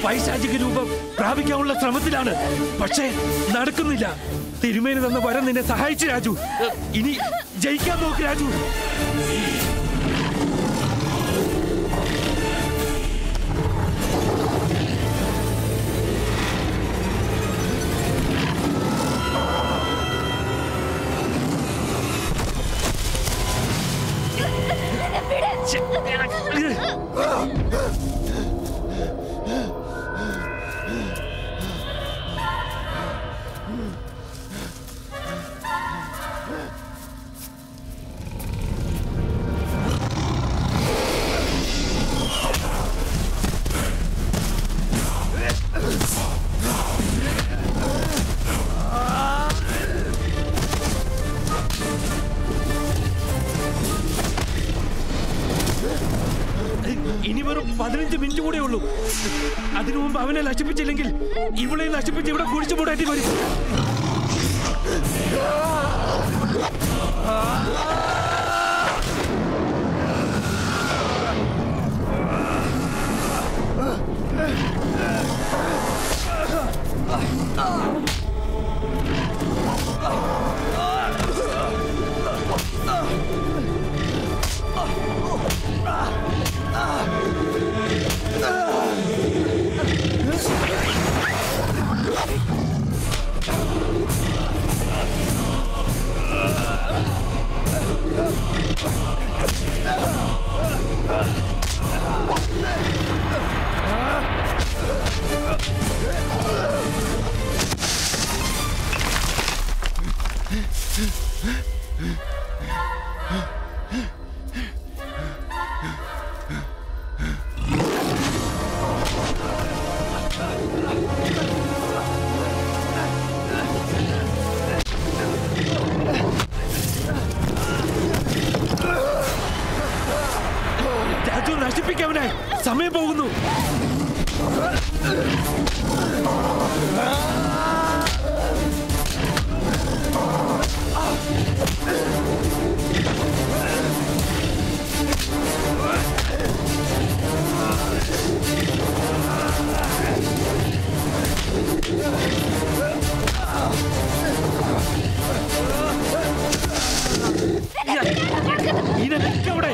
പൈശാചിക രൂപം പ്രാപിക്കാനുള്ള ശ്രമത്തിലാണ് പക്ഷേ നടക്കുന്നില്ല തിരുമേനി തന്ന വരം നിന്നെ സഹായിച്ചു രാജു ഇനി ജയിക്കാൻ നോക്ക് രാജു ഇനി വെറും പതിനഞ്ച് മിനിറ്റ് കൂടെ ഉള്ളൂ അതിനു മുമ്പ് അവനെ നശിപ്പിച്ചില്ലെങ്കിൽ ഇവളെ നശിപ്പിച്ച് ഇവിടെ കുഴിച്ചു മൂടേണ്ടി വരും രാജു നശിപ്പിക്കവനെ സമയം പോകുന്നു ഇനി നിൽക്കവിടെ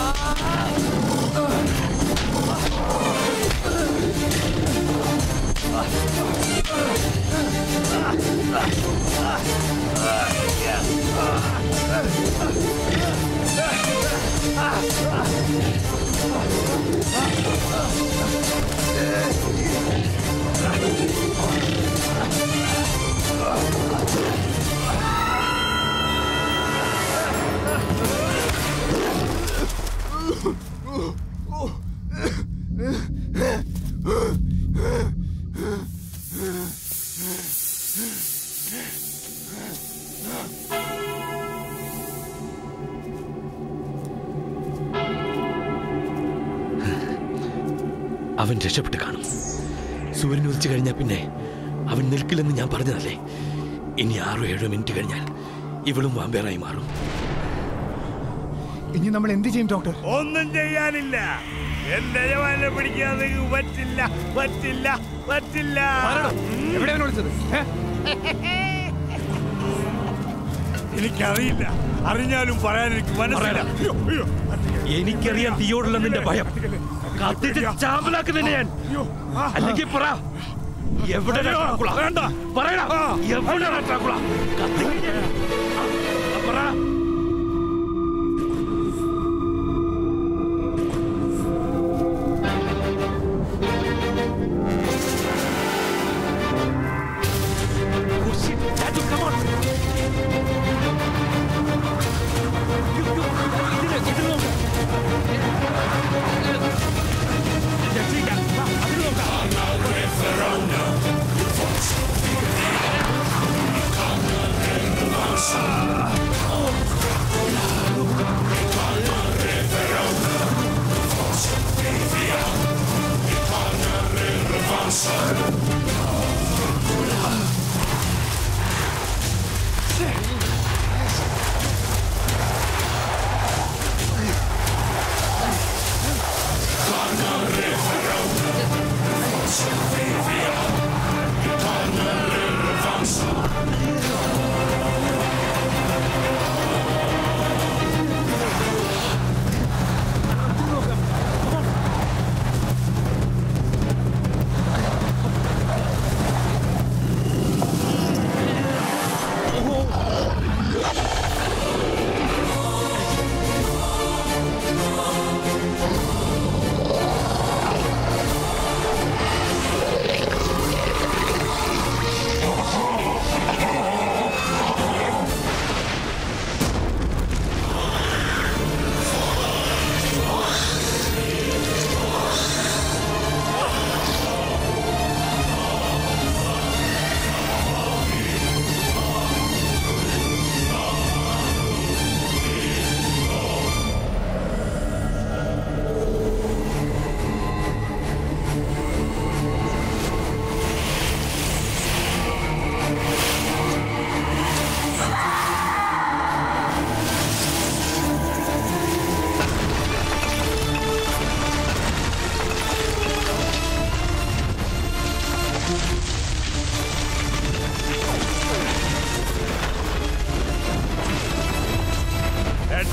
അവൻ രക്ഷപ്പെട്ട് കാണും സൂര്യൻ ഉദിച്ചു കഴിഞ്ഞാൽ പിന്നെ അവൻ നിൽക്കില്ലെന്ന് ഞാൻ പറഞ്ഞതല്ലേ ഇനി ആറോ ഏഴോ മിനിറ്റ് കഴിഞ്ഞാൽ ഇവളും വാമ്പേറായി മാറും ഇനി നമ്മൾ എന്ത് ചെയ്യും ഡോക്ടർ ഒന്നും ചെയ്യാനില്ല എന്റെ യജമാനെ പിടിക്കാൻ നിങ്ങൾക്ക് പറ്റില്ല പറ്റില്ല പറ്റില്ല എവിടെയാണ് വിളിച്ചത് എനിക്കറിയില്ല അറിഞ്ഞാലും പറയാൻ എനിക്ക് മനസ്സില്ല അയ്യോ, അയ്യോ. എനിക്കറിയാം തീയോടുള്ള നിന്റെ ഭയം കത്തിച്ച് ചാമ്പലാക്കുന്നില്ല ഞാൻ അല്ലെങ്കിൽ പറ എവിടെ ഡ്രാക്കുള? പറയടാ എവിടെ ഡ്രാക്കുള? കത്തിക്ക്. ആ, പറ Oh, shit. Raju, come on. You, you, ഇതില്, ഇതില് നോക്ക്. ജെസ്സിക്ക, വാ, അതില് നോക്കാം. Shit.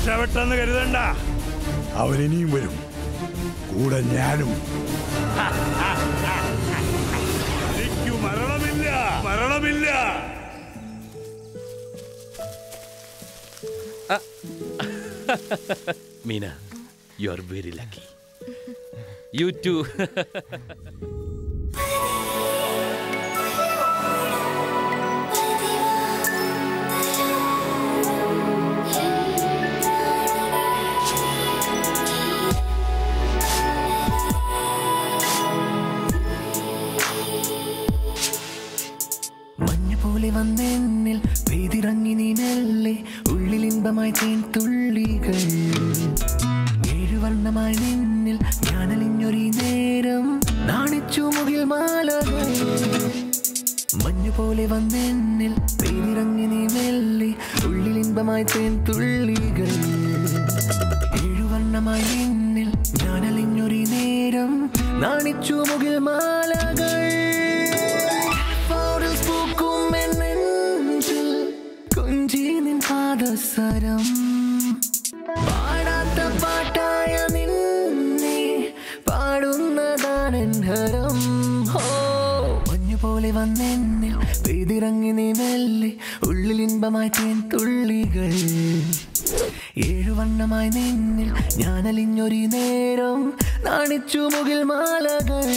രക്ഷപ്പെട്ടെന്ന് കരുതണ്ട അവനിനിയും വരും കൂടെ ഞാനും എനിക്ക് മരണമില്ല മരണമില്ല Meena you are very lucky you too മഞ്ഞ പോലെ വന്നെന്നിൽ പെയ്തിറങ്ങി നീ മെല്ലെ ഉള്ളിലിൻപമായി തേൻ തുള്ളികൾ ഏഴുവർണ്ണമായി നിന്നിൽ ഞാനലിഞ്ഞൊരു നേരം നാണിച്ചു മുകിൽ മാലകൾ മഞ്ഞു പോലെ വന്നെന്നിൽ പെയ്തിറങ്ങി നീ മെല്ലെ ഉള്ളിലിൻപമായി തേൻ തുള്ളികൾ ഏഴുവർണ്ണമായി നിന്നിൽ ഞാനലിഞ്ഞൊരു നേരം നാണിച്ചു മുകിൽ മാലകൾ ഫോറിൽ പൂക്കും എൻ നെഞ്ചിൽ കൊഞ്ചി നിൻ പാദസരം പാടാത്ത പാട്ടായ നിന്നെ പാടുന്നതാണെൻ ഹരം ഹോ മഞ്ഞു പോലെ വന്നെന്നിൽ പെയ്തിറങ്ങി നീ മെല്ലെ ഉള്ളിലിൻപമായി തേൻ തുള്ളികൾ ഏഴുവണ്ണമായി നിന്നിൽ ഞാനലിഞ്ഞൊരു നേരം നാണിച്ചു മുകിൽ മാലകൾ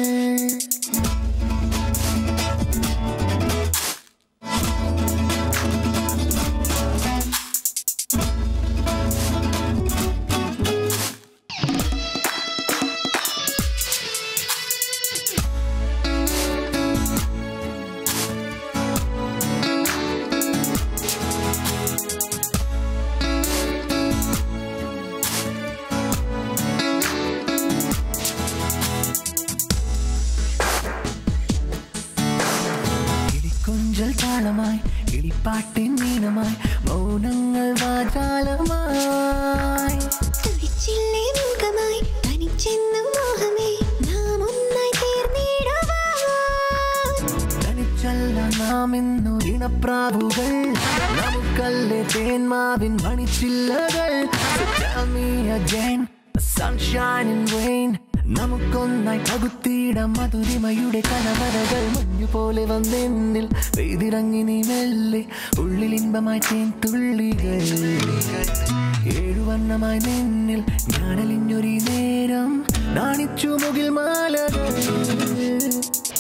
കിളിക്കൊഞ്ചൽ താളമായി കിളിപ്പാട്ടിൻ മീനമായി മൗനങ്ങൾ വാചാലമായി തുടിച്ചില്ലേ മുഖമായി തനിച്ചെന്നും മോഹമേ നാം ഒന്നായി തീർന്നിടുവാൻ തനിച്ചല്ല നാം ഇന്നു ഇണപ്രാവുകൾ നമുക്കല്ലേ തേന്മാവിൻ മണിച്ചില്ലകൾ So tell me again, the sunshine in rain നമുക്കൊന്നായി പകുത്തിയിടാം മധുരിമയുടെ കലവറകൾ മഞ്ഞു പോലെ വന്നെന്നിൽ പെയ്തിറങ്ങി നീ മെല്ലെ ഉള്ളിലിൻപമായി തേൻ തുള്ളികൾ ഏഴുവർണ്ണമായി നിന്നിൽ ഞാനലിഞ്ഞൊരു നേരം നാണിച്ചു മുകിൽ മാലകൾ